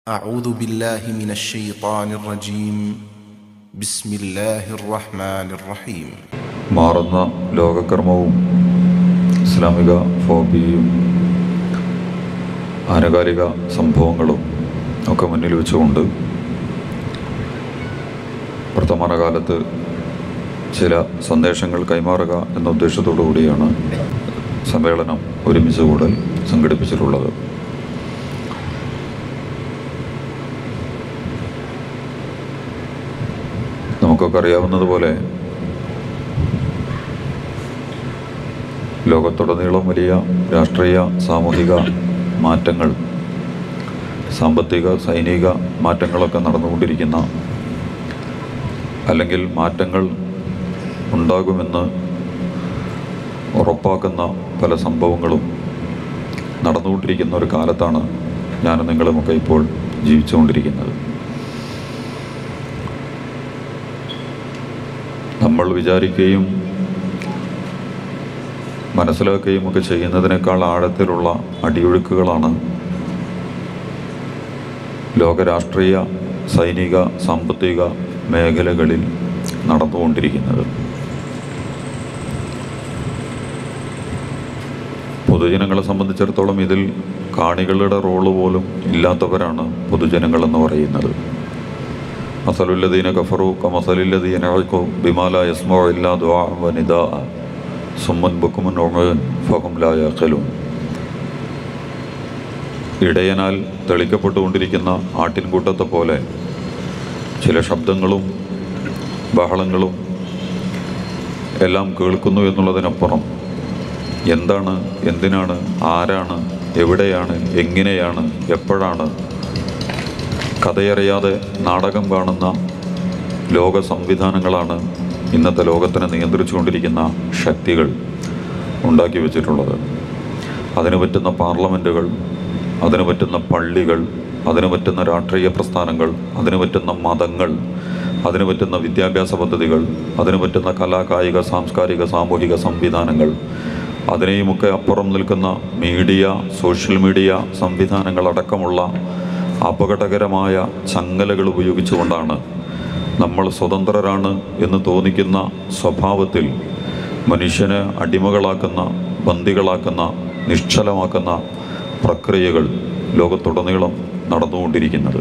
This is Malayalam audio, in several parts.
أعوذ بالله من الشيطان الرجيم بسم الله الرحمن الرحيم മാറുന്ന ലോകക്രമവും ഇസ്ലാമിക ഫോബിയയും ആനുകാലിക സംഭവങ്ങളും ഒക്കെ മുന്നിൽ വെച്ചുകൊണ്ട് വർത്തമാനകാലത്ത് ചില സന്ദേശങ്ങൾ കൈമാറുക എന്ന ഉദ്ദേശത്തോടു കൂടിയാണ് സമ്മേളനം ഒരുമിച്ച് കൂടൽ സംഘടിപ്പിച്ചിട്ടുള്ളത് നമുക്കൊക്കെ അറിയാവുന്നതുപോലെ ലോകത്തുടനീളം വലിയ രാഷ്ട്രീയ സാമൂഹിക മാറ്റങ്ങൾ സാമ്പത്തിക സൈനിക മാറ്റങ്ങളൊക്കെ നടന്നുകൊണ്ടിരിക്കുന്ന അല്ലെങ്കിൽ മാറ്റങ്ങൾ ഉണ്ടാകുമെന്ന് ഉറപ്പാക്കുന്ന പല സംഭവങ്ങളും നടന്നുകൊണ്ടിരിക്കുന്ന ഒരു കാലത്താണ് ഞാനും നിങ്ങളുമൊക്കെ ഇപ്പോൾ ജീവിച്ചുകൊണ്ടിരിക്കുന്നത് നമ്മൾ വിചാരിക്കുകയും മനസ്സിലാക്കുകയും ഒക്കെ ചെയ്യുന്നതിനേക്കാൾ ആഴത്തിലുള്ള അടിയൊഴുക്കുകളാണ് ലോകരാഷ്ട്രീയ സൈനിക സാമ്പത്തിക മേഖലകളിൽ നടന്നുകൊണ്ടിരിക്കുന്നത് പൊതുജനങ്ങളെ സംബന്ധിച്ചിടത്തോളം ഇതിൽ കാണികളുടെ റോള് പോലും ഇല്ലാത്തവരാണ് പൊതുജനങ്ങളെന്ന് പറയുന്നത് മസലുല്ലദീന കഫറു കമസലുല്ലദീന അഴക്കു ബിമാല യസ്മോ ഇല്ലാ ദുആ വ നിദാ സുമ്മൻ ബുക്കുമൻ ഒമൻ ഫഹം ലാ യഖലൂൻ ഇടയനാൽ തെളിക്കപ്പെട്ടുകൊണ്ടിരിക്കുന്ന ആട്ടിൻകൂട്ടത്തെ പോലെ ചില ശബ്ദങ്ങളും ബഹളങ്ങളും എല്ലാം കേൾക്കുന്നു എന്നുള്ളതിനപ്പുറം എന്താണ് എന്തിനാണ് ആരാണ് എവിടെയാണ് എങ്ങനെയാണ് എപ്പോഴാണ് കഥയറിയാതെ നാടകം കാണുന്ന ലോക സംവിധാനങ്ങളാണ് ഇന്നത്തെ ലോകത്തിനെ നിയന്ത്രിച്ചുകൊണ്ടിരിക്കുന്ന ശക്തികൾ ഉണ്ടാക്കി വെച്ചിട്ടുള്ളത് അതിന് പറ്റുന്ന പാർലമെൻറ്റുകൾ അതിന് പറ്റുന്ന പള്ളികൾ അതിന് പറ്റുന്ന രാഷ്ട്രീയ പ്രസ്ഥാനങ്ങൾ അതിന് പറ്റുന്ന മതങ്ങൾ അതിന് പറ്റുന്ന വിദ്യാഭ്യാസ പദ്ധതികൾ അതിന് പറ്റുന്ന കലാ കായിക സാംസ്കാരിക സാമൂഹിക സംവിധാനങ്ങൾ അതിനെയുമൊക്കെ അപ്പുറം നിൽക്കുന്ന മീഡിയ സോഷ്യൽ മീഡിയ സംവിധാനങ്ങളടക്കമുള്ള അപകടകരമായ ചങ്ങലകൾ ഉപയോഗിച്ചുകൊണ്ടാണ് നമ്മൾ സ്വതന്ത്രരാണ് എന്ന് തോന്നിക്കുന്ന സ്വഭാവത്തിൽ മനുഷ്യനെ അടിമകളാക്കുന്ന ബന്ദികളാക്കുന്ന നിശ്ചലമാക്കുന്ന പ്രക്രിയകൾ ലോകത്തുടനീളം നടന്നുകൊണ്ടിരിക്കുന്നത്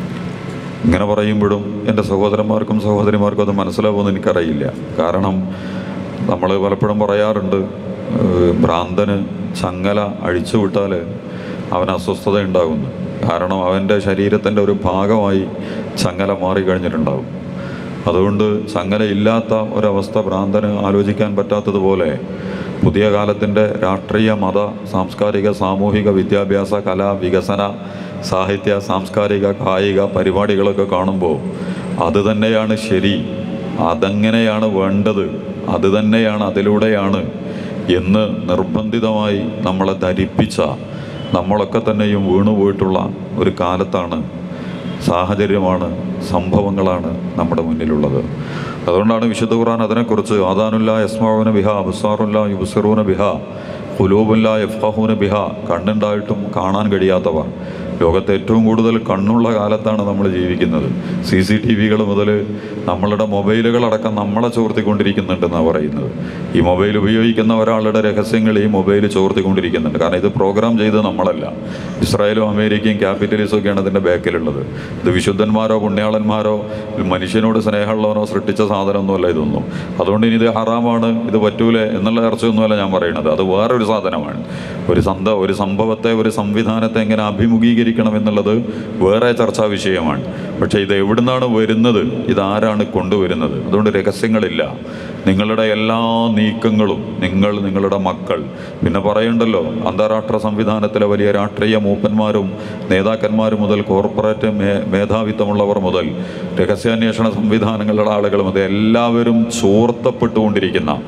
ഇങ്ങനെ പറയുമ്പോഴും എൻ്റെ സഹോദരന്മാർക്കും സഹോദരിമാർക്കും അത് മനസ്സിലാവുമെന്ന് എനിക്കറിയില്ല കാരണം നമ്മൾ പലപ്പോഴും പറയാറുണ്ട് ഏഹ്, ഭ്രാന്തന് ചങ്ങല അഴിച്ചു വിട്ടാൽ അവന് അസ്വസ്ഥത ഉണ്ടാകുന്നു കാരണം അവൻ്റെ ശരീരത്തിൻ്റെ ഒരു ഭാഗമായി ചങ്ങല മാറിക്കഴിഞ്ഞിട്ടുണ്ടാകും അതുകൊണ്ട് ചങ്ങല ഇല്ലാത്ത ഒരവസ്ഥ ഭ്രാന്തന് ആലോചിക്കാൻ പറ്റാത്തതുപോലെ പുതിയ കാലത്തിൻ്റെ രാഷ്ട്രീയ മത സാംസ്കാരിക സാമൂഹിക വിദ്യാഭ്യാസ കലാ വികസന സാഹിത്യ സാംസ്കാരിക കായിക പരിപാടികളൊക്കെ കാണുമ്പോൾ അത് തന്നെയാണ് ശരി അതെങ്ങനെയാണ് വേണ്ടത് അത് തന്നെയാണ് അതിലൂടെയാണ് എന്ന് നിർബന്ധിതമായി നമ്മളെ ധരിപ്പിച്ച നമ്മളൊക്കെ തന്നെയും വീണുപോയിട്ടുള്ള ഒരു കാലത്താണ് സാഹചര്യമാണ് സംഭവങ്ങളാണ് നമ്മുടെ മുന്നിലുള്ളത് അതുകൊണ്ടാണ് വിശുദ്ധ ഖുർആൻ അതിനെക്കുറിച്ച് ആദാനുല്ല യസ്മാവുന ബിഹ അബുസാറുല്ല യുബുസറൂന ബിഹ കുലൂബുല്ല യഫ്ഹൂന ബിഹ കണ്ണുണ്ടായിട്ടും കാണാൻ കഴിയാത്തവർ ലോകത്തെ ഏറ്റവും കൂടുതൽ കണ്ണുള്ള കാലത്താണ് നമ്മൾ ജീവിക്കുന്നത് സി സി ടി വികൾ മുതൽ നമ്മളുടെ മൊബൈലുകളടക്കം നമ്മളെ ചോർത്തിക്കൊണ്ടിരിക്കുന്നുണ്ടെന്നാണ് പറയുന്നത് ഈ മൊബൈൽ ഉപയോഗിക്കുന്ന ഒരാളുടെ രഹസ്യങ്ങൾ ഈ മൊബൈൽ ചോർത്തിക്കൊണ്ടിരിക്കുന്നുണ്ട് കാരണം ഇത് പ്രോഗ്രാം ചെയ്തത് നമ്മളല്ല ഇസ്രായേലും അമേരിക്കയും ക്യാപിറ്റലിസും ഒക്കെയാണ് ഇതിൻ്റെ ബാക്കിലുള്ളത് ഇത് വിശുദ്ധന്മാരോ പുണ്യാളന്മാരോ മനുഷ്യനോട് സ്നേഹമുള്ളവനോ സൃഷ്ടിച്ച സാധനമൊന്നുമല്ല ഇതൊന്നും അതുകൊണ്ട് ഇനി ഇത് ഹറാമാണ് ഇത് പറ്റൂലേ എന്നുള്ള ചർച്ചയൊന്നുമല്ല ഞാൻ പറയുന്നത് അത് വേറൊരു സാധനമാണ് ഒരു സന്ത ഒരു സംഭവത്തെ ഒരു സംവിധാനത്തെ എങ്ങനെ അഭിമുഖീകരിക്കണം എന്നുള്ളത് വേറെ ചർച്ചാ വിഷയമാണ് പക്ഷേ ഇത് എവിടുന്നാണ് വരുന്നത് ഇതാരാണ് കൊണ്ടുവരുന്നത് അതുകൊണ്ട് രഹസ്യങ്ങളില്ല നിങ്ങളുടെ എല്ലാ നീക്കങ്ങളും നിങ്ങൾ നിങ്ങളുടെ മക്കൾ പിന്നെ പറയണ്ടല്ലോ അന്താരാഷ്ട്ര സംവിധാനത്തിലെ വലിയ രാഷ്ട്രീയ മൂപ്പന്മാരും നേതാക്കന്മാരും മുതൽ കോർപ്പറേറ്റ് മേ മേധാവിത്വമുള്ളവർ മുതൽ രഹസ്യാന്വേഷണ സംവിധാനങ്ങളുടെ ആളുകൾ മുതൽ എല്ലാവരും ചോർത്തപ്പെട്ടുകൊണ്ടിരിക്കുന്ന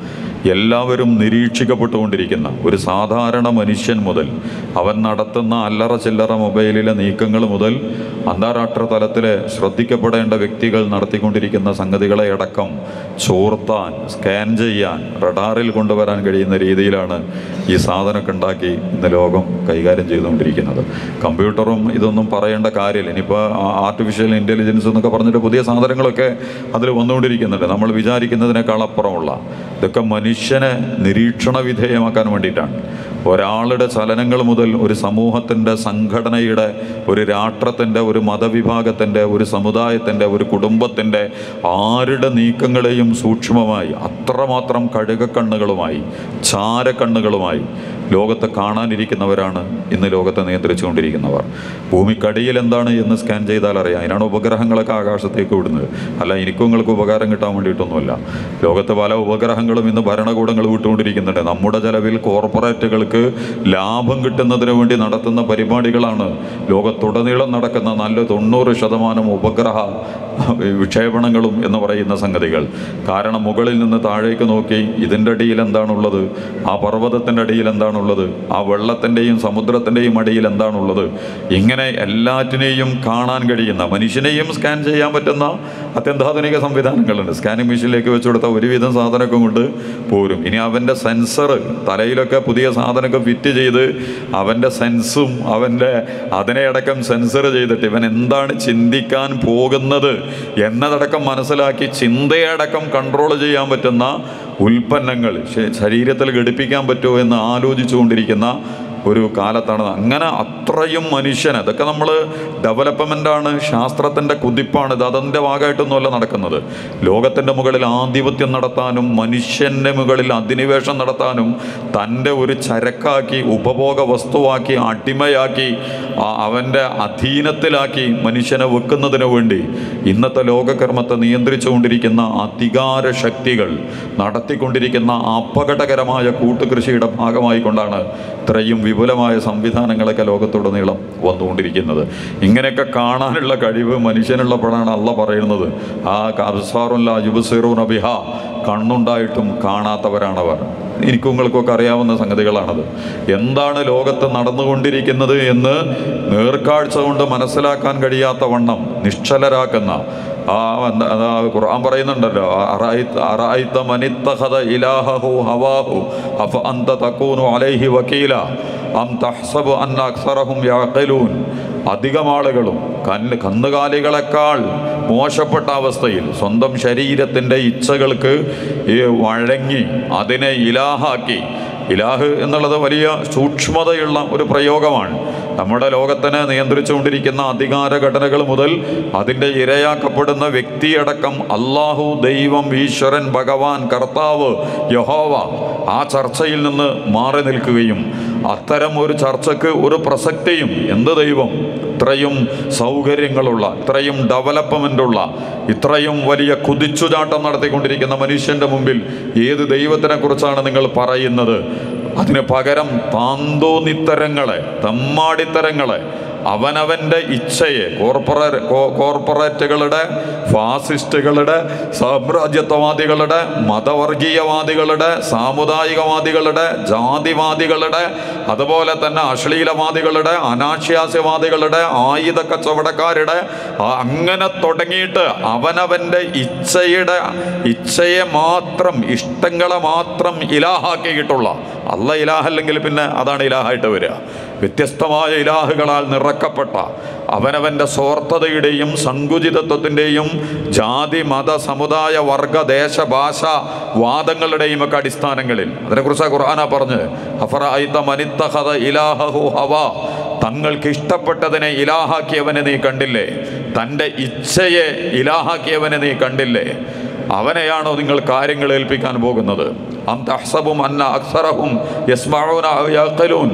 എല്ലാവരും നിരീക്ഷിക്കപ്പെട്ടുകൊണ്ടിരിക്കുന്ന ഒരു സാധാരണ മനുഷ്യൻ മുതൽ അവൻ നടത്തുന്ന അല്ലറ ചില്ലറ മൊബൈലിലെ നീക്കങ്ങൾ മുതൽ അന്താരാഷ്ട്ര തലത്തിലെ ശ്രദ്ധിക്കപ്പെടേണ്ട വ്യക്തികൾ നടത്തിക്കൊണ്ടിരിക്കുന്ന സംഗതികളെ അടക്കം ചോർത്താൻ സ്കാൻ ചെയ്യാൻ റഡാറിൽ കൊണ്ടുവരാൻ കഴിയുന്ന രീതിയിലാണ് ഈ സാധനമൊക്കെ ഉണ്ടാക്കി ഇന്ന് ലോകം കൈകാര്യം ചെയ്തുകൊണ്ടിരിക്കുന്നത് കമ്പ്യൂട്ടറും ഇതൊന്നും പറയേണ്ട കാര്യമില്ല ഇനിയിപ്പോൾ ആർട്ടിഫിഷ്യൽ ഇൻ്റലിജൻസ് എന്നൊക്കെ പറഞ്ഞിട്ട് പുതിയ സാധനങ്ങളൊക്കെ അതിൽ വന്നുകൊണ്ടിരിക്കുന്നുണ്ട് നമ്മൾ വിചാരിക്കുന്നതിനേക്കാൾ അപ്പുറമുള്ള ഇതൊക്കെ മനുഷ്യനെ നിരീക്ഷണ വിധേയമാക്കാൻ വേണ്ടിയിട്ടാണ് ഒരാളുടെ ചലനങ്ങൾ മുതൽ ഒരു സമൂഹത്തിൻ്റെ സംഘടനയുടെ ഒരു രാഷ്ട്രത്തിൻ്റെ ഒരു മതവിഭാഗത്തിൻ്റെ ഒരു സമുദായത്തിൻ്റെ ഒരു കുടുംബത്തിൻ്റെ ആരുടെ നീക്കങ്ങളെയും സൂക്ഷ്മമായി അത്രമാത്രം കഴുകക്കണ്ണുകളുമായി ചാരക്കണ്ണുകളുമായി ലോകത്തെ കാണാനിരിക്കുന്നവരാണ് ഇന്ന് ലോകത്തെ നിയന്ത്രിച്ചുകൊണ്ടിരിക്കുന്നവർ ഭൂമിക്കടിയിൽ എന്താണ് എന്ന് സ്കാൻ ചെയ്താൽ അറിയാം അതിനാണ് ഉപഗ്രഹങ്ങളൊക്കെ ആകാശത്തേക്ക് വിടുന്നത് അല്ല എനിക്കും നിങ്ങൾക്ക് ഉപകാരം കിട്ടാൻ വേണ്ടിയിട്ടൊന്നുമല്ല ലോകത്ത് പല ഉപഗ്രഹങ്ങളും ഇന്ന് ഭരണകൂടങ്ങൾ വിട്ടുകൊണ്ടിരിക്കുന്നുണ്ട് നമ്മുടെ ചെലവിൽ കോർപ്പറേറ്റുകൾക്ക് ലാഭം കിട്ടുന്നതിന് വേണ്ടി നടത്തുന്ന പരിപാടികളാണ് ലോകത്തുടനീളം നടക്കുന്ന നല്ല തൊണ്ണൂറ് ശതമാനം ഉപഗ്രഹ വിക്ഷേപണങ്ങളും എന്ന് പറയുന്ന സംഗതികൾ കാരണം മുകളിൽ നിന്ന് താഴേക്ക് നോക്കി ഇതിൻ്റെ അടിയിൽ എന്താണുള്ളത് ആ പർവ്വതത്തിൻ്റെ അടിയിൽ എന്താണുള്ളത് ആ വെള്ളത്തിൻ്റെയും സമുദ്രത്തിൻ്റെയും അടിയിൽ എന്താണുള്ളത് ഇങ്ങനെ എല്ലാറ്റിനെയും കാണാൻ കഴിയുന്ന മനുഷ്യനെയും സ്കാൻ ചെയ്യാൻ പറ്റുന്ന അത്യന്താധുനിക സംവിധാനങ്ങളുണ്ട് സ്കാനിങ് മെഷീനിലേക്ക് വെച്ച് കൊടുത്ത ഒരുവിധം സാധനമൊക്കെ കൊണ്ട് പോരും ഇനി അവൻ്റെ സെൻസർ തലയിലൊക്കെ പുതിയ സാധനമൊക്കെ ഫിറ്റ് ചെയ്ത് അവൻ്റെ സെൻസും അവൻ്റെ അതിനെ അടക്കം സെൻസർ ചെയ്തിട്ട് ഇവൻ എന്താണ് ചിന്തിക്കാൻ പോകുന്നത് എന്നതടക്കം മനസ്സിലാക്കി ചിന്തയടക്കം കൺട്രോൾ ചെയ്യാൻ പറ്റുന്ന ഉൽപ്പന്നങ്ങൾ ശ- ശരീരത്തിൽ ഘടിപ്പിക്കാൻ പറ്റുമോ എന്ന് ആലോചിച്ചു കൊണ്ടിരിക്കുന്ന ഒരു കാലത്താണ് അങ്ങനെ അത്രയും മനുഷ്യൻ അതൊക്കെ നമ്മൾ ഡെവലപ്മെൻ്റാണ് ശാസ്ത്രത്തിൻ്റെ കുതിപ്പാണ് ഇത് അതിൻ്റെ ഭാഗമായിട്ടൊന്നുമല്ല നടക്കുന്നത് ലോകത്തിൻ്റെ മുകളിൽ ആധിപത്യം നടത്താനും മനുഷ്യൻ്റെ മുകളിൽ അധിനിവേശം നടത്താനും തൻ്റെ ഒരു ചരക്കാക്കി ഉപഭോഗ വസ്തുവാക്കി അടിമയാക്കി ആ- അവൻ്റെ അധീനത്തിലാക്കി മനുഷ്യനെ വെക്കുന്നതിന് വേണ്ടി ഇന്നത്തെ ലോകകർമ്മത്തെ നിയന്ത്രിച്ചുകൊണ്ടിരിക്കുന്ന അധികാര ശക്തികൾ നടത്തിക്കൊണ്ടിരിക്കുന്ന അപകടകരമായ കൂട്ടുകൃഷിയുടെ ഭാഗമായി കൊണ്ടാണ് ഇത്രയും വിപുലമായ സംവിധാനങ്ങളൊക്കെ ലോകത്തുടനീളം വന്നുകൊണ്ടിരിക്കുന്നത് ഇങ്ങനെയൊക്കെ കാണാനുള്ള കഴിവ് മനുഷ്യനുള്ളപ്പോഴാണ് അല്ല പറയുന്നത് ആ അബ്സാറുല്ല യുബുസീറൂൻ അബിഹ കണ്ണുണ്ടായിട്ടും കാണാത്തവരാണവർ എനിക്കും നിങ്ങൾക്കൊക്കെ അറിയാവുന്ന സംഗതികളാണത് എന്താണ് ലോകത്ത് നടന്നുകൊണ്ടിരിക്കുന്നത് എന്ന് നേർക്കാഴ്ച കൊണ്ട് മനസ്സിലാക്കാൻ കഴിയാത്ത വണ്ണം നിശ്ചലരാക്കുന്ന ആ എന്താ അതാ ഖുർആൻ പറയുന്നുണ്ടല്ലോ അറായിത്ത അറായിത്ത മനിത്തഹദ ഇലാഹു ഹവാഹു അഫ അന്ത തക്കൂനു അലൈഹി വക്കീല അം തഹ്സബു അന്ന അക്സറഹും യാഖലൂൻ അധികം ആളുകളും കന്ന് കന്നുകാലികളെക്കാൾ മോശപ്പെട്ട അവസ്ഥയിൽ സ്വന്തം ശരീരത്തിൻ്റെ ഇച്ഛകൾക്ക് ഈ വഴങ്ങി അതിനെ ഇലാഹാക്കി ഇലാഹ് എന്നുള്ളത് വലിയ സൂക്ഷ്മതയുള്ള ഒരു പ്രയോഗമാണ് നമ്മുടെ ലോകത്തിനെ നിയന്ത്രിച്ചുകൊണ്ടിരിക്കുന്ന അധികാര ഘടനകൾ മുതൽ അതിൻ്റെ ഇരയാക്കപ്പെടുന്ന വ്യക്തിയടക്കം അള്ളാഹു ദൈവം ഈശ്വരൻ ഭഗവാൻ കർത്താവ് യഹോവ ആ ചർച്ചയിൽ നിന്ന് മാറി നിൽക്കുകയും അത്തരം ഒരു ചർച്ചയ്ക്ക് ഒരു പ്രസക്തിയും എന്ത് ദൈവം ഇത്രയും സൗകര്യങ്ങളുള്ള ഇത്രയും ഡെവലപ്മെൻ്റുള്ള ഇത്രയും വലിയ കുതിച്ചുചാട്ടം നടത്തിക്കൊണ്ടിരിക്കുന്ന മനുഷ്യൻ്റെ മുമ്പിൽ ഏത് ദൈവത്തിനെ കുറിച്ചാണ് നിങ്ങൾ പറയുന്നത് അതിന് പകരം താന്തോന്നിത്തരങ്ങളെ തമ്മാടിത്തരങ്ങളെ അവനവൻ്റെ ഇച്ഛയെ കോർപ്പറേ കോ- കോർപ്പറേറ്റുകളുടെ ഫാസിസ്റ്റുകളുടെ സാമ്രാജ്യത്വവാദികളുടെ മതവർഗീയവാദികളുടെ സാമുദായികവാദികളുടെ ജാതിവാദികളുടെ അതുപോലെ തന്നെ അശ്ലീലവാദികളുടെ അനാശ്വാസ്യവാദികളുടെ ആയുധ കച്ചവടക്കാരുടെ ആ അങ്ങനെ തുടങ്ങിയിട്ട് അവനവൻ്റെ ഇച്ഛയുടെ ഇച്ഛയെ മാത്രം ഇഷ്ടങ്ങളെ മാത്രം ഇലാഹാക്കിയിട്ടുള്ള അല്ല ഇലാഹല്ലെങ്കിൽ പിന്നെ അതാണ് ഇലാഹായിട്ട് വരിക വ്യത്യസ്തമായ ഇലാഹുകളാൽ നിറക്കപ്പെട്ട അവനവൻ്റെ സ്വാർത്ഥതയുടെയും സങ്കുചിതത്വത്തിൻ്റെയും ജാതി മത സമുദായ വർഗ ദേശ ഭാഷ വാദങ്ങളുടെയും ഒക്കെ അടിസ്ഥാനങ്ങളിൽ അതിനെക്കുറിച്ച് ഖുർആന പറഞ്ഞ് അഫറായിത്ത മനിത്തഹദ ഇലാഹു ഹവ തങ്ങൾക്ക് ഇഷ്ടപ്പെട്ടതിനെ ഇലാഹാക്കിയവനെ നീ കണ്ടില്ലേ തൻ്റെ ഇച്ഛയെ ഇലാഹാക്കിയവനെ നീ കണ്ടില്ലേ അവനെയാണോ നിങ്ങൾ കാര്യങ്ങൾ ഏൽപ്പിക്കാൻ പോകുന്നത് അം തഹ്സബും അന്ന അക്സറഹും യസ്മഊന ഔ യഖലൂൻ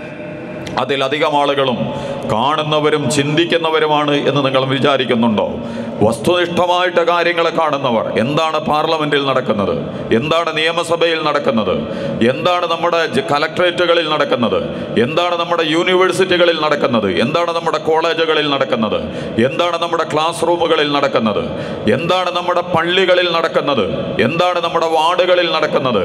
അതിലധികം ആളുകളും കാണുന്നവരും ചിന്തിക്കുന്നവരുമാണ് എന്ന് നിങ്ങൾ വിചാരിക്കുന്നുണ്ടോ വസ്തുനിഷ്ഠമായിട്ട് കാര്യങ്ങളെ കാണുന്നവർ എന്താണ് പാർലമെന്റിൽ നടക്കുന്നത് എന്താണ് നിയമസഭയിൽ നടക്കുന്നത് എന്താണ് നമ്മുടെ ജ- കലക്ട്രേറ്റുകളിൽ നടക്കുന്നത് എന്താണ് നമ്മുടെ യൂണിവേഴ്സിറ്റികളിൽ നടക്കുന്നത് എന്താണ് നമ്മുടെ കോളേജുകളിൽ നടക്കുന്നത് എന്താണ് നമ്മുടെ ക്ലാസ് റൂമുകളിൽ നടക്കുന്നത് എന്താണ് നമ്മുടെ പള്ളികളിൽ നടക്കുന്നത് എന്താണ് നമ്മുടെ വാർഡുകളിൽ നടക്കുന്നത്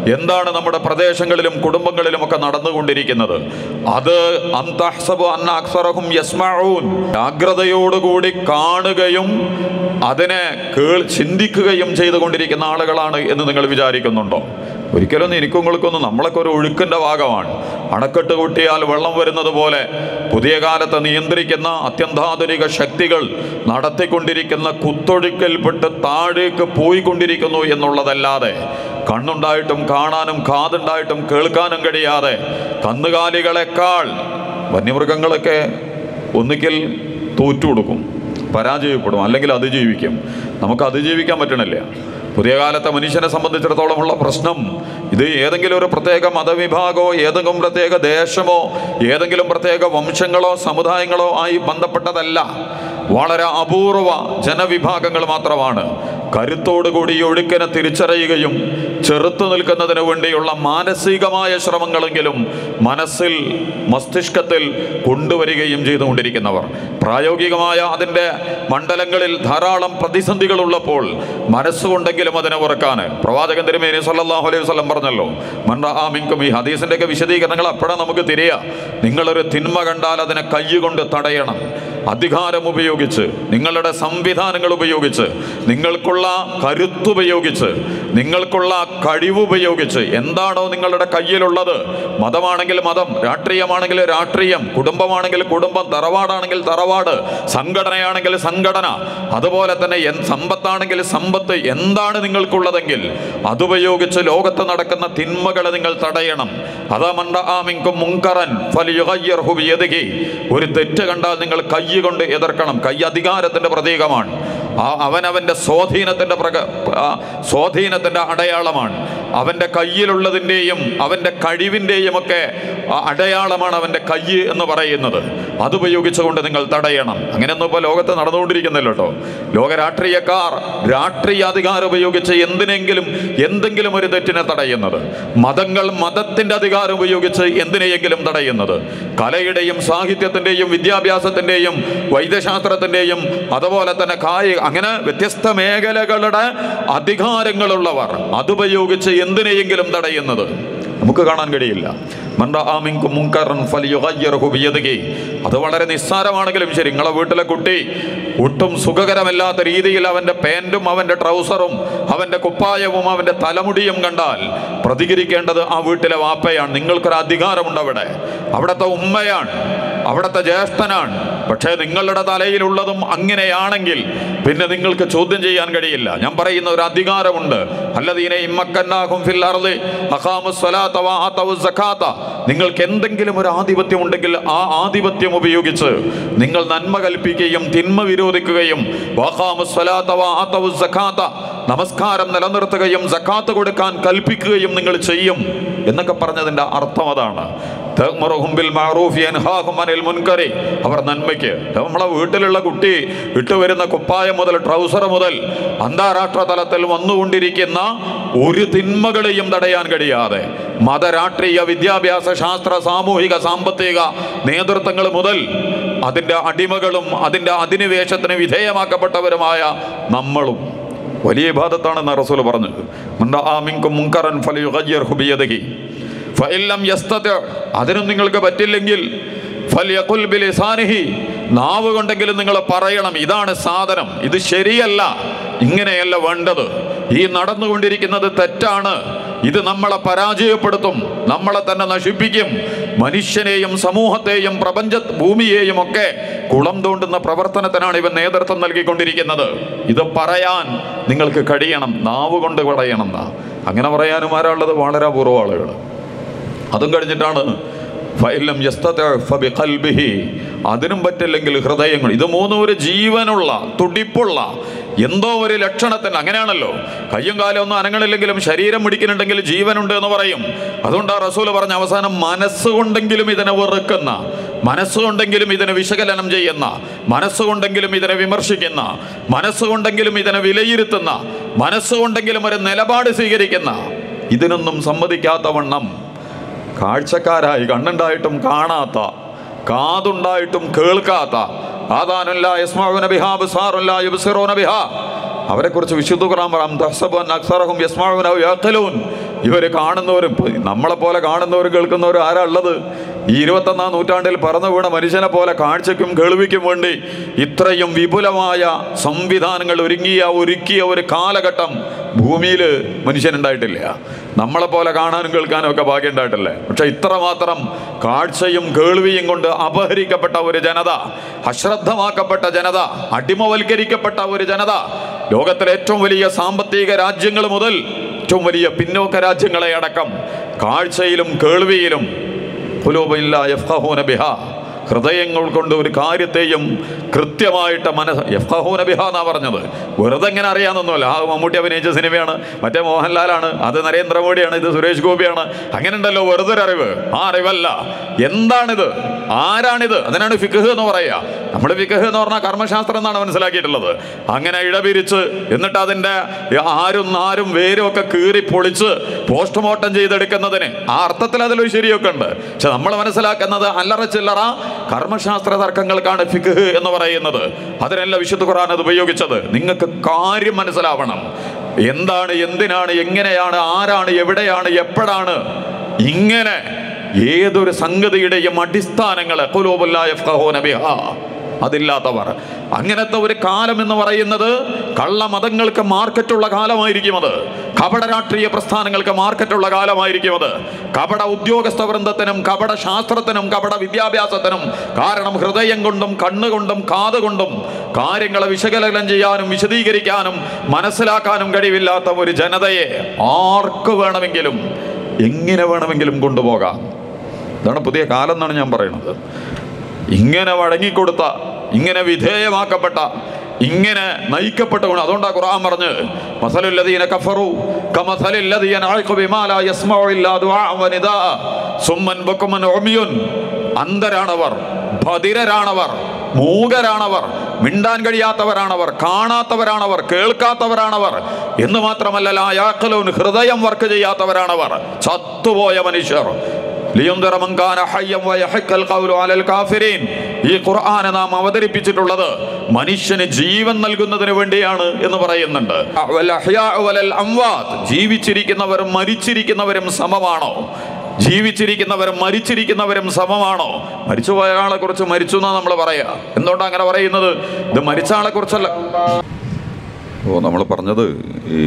എന്താണ് നമ്മുടെ പ്രദേശങ്ങളിലും കുടുംബങ്ങളിലും ഒക്കെ നടന്നുകൊണ്ടിരിക്കുന്നത് അത് അന്തഹ്സബു അന്ന അക്സറഹും യസ്മഊൻ ജാഗ്രതയോടുകൂടി കാണുകയും അതിനെ കേൾ ചിന്തിക്കുകയും ചെയ്തുകൊണ്ടിരിക്കുന്ന ആളുകളാണ് എന്ന് നിങ്ങൾ വിചാരിക്കുന്നുണ്ടോ ഒരിക്കലും എനിക്കും നിങ്ങൾക്കൊന്നും നമ്മളൊക്കെ ഒരു ഒഴുക്കിൻ്റെ ഭാഗമാണ് അണക്കെട്ട് കൂട്ടിയാൽ വെള്ളം വരുന്നത് പോലെ പുതിയ കാലത്ത് നിയന്ത്രിക്കുന്ന അത്യന്താധുനിക ശക്തികൾ നടത്തിക്കൊണ്ടിരിക്കുന്ന കുത്തൊഴുക്കൽപ്പെട്ട് താഴേക്ക് പോയിക്കൊണ്ടിരിക്കുന്നു എന്നുള്ളതല്ലാതെ കണ്ണുണ്ടായിട്ടും കാണാനും കാതുണ്ടായിട്ടും കേൾക്കാനും കഴിയാതെ കന്നുകാലികളെക്കാൾ വന്യമൃഗങ്ങളൊക്കെ ഒന്നുകിൽ തോറ്റു കൊടുക്കും പരാജയപ്പെടും അല്ലെങ്കിൽ അതിജീവിക്കും നമുക്ക് അതിജീവിക്കാൻ പറ്റണില്ല പുതിയ കാലത്തെ മനുഷ്യനെ സംബന്ധിച്ചിടത്തോളമുള്ള പ്രശ്നം ഇത് ഏതെങ്കിലും ഒരു പ്രത്യേക മതവിഭാഗമോ ഏതെങ്കിലും പ്രത്യേക ദേശമോ ഏതെങ്കിലും പ്രത്യേക വംശങ്ങളോ സമുദായങ്ങളോ ആയി ബന്ധപ്പെട്ടതല്ല വളരെ അപൂർവ ജനവിഭാഗങ്ങൾ മാത്രമാണ് കരുത്തോടുകൂടി ഈ ഒഴുക്കിനെ തിരിച്ചറിയുകയും ചെറുത്തു നിൽക്കുന്നതിന് വേണ്ടിയുള്ള മാനസികമായ ശ്രമങ്ങളെങ്കിലും മനസ്സിൽ മസ്തിഷ്കത്തിൽ കൊണ്ടുവരികയും ചെയ്തുകൊണ്ടിരിക്കുന്നവർ പ്രായോഗികമായ അതിൻ്റെ മണ്ഡലങ്ങളിൽ ധാരാളം പ്രതിസന്ധികളുള്ളപ്പോൾ മനസ്സുകൊണ്ടെങ്കിലും അതിനെ ഉറക്കാൻ പ്രവാചകൻ തിരുമേനി സല്ലല്ലാഹു അലൈഹി വസല്ലം പറഞ്ഞല്ലോ മൻറാമിങ്കും ഈ ഹദീസിൻ്റെയൊക്കെ വിശദീകരണങ്ങൾ അപ്പോഴാണ് നമുക്ക് തിരിയാ നിങ്ങളൊരു തിന്മ കണ്ടാൽ അതിനെ കൈകൊണ്ട് തടയണം അധികാരം ഉപയോഗിച്ച് നിങ്ങളുടെ സംവിധാനങ്ങൾ ഉപയോഗിച്ച് നിങ്ങൾക്കുള്ള കരുത്തുപയോഗിച്ച് നിങ്ങൾക്കുള്ള കഴിവുപയോഗിച്ച് എന്താണോ നിങ്ങളുടെ കയ്യിലുള്ളത് മതമാണെങ്കിൽ മതം രാഷ്ട്രീയമാണെങ്കിൽ രാഷ്ട്രീയം കുടുംബമാണെങ്കിൽ കുടുംബം തറവാടാണെങ്കിൽ തറവാട് സംഘടനയാണെങ്കിൽ സംഘടന അതുപോലെ തന്നെ എൻ സമ്പത്താണെങ്കിൽ സമ്പത്ത് എന്താണ് നിങ്ങൾക്കുള്ളതെങ്കിൽ അതുപയോഗിച്ച് ലോകത്ത് നടക്കുന്ന തിന്മകളെ നിങ്ങൾ തടയണം അതാ മണ്ട ആമിങ്കും മുങ്കറൻ ഫലിയുഗയ്യർഹു ബിയദിഹി. ഒരു തെറ്റ് കണ്ടാൽ നിങ്ങൾ കൈ കൊണ്ട് എതിർക്കണം കൈ അധികാരത്തിന്റെ പ്രതീകമാണ് ആ അവനവന്റെ സ്വാധീനത്തിന്റെ പ്രക ആ, സ്വാധീനത്തിന്റെ അടയാളമാണ് അവന്റെ കയ്യിലുള്ളതിൻ്റെയും അവന്റെ കഴിവിൻ്റെയും ഒക്കെ ആ അടയാളമാണ് അവന്റെ കൈ എന്ന് പറയുന്നത് അതുപയോഗിച്ചുകൊണ്ട് നിങ്ങൾ തടയണം അങ്ങനെയൊന്നും ഇപ്പോൾ ലോകത്ത് നടന്നുകൊണ്ടിരിക്കുന്നില്ല കേട്ടോ ലോക രാഷ്ട്രീയക്കാർ രാഷ്ട്രീയ അധികാരം ഉപയോഗിച്ച് എന്തിനെങ്കിലും എന്തെങ്കിലും ഒരു തെറ്റിനെ തടയുന്നത് മതങ്ങൾ മതത്തിന്റെ അധികാരം ഉപയോഗിച്ച് എന്തിനെയെങ്കിലും തടയുന്നത് കലയുടെയും സാഹിത്യത്തിന്റെയും വിദ്യാഭ്യാസത്തിന്റെയും വൈദ്യശാസ്ത്രത്തിന്റെയും അതുപോലെ തന്നെ കായിക അങ്ങനെ വ്യത്യസ്ത മേഖലകളുടെ അധികാരങ്ങളുള്ളവർ അതുപയോഗിച്ച് എന്തിനെയെങ്കിലും തടയുന്നത് നമുക്ക് കാണാൻ കഴിയില്ല മൻ റആ മിൻകും മുൻകറൻ ഫലിയുഗയ്യിർഹു ബിയദിഹി. അത് വളരെ നിസ്സാരമാണെങ്കിലും ശരി നിങ്ങളെ വീട്ടിലെ കുട്ടി ഒട്ടും സുഖകരമല്ലാത്ത രീതിയിൽ അവൻ്റെ പാൻറ്റും അവൻ്റെ ട്രൗസറും അവൻ്റെ കുപ്പായവും അവൻ്റെ തലമുടിയും കണ്ടാൽ പ്രതികരിക്കേണ്ടത് ആ വീട്ടിലെ വാപ്പയാണ് നിങ്ങൾക്കൊരു അധികാരമുണ്ട് അവിടെ അവിടുത്തെ ഉമ്മയാണ് അവിടുത്തെ ജ്യേഷ്ഠനാണ് പക്ഷേ നിങ്ങളുടെ തലയിലുള്ളതും അങ്ങനെയാണെങ്കിൽ പിന്നെ നിങ്ങൾക്ക് ചോദ്യം ചെയ്യാൻ കഴിയില്ല ഞാൻ പറയുന്ന ഒരു അധികാരമുണ്ട് അല്ലദീനെ ഇമ്മക്കന്നാഹും ഫിൽ അർളി അഖാമുസ് സ്വലാത്ത വആതവുസ് സകാത്ത നിങ്ങൾക്ക് എന്തെങ്കിലും ഒരു ആധിപത്യം ഉണ്ടെങ്കിൽ ആ ആധിപത്യം ഉപയോഗിച്ച് നിങ്ങൾ നന്മ കൽപ്പിക്കുകയും തിന്മ വിരോധിക്കുകയും വഖാമുസ് സ്വലാത്ത വആതവുസ് സകാത്ത നമസ്കാരം നിലനിർത്തുകയും സക്കാത്ത് കൊടുക്കാൻ കൽപ്പിക്കുകയും നിങ്ങൾ ചെയ്യും എന്നൊക്കെ പറഞ്ഞതിൻ്റെ അർത്ഥം അതാണ് തഅ്മുറുഹും ബിൽ മഅറൂഫി യൻഹാഹും അനിൽ മുൻകരി അവർ നന്മയ്ക്ക് നമ്മളെ വീട്ടിലുള്ള കുട്ടി ഇട്ടുവരുന്ന കുപ്പായം മുതൽ ട്രൗസർ മുതൽ അന്താരാഷ്ട്ര തലത്തിൽ വന്നുകൊണ്ടിരിക്കുന്ന ഒരു തിന്മകളെയും തടയാൻ കഴിയാതെ മത രാഷ്ട്രീയ വിദ്യാഭ്യാസ ശാസ്ത്ര സാമൂഹിക സാമ്പത്തിക നേതൃത്വങ്ങൾ മുതൽ അതിൻ്റെ അടിമകളും അതിൻ്റെ അധിനിവേശത്തിന് വിധേയമാക്കപ്പെട്ടവരുമായ നമ്മളും വലിയ ഇബാദത്താണെന്ന് റസൂൽ പറഞ്ഞത് മൻ റആ മിൻകും മുൻകറൻ ഫലിയുഗയ്യിർഹു ബിയദിഹി ഫഇല്ലം യസ്തതി അതിനും നിങ്ങൾക്ക് പറ്റില്ലെങ്കിൽ ഫലിയഖുൽ ബിലിസാനിഹി നാവ് കൊണ്ടെങ്കിലും നിങ്ങൾ പറയണം ഇതാണ് സാധനം ഇത് ശരിയല്ല ഇങ്ങനെയല്ല വേണ്ടത് ഈ നടന്നുകൊണ്ടിരിക്കുന്നത് തെറ്റാണ് ഇത് നമ്മളെ പരാജയപ്പെടുത്തും നമ്മളെ തന്നെ നശിപ്പിക്കും മനുഷ്യനെയും സമൂഹത്തെയും പ്രപഞ്ച ഭൂമിയെയും ഒക്കെ കുളം തോണ്ടുന്ന പ്രവർത്തനത്തിനാണ് ഇവൻ നേതൃത്വം നൽകിക്കൊണ്ടിരിക്കുന്നത് ഇത് പറയാൻ നിങ്ങൾക്ക് കഴിയണം നാവ് കൊണ്ട് പറയണം എന്നാ അങ്ങനെ പറയാനും ആരാളുള്ളത് വളരെ അപൂർവ ആളുകൾ അതും കഴിഞ്ഞിട്ടാണ് ഫൈലം യസ്തത ഫബിഖൽബിഹി അതിനും പറ്റില്ലെങ്കിൽ ഹൃദയങ്ങൾ ഇത് മൂന്നും ഒരു ജീവനുള്ള തുടിപ്പുള്ള എന്തോ ഒരു ലക്ഷണത്തിന് അങ്ങനെയാണല്ലോ കയ്യും കാലം ഒന്നും അനങ്ങളില്ലെങ്കിലും ശരീരം പിടിക്കുന്നുണ്ടെങ്കിൽ ജീവനുണ്ട് എന്ന് പറയും അതുകൊണ്ട് ആ റസൂൽ പറഞ്ഞ അവസാനം മനസ്സുകൊണ്ടെങ്കിലും ഇതിനെ വെറുക്കുന്ന മനസ്സുകൊണ്ടെങ്കിലും ഇതിനെ വിശകലനം ചെയ്യുന്ന മനസ്സുകൊണ്ടെങ്കിലും ഇതിനെ വിമർശിക്കുന്ന മനസ്സുകൊണ്ടെങ്കിലും ഇതിനെ വിലയിരുത്തുന്ന മനസ്സുകൊണ്ടെങ്കിലും ഒരു നിലപാട് സ്വീകരിക്കുന്ന ഇതിനൊന്നും സമ്മതിക്കാത്ത വണ്ണം കാഴ്ചക്കാരായി കണ്ണുണ്ടായിട്ടും കാണാത്ത കാതുണ്ടായിട്ടും കേൾക്കാത്ത ആദാനുല്ല യസ്മാഉന ബിഹാ ബിസാറുല്ല യുബ്സിറൂന ബിഹാ അവരെക്കുറിച്ച് വിശുദ്ധ ഖുർആൻ പറയാം തഹ്സബുൻ അക്സറഹും യസ്മാഉന ഔ യഖലൂൻ ഇവർ കാണുന്നവരും ഇപ്പൊ നമ്മളെ പോലെ കാണുന്നവരും കേൾക്കുന്നവരും ആരാ ഉള്ളത് ഈ ഇരുപത്തൊന്നാം നൂറ്റാണ്ടിൽ പറന്നു വീണ മനുഷ്യനെ പോലെ കാഴ്ചയ്ക്കും കേൾവിക്കും വേണ്ടി ഇത്രയും വിപുലമായ സംവിധാനങ്ങൾ ഒരുങ്ങിയ ഒരുക്കിയ ഒരു കാലഘട്ടം ഭൂമിയിൽ മനുഷ്യനുണ്ടായിട്ടില്ല നമ്മളെ പോലെ കാണാനും കേൾക്കാനും ഒക്കെ ഭാഗ്യം ഉണ്ടായിട്ടില്ലേ പക്ഷെ ഇത്രമാത്രം കാഴ്ചയും കേൾവിയും കൊണ്ട് അപഹരിക്കപ്പെട്ട ഒരു ജനത അശ്രദ്ധമാക്കപ്പെട്ട ജനത അടിമവൽക്കരിക്കപ്പെട്ട ഒരു ജനത ലോകത്തിലെ ഏറ്റവും വലിയ സാമ്പത്തിക രാജ്യങ്ങൾ മുതൽ ഏറ്റവും വലിയ പിന്നോക്ക രാജ്യങ്ങളെ അടക്കം കാഴ്ചയിലും കേൾവിയിലും ഖുലൂബില്ല യഫ്ഖഹൂന ബിഹാ ഹൃദയങ്ങൾ കൊണ്ട് ഒരു കാര്യത്തെയും കൃത്യമായിട്ട് മനസ്സ് യഫ്ഖഹൂന ബിഹ എന്നാ പറഞ്ഞത് വെറുതെ എങ്ങനെ അറിയാമെന്നൊന്നുമല്ല ആ മമ്മൂട്ടി അഭിനയിച്ച സിനിമയാണ് മറ്റേ മോഹൻലാലാണ് അത് നരേന്ദ്രമോദിയാണ് ഇത് സുരേഷ് ഗോപിയാണ് അങ്ങനെ ഉണ്ടല്ലോ വെറുതെ ഒരു അറിവ് ആ അറിവല്ല എന്താണിത് ആരാണിത് അതിനാണ് ഫിഖ് എന്ന് പറയുക നമ്മൾ ഫിഖ് എന്ന് പറഞ്ഞാൽ കർമ്മശാസ്ത്രം എന്നാണ് മനസ്സിലാക്കിയിട്ടുള്ളത് അങ്ങനെ ഇടപിരിച്ച് എന്നിട്ട് അതിൻ്റെ ആരും നാരും വേരും ഒക്കെ കീറി പൊളിച്ച് പോസ്റ്റ്മോർട്ടം ചെയ്തെടുക്കുന്നതിന് ആ അർത്ഥത്തിൽ അതിലൊരു ശരിയൊക്കെ ഉണ്ട് പക്ഷെ നമ്മൾ മനസ്സിലാക്കുന്നത് അല്ലറ ചില്ലറ കർമ്മശാസ്ത്ര തർക്കങ്ങൾക്കാണ് ഫിഖ് എന്ന് പറയുന്നത് അതിനല്ല വിശുദ്ധ ഖുർആൻ അത് ഉപയോഗിച്ചത് നിങ്ങൾക്ക് കാര്യം മനസ്സിലാവണം എന്താണ് എന്തിനാണ് എങ്ങനെയാണ് ആരാണ് എവിടെയാണ് എപ്പോഴാണ് ഇങ്ങനെ ഏതൊരു സംഗതിയുടെയും അടിസ്ഥാനങ്ങൾ അതില്ലാത്തവർ അങ്ങനത്തെ ഒരു കാലം എന്ന് പറയുന്നത് കള്ള മതങ്ങൾക്ക് മാർക്കറ്റുള്ള കാലമായിരിക്കും അത് കപട രാഷ്ട്രീയ പ്രസ്ഥാനങ്ങൾക്ക് മാർക്കറ്റുള്ള കാലമായിരിക്കും അത് കപട ഉദ്യോഗസ്ഥ വൃന്ദത്തിനും കപട ശാസ്ത്രത്തിനും കപട വിദ്യാഭ്യാസത്തിനും കാരണം ഹൃദയം കൊണ്ടും കണ്ണുകൊണ്ടും കാതുകൊണ്ടും കാര്യങ്ങളെ വിശകലനം ചെയ്യാനും വിശദീകരിക്കാനും മനസ്സിലാക്കാനും കഴിവില്ലാത്ത ഒരു ജനതയെ ആർക്ക് വേണമെങ്കിലും എങ്ങനെ വേണമെങ്കിലും കൊണ്ടുപോകാം ഇതാണ് പുതിയ കാലം എന്നാണ് ഞാൻ പറയുന്നത് ഇങ്ങനെ വഴങ്ങിക്കൊടുത്ത ഇങ്ങനെ വിധേയമാക്കപ്പെട്ട ഇങ്ങനെ നയിക്കപ്പെട്ട ഗുണം അതുകൊണ്ടാ ഖുർആൻ പറഞ്ഞ് മസലുല്ലദീന കഫറു കമസലില്ലദീന അഅഖു ബിമാ ലാ യസ്മഉ ഇല്ലാ ദുആഅ വനിദാ സുമ്മൻ ബുക്കുമൻ ഉമിയുൻ അന്ധരാണവർ ബധിരരാണവർ മൂകരാണവർ മിണ്ടാൻ കഴിയാത്തവരാണവർ കാണാത്തവരാണവർ കേൾക്കാത്തവരാണവർ എന്ന് മാത്രമല്ല ലായാക്കലൂൻ ഹൃദയം വർക്ക് ചെയ്യാത്തവരാണവർ ചത്തുപോയ മനുഷ്യർ ലിയുന്ദിറ മൻ കാന ഹയ്യം വയഹക്കൽ ഖൗലു അലൽ കാഫിരീൻ ഈ ഖുർആനെ നാം അവതരിപ്പിച്ചിട്ടുള്ളത് മനുഷ്യന് ജീവൻ നൽകുന്നതിന് വേണ്ടിയാണ് എന്ന് പറയുന്നുണ്ട് വൽ അഹ്യാഉ വലൽ അംവാത്ത് ജീവിച്ചിരിക്കുന്നവരും മരിച്ചിരിക്കുന്നവരും സമമാണോ ജീവിച്ചിരിക്കുന്നവരും മരിച്ചിരിക്കുന്നവരും സമമാണോ മരിച്ചുപോയ ആളെ കുറിച്ച് മരിച്ചു എന്നാ നമ്മൾ പറയാ എന്തുകൊണ്ടാണ് അങ്ങനെ പറയുന്നത് ഇത് മരിച്ച ആളെ കുറിച്ചല്ല ഓ നമ്മൾ പറഞ്ഞത് ഈ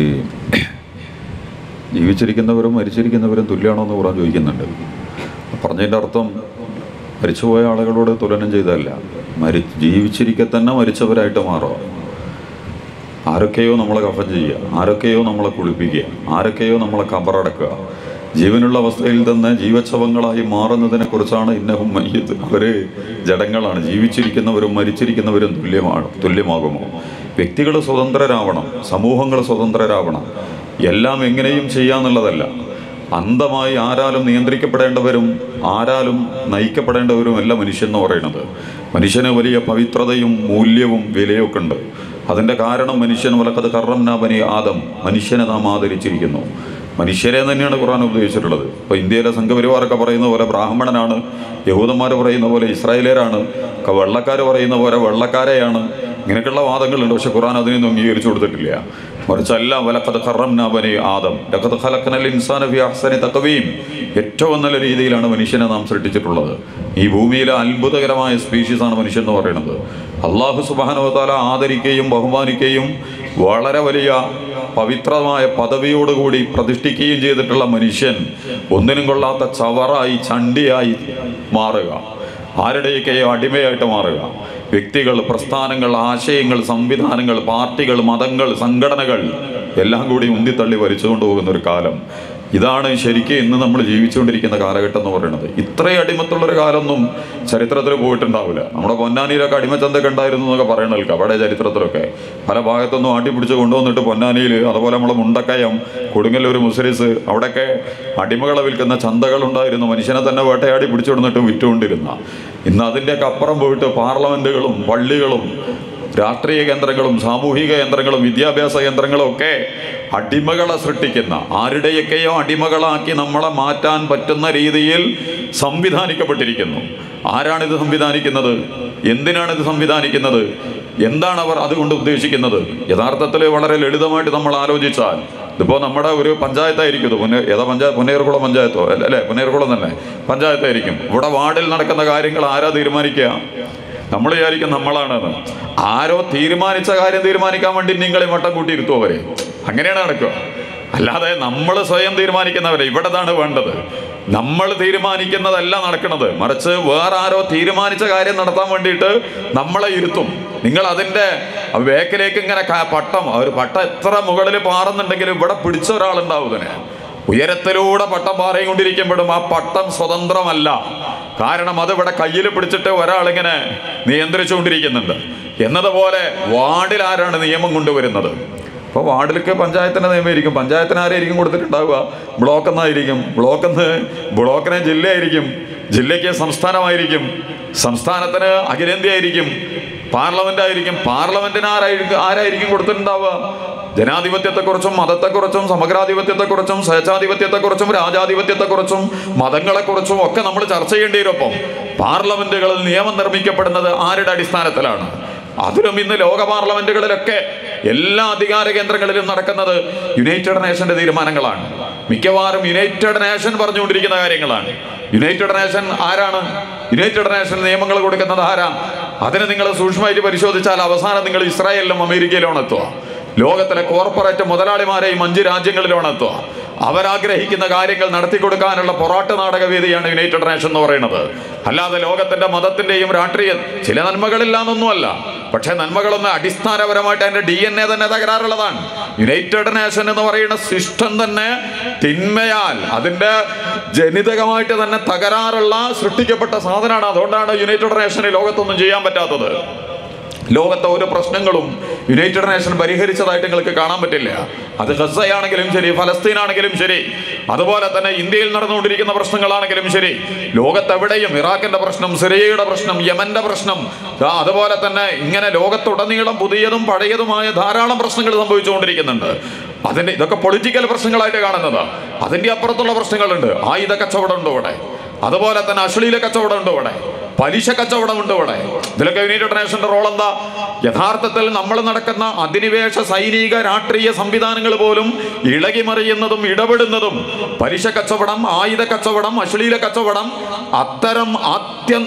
ജീവിച്ചിരിക്കുന്നവരും മരിച്ചിരിക്കുന്നവരും തുല്യമാണോ എന്ന് ഖുറാൻ ചോദിക്കുന്നുണ്ട് പറഞ്ഞതിൻ്റെ അർത്ഥം മരിച്ചുപോയ ആളുകളോട് തുലനം ചെയ്തതല്ല മരി ജീവിച്ചിരിക്കെ തന്നെ മരിച്ചവരായിട്ട് മാറുക ആരൊക്കെയോ നമ്മളെ കഫൻ ചെയ്യുക ആരൊക്കെയോ നമ്മളെ കുളിപ്പിക്കുക ആരൊക്കെയോ നമ്മളെ കബറടക്കുക ജീവനുള്ള അവസ്ഥയിൽ തന്നെ ജീവച്ഛവങ്ങളായി മാറുന്നതിനെ കുറിച്ചാണ് ഇന്നഹും മയ്യത്ത് അവര് ജഡങ്ങളാണ് ജീവിച്ചിരിക്കുന്നവരും മരിച്ചിരിക്കുന്നവരും തുല്യമാണ് തുല്യമാകുമോ വ്യക്തികൾ സ്വതന്ത്രരാവണം സമൂഹങ്ങൾ സ്വതന്ത്രരാവണം എല്ലാം എങ്ങനെയും ചെയ്യാന്നുള്ളതല്ല അന്ധമായി ആരാലും നിയന്ത്രിക്കപ്പെടേണ്ടവരും ആരാലും നയിക്കപ്പെടേണ്ടവരും അല്ല മനുഷ്യൻ എന്ന് പറയുന്നത് മനുഷ്യന് വലിയ പവിത്രതയും മൂല്യവും വിലയൊക്കെ ഉണ്ട് അതിൻ്റെ കാരണം മനുഷ്യൻ വലക്കത് കറംനാബനി ആദം മനുഷ്യനെ നാം ആദരിച്ചിരിക്കുന്നു മനുഷ്യരെ തന്നെയാണ് ഖുർആൻ ഉപയോഗിച്ചിട്ടുള്ളത് ഇപ്പോൾ ഇന്ത്യയിലെ സംഘപരിവാറൊക്കെ പറയുന്ന പോലെ ബ്രാഹ്മണനാണ് യഹൂദന്മാർ പറയുന്ന പോലെ ഇസ്രായേലരാണ് വെള്ളക്കാർ പറയുന്ന പോലെ വെള്ളക്കാരെയാണ് ഇങ്ങനെയൊക്കെയുള്ള വാദങ്ങളുണ്ട് പക്ഷെ ഖുർആൻ അതിനൊന്നും അംഗീകരിച്ചു കൊടുത്തിട്ടില്ല മറിച്ചല്ല വലക്കത് ഖറംനാബനി ആദം ലഖദ് ഖലഖനൽ ഇൻസാന ഫി അഹ്സനി തഖവീം ഏറ്റവും നല്ല രീതിയിലാണ് മനുഷ്യനെ നാം സൃഷ്ടിച്ചിട്ടുള്ളത് ഈ ഭൂമിയിലെ അത്ഭുതകരമായ സ്പീഷീസാണ് മനുഷ്യൻ എന്ന് പറയുന്നത് അള്ളാഹു സുബാനുവതാല ആദരിക്കുകയും ബഹുമാനിക്കുകയും വളരെ വലിയ പവിത്രമായ പദവിയോടുകൂടി പ്രതിഷ്ഠിക്കുകയും ചെയ്തിട്ടുള്ള മനുഷ്യൻ ഒന്നിനും കൊള്ളാത്ത ചവറായി ചണ്ടിയായി മാറുക ആരുടെയൊക്കെയോ അടിമയായിട്ട് മാറുക വ്യക്തികൾ പ്രസ്ഥാനങ്ങൾ ആശയങ്ങൾ സംവിധാനങ്ങൾ പാർട്ടികൾ മതങ്ങൾ സംഘടനകൾ എല്ലാം കൂടി ഉന്തിത്തള്ളി വലിച്ചുകൊണ്ട് പോകുന്ന ഒരു കാലം ഇതാണ് ശരിക്കും ഇന്ന് നമ്മൾ ജീവിച്ചുകൊണ്ടിരിക്കുന്ന കാലഘട്ടം എന്ന് പറയുന്നത് ഇത്രയും അടിമത്തുള്ളൊരു കാലമൊന്നും ചരിത്രത്തിൽ പോയിട്ടുണ്ടാവില്ല നമ്മുടെ പൊന്നാനിയിലൊക്കെ അടിമച്ചന്തൊക്കെ ഉണ്ടായിരുന്നു എന്നൊക്കെ പറയണ കേൾക്കാം അവിടെ ചരിത്രത്തിലൊക്കെ പല ഭാഗത്തൊന്നും ആട്ടി പിടിച്ച് കൊണ്ടുവന്നിട്ട് പൊന്നാനിയിൽ അതുപോലെ നമ്മളെ മുണ്ടക്കയം കൊടുങ്ങല്ലൂർ മുസ്ലിസ് അവിടെയൊക്കെ അടിമകളെ വിൽക്കുന്ന ചന്തകളുണ്ടായിരുന്നു മനുഷ്യനെ തന്നെ വേട്ടയാടി പിടിച്ചുകൊണ്ടിട്ട് വിറ്റുകൊണ്ടിരുന്ന ഇന്ന് അതിൻ്റെയൊക്കെ അപ്പുറം പോയിട്ട് പാർലമെൻറ്റുകളും പള്ളികളും രാഷ്ട്രീയ കേന്ദ്രങ്ങളും സാമൂഹിക കേന്ദ്രങ്ങളും വിദ്യാഭ്യാസ കേന്ദ്രങ്ങളും ഒക്കെ അടിമകളെ സൃഷ്ടിക്കുന്ന ആരുടെയൊക്കെയോ അടിമകളാക്കി നമ്മളെ മാറ്റാൻ പറ്റുന്ന രീതിയിൽ സംവിധാനിക്കപ്പെട്ടിരിക്കുന്നു ആരാണിത് സംവിധാനിക്കുന്നത് എന്തിനാണിത് സംവിധാനിക്കുന്നത് എന്താണ് അവർ അതുകൊണ്ട് ഉദ്ദേശിക്കുന്നത് യഥാർത്ഥത്തിൽ വളരെ ലളിതമായിട്ട് നമ്മൾ ആലോചിച്ചാൽ ഇതിപ്പോൾ നമ്മുടെ ഒരു പഞ്ചായത്തായിരിക്കും ഇത് പുന്ന ഏതാ പഞ്ചായത്ത് പുന്നേർകുളം പഞ്ചായത്തോ അല്ല അല്ലേ പുന്നേർകുളം തന്നെ പഞ്ചായത്തായിരിക്കും ഇവിടെ വാർഡിൽ നടക്കുന്ന കാര്യങ്ങൾ ആരാ തീരുമാനിക്കുക നമ്മൾ വിചാരിക്കും നമ്മളാണെന്ന് ആരോ തീരുമാനിച്ച കാര്യം തീരുമാനിക്കാൻ വേണ്ടി നിങ്ങളെ വട്ടം കൂട്ടിയിരുത്തുമോ അവരെ അങ്ങനെയാണ് നടക്കുക അല്ലാതെ നമ്മൾ സ്വയം തീരുമാനിക്കുന്നവരെ ഇവിടെതാണ് വേണ്ടത് നമ്മൾ തീരുമാനിക്കുന്നതല്ല നടക്കുന്നത് മറിച്ച് വേറെ ആരോ തീരുമാനിച്ച കാര്യം നടത്താൻ വേണ്ടിയിട്ട് നമ്മളെ ഇരുത്തും നിങ്ങൾ അതിൻ്റെ വേക്കിലേക്ക് ഇങ്ങനെ ക- പട്ടം ആ ഒരു പട്ടം എത്ര മുകളിൽ പാറുന്നുണ്ടെങ്കിലും ഇവിടെ പിടിച്ച ഒരാളുണ്ടാവും ഇതിനെ ഉയരത്തിലൂടെ പട്ടം പാറിക്കൊണ്ടിരിക്കുമ്പോഴും ആ പട്ടം സ്വതന്ത്രമല്ല കാരണം അത് ഇവിടെ കയ്യിൽ പിടിച്ചിട്ട് ഒരാളിങ്ങനെ നിയന്ത്രിച്ചുകൊണ്ടിരിക്കുന്നുണ്ട് എന്നതുപോലെ വാർഡിൽ ആരാണ് നിയമം കൊണ്ടുവരുന്നത് അപ്പോൾ വാർഡിലേക്ക് പഞ്ചായത്തിൻ്റെ നിയമമായിരിക്കും പഞ്ചായത്തിന് ആരായിരിക്കും കൊടുത്തിട്ടുണ്ടാവുക ബ്ലോക്ക് എന്നായിരിക്കും ബ്ലോക്ക് എന്ന് ബ്ലോക്കിന് ജില്ലയായിരിക്കും ജില്ലയ്ക്ക് സംസ്ഥാനമായിരിക്കും സംസ്ഥാനത്തിന് അഖിലേന്ത്യ ആയിരിക്കും പാർലമെന്റ് ആയിരിക്കും പാർലമെന്റിന് ആരായിരിക്കും ആരായിരിക്കും കൊടുത്തിട്ടുണ്ടാവുക ജനാധിപത്യത്തെക്കുറിച്ചും മതത്തെക്കുറിച്ചും സമഗ്രാധിപത്യത്തെക്കുറിച്ചും സ്വേച്ഛാധിപത്യത്തെക്കുറിച്ചും രാജാധിപത്യത്തെക്കുറിച്ചും മതങ്ങളെക്കുറിച്ചും ഒക്കെ നമ്മൾ ചർച്ച ചെയ്യേണ്ടി വരും ഒപ്പം പാർലമെന്റുകളിൽ നിയമം നിർമ്മിക്കപ്പെടുന്നത് ആരുടെ അടിസ്ഥാനത്തിലാണ് അതിലും ഇന്ന് ലോക പാർലമെന്റുകളിലൊക്കെ എല്ലാ അധികാര കേന്ദ്രങ്ങളിലും നടക്കുന്നത് യുണൈറ്റഡ് നേഷന്റെ തീരുമാനങ്ങളാണ് മിക്കവാറും യുണൈറ്റഡ് നേഷൻ പറഞ്ഞുകൊണ്ടിരിക്കുന്ന കാര്യങ്ങളാണ് യുണൈറ്റഡ് നേഷൻ ആരാണ് യുണൈറ്റഡ് നേഷൻ നിയമങ്ങൾ കൊടുക്കുന്നത് ആരാ അതിനെ നിങ്ങൾ സൂക്ഷ്മമായിട്ട് പരിശോധിച്ചാൽ അവസാനം നിങ്ങൾ ഇസ്രായേലിലും അമേരിക്കയിലാണ് എത്തുക ലോകത്തിലെ കോർപ്പറേറ്റ് മുതലാളിമാരെയും അഞ്ച് രാജ്യങ്ങളിലാണ് എത്തുക അവരാഗ്രഹിക്കുന്ന കാര്യങ്ങൾ നടത്തി കൊടുക്കാനുള്ള പൊറാട്ട് നാടകവേദിയാണ് യുണൈറ്റഡ് നേഷൻ എന്ന് പറയുന്നത് അല്ലാതെ ലോകത്തിന്റെ മതത്തിന്റെയും രാഷ്ട്രീയ ചില നന്മകളില്ലാന്നൊന്നുമല്ല പക്ഷെ നന്മകളൊന്നും അടിസ്ഥാനപരമായിട്ട് അതിന്റെ ഡി എൻ എ തന്നെ തകരാറുള്ളതാണ് യുണൈറ്റഡ് നേഷൻ എന്ന് പറയുന്ന സിസ്റ്റം തന്നെ തിന്മയാൽ അതിന്റെ ജനിതകമായിട്ട് തന്നെ തകരാറുള്ള സൃഷ്ടിക്കപ്പെട്ട സാധനമാണ് അതുകൊണ്ടാണ് യുണൈറ്റഡ് നേഷന് ലോകത്തൊന്നും ചെയ്യാൻ പറ്റാത്തത് ലോകത്തെ ഓരോ പ്രശ്നങ്ങളും യുണൈറ്റഡ് നേഷൻ പരിഹരിച്ചതായിട്ട് നിങ്ങൾക്ക് കാണാൻ പറ്റില്ല അത് ഗസയാണെങ്കിലും ശരി ഫലസ്തീനാണെങ്കിലും ശരി അതുപോലെ തന്നെ ഇന്ത്യയിൽ നടന്നുകൊണ്ടിരിക്കുന്ന പ്രശ്നങ്ങളാണെങ്കിലും ശരി ലോകത്തെവിടെയും ഇറാഖിന്റെ പ്രശ്നം സിറിയയുടെ പ്രശ്നം യമന്റെ പ്രശ്നം ദാ അതുപോലെ തന്നെ ഇങ്ങനെ ലോകത്തുടനീളം പുതിയതും പഴയതുമായ ധാരാളം പ്രശ്നങ്ങൾ സംഭവിച്ചുകൊണ്ടിരിക്കുന്നുണ്ട് അതിന്റെ ഇതൊക്കെ പൊളിറ്റിക്കൽ പ്രശ്നങ്ങളായിട്ട് കാണുന്നത് അതിന്റെ അപ്പുറത്തുള്ള പ്രശ്നങ്ങളുണ്ട് ആയുധ കച്ചവടം ഉണ്ട് ഇവിടെ അതുപോലെ തന്നെ അശ്ലീല കച്ചവടം ഉണ്ട് ഇവിടെ പലിശ കച്ചവടം ഉണ്ട് ഇവിടെ ഇതിലൊക്കെ യുണൈറ്റഡ് നേഷന്റെ റോൾ എന്താ യഥാർത്ഥത്തിൽ നമ്മൾ നടക്കുന്ന അധിനിവേശ സൈനിക രാഷ്ട്രീയ സംവിധാനങ്ങൾ പോലും ഇളകിമറിയുന്നതും ഇടപെടുന്നതും പലിശ കച്ചവടം ആയുധ കച്ചവടം അശ്ലീല കച്ചവടം അത്തരം ആദ്യം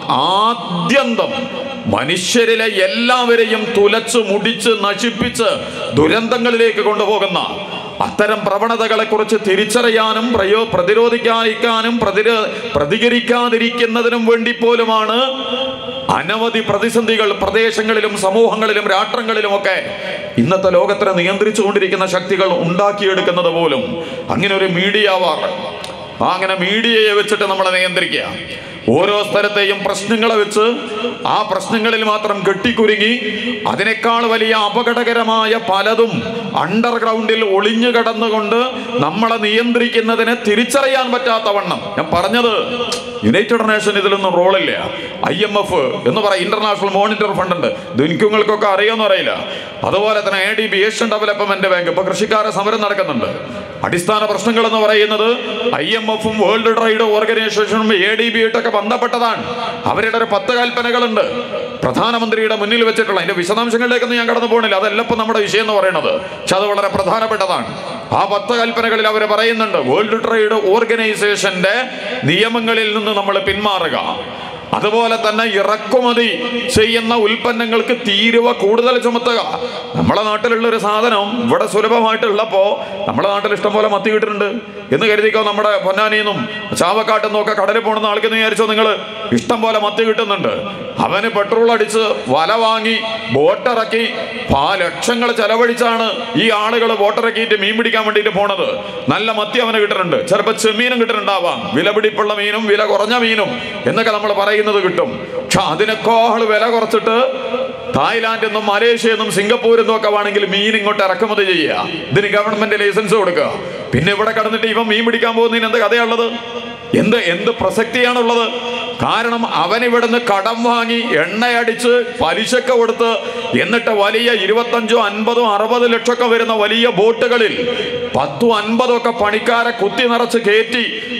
ആദ്യന്തം മനുഷ്യരിലെ എല്ലാവരെയും തുലച്ച് മുടിച്ച് നശിപ്പിച്ച് ദുരന്തങ്ങളിലേക്ക് കൊണ്ടുപോകുന്ന അത്തരം പ്രവണതകളെ കുറിച്ച് തിരിച്ചറിയാനും പ്രയോ പ്രതിരോധിക്കാതിരിക്കാനും പ്രതിരോ പ്രതികരിക്കാതിരിക്കുന്നതിനും വേണ്ടി പോലുമാണ് അനവധി പ്രതിസന്ധികൾ പ്രദേശങ്ങളിലും സമൂഹങ്ങളിലും രാഷ്ട്രങ്ങളിലും ഒക്കെ ഇന്നത്തെ ലോകത്തിനെ നിയന്ത്രിച്ചുകൊണ്ടിരിക്കുന്ന ശക്തികൾ ഉണ്ടാക്കിയെടുക്കുന്നത് പോലും അങ്ങനെ ഒരു മീഡിയ വാർ ആ അങ്ങനെ മീഡിയയെ വെച്ചിട്ട് നമ്മളെ നിയന്ത്രിക്കുക ഓരോ സ്ഥലത്തെയും പ്രശ്നങ്ങളെ വെച്ച് ആ പ്രശ്നങ്ങളിൽ മാത്രം കെട്ടിക്കുരുങ്ങി അതിനേക്കാൾ വലിയ അപകടകരമായ പലതും അണ്ടർഗ്രൗണ്ടിൽ ഒളിഞ്ഞു കടന്നുകൊണ്ട് നമ്മളെ നിയന്ത്രിക്കുന്നതിനെ തിരിച്ചറിയാൻ പറ്റാത്ത വണ്ണം ഞാൻ പറഞ്ഞത് യുണൈറ്റഡ് നേഷൻ ഇതിലൊന്നും റോളില്ല ഐ എം എഫ് എന്ന് പറയും ഇന്റർനാഷണൽ മോണിറ്റർ ഫണ്ട് ഉണ്ട് ഇത് എനിക്കുങ്ങൾക്കൊക്കെ അറിയാമെന്ന് അറിയില്ല അതുപോലെ തന്നെ A D B Asian development bank ഇപ്പൊ കൃഷിക്കാരെ സമരം നടക്കുന്നുണ്ട് അടിസ്ഥാന പ്രശ്നങ്ങൾ എന്ന് പറയുന്നത് ഐ എം എഫും വേൾഡ് ട്രേഡ് ഓർഗനൈസേഷനും എ ഡി ബി ആയിട്ടൊക്കെ ബന്ധപ്പെട്ടതാണ് അവരുടെ ഒരു പത്ത് കൽപ്പനകളുണ്ട് പ്രധാനമന്ത്രിയുടെ മുന്നിൽ വെച്ചിട്ടുള്ള അതിന്റെ വിശദാംശങ്ങളിലേക്കൊന്നും ഞാൻ കടന്നു പോകണില്ല അതല്ല ഇപ്പൊ നമ്മുടെ വിഷയം എന്ന് പറയുന്നത് പക്ഷെ അത് വളരെ പ്രധാനപ്പെട്ടതാണ് ആ പത്ത് കൽപ്പനകളിൽ അവർ പറയുന്നുണ്ട് വേൾഡ് ട്രേഡ് ഓർഗനൈസേഷന്റെ നിയമങ്ങളിൽ നിന്ന് നമ്മൾ പിന്മാറുക അതുപോലെ തന്നെ ഇറക്കുമതി ചെയ്യുന്ന ഉൽപ്പന്നങ്ങൾക്ക് തീരുവ കൂടുതൽ ചുമത്തുക നമ്മളെ നാട്ടിലുള്ള ഒരു സാധനം ഇവിടെ സുലഭമായിട്ടുള്ളപ്പോ നമ്മുടെ നാട്ടിൽ ഇഷ്ടം പോലെ മത്തി കിട്ടുന്നുണ്ട് എന്ന് കരുതിക്കോ നമ്മുടെ പൊന്നാനിന്നും ചാവക്കാട്ടിൽ നിന്നൊക്കെ കടലിൽ പോണെന്ന് ആൾക്കെന്ന് വിചാരിച്ചോ നിങ്ങൾ ഇഷ്ടം പോലെ മത്തി കിട്ടുന്നുണ്ട് അവന് പെട്രോൾ അടിച്ച് വല വാങ്ങി ബോട്ടിറക്കി ആ ലക്ഷങ്ങൾ ചെലവഴിച്ചാണ് ഈ ആളുകൾ ബോട്ടിറക്കിയിട്ട് മീൻ പിടിക്കാൻ വേണ്ടിയിട്ട് പോണത് നല്ല മത്തി അവന് കിട്ടുന്നുണ്ട് ചിലപ്പോൾ ചെമ്മീനും കിട്ടുന്നുണ്ടാവാം വിലപിടിപ്പുള്ള മീനും വില കുറഞ്ഞ മീനും എന്നൊക്കെ നമ്മൾ പറയുന്നത് കിട്ടും പക്ഷെ അതിനേക്കാൾ വില കുറച്ചിട്ട് തായ്ലാന്റിൽ നിന്നും മലേഷ്യയിൽ നിന്നും സിംഗപ്പൂരിൽ നിന്നും ഒക്കെ വേണമെങ്കിൽ മീൻ ഇങ്ങോട്ട് ഇറക്കുമതി ചെയ്യുക ഇതിന് ഗവൺമെന്റ് ലൈസൻസ് കൊടുക്കുക പിന്നെ ഇവിടെ കടന്നിട്ട് ഇവൻ മീൻ പിടിക്കാൻ പോകുന്നതിന് എന്ത് കഥയുള്ളത് എന്ത് എന്ത് പ്രസക്തിയാണുള്ളത് കാരണം അവൻ ഇവിടുന്ന് കടം വാങ്ങി എണ്ണയടിച്ച് പലിശക്ക് കൊടുത്ത് എന്നിട്ട് വലിയ ഇരുപത്തഞ്ചോ അൻപതോ അറുപത് ലക്ഷമൊക്കെ വരുന്ന വലിയ ബോട്ടുകളിൽ പത്തും അൻപതും ഒക്കെ പണിക്കാരെ കുത്തി നിറച്ച് കയറ്റി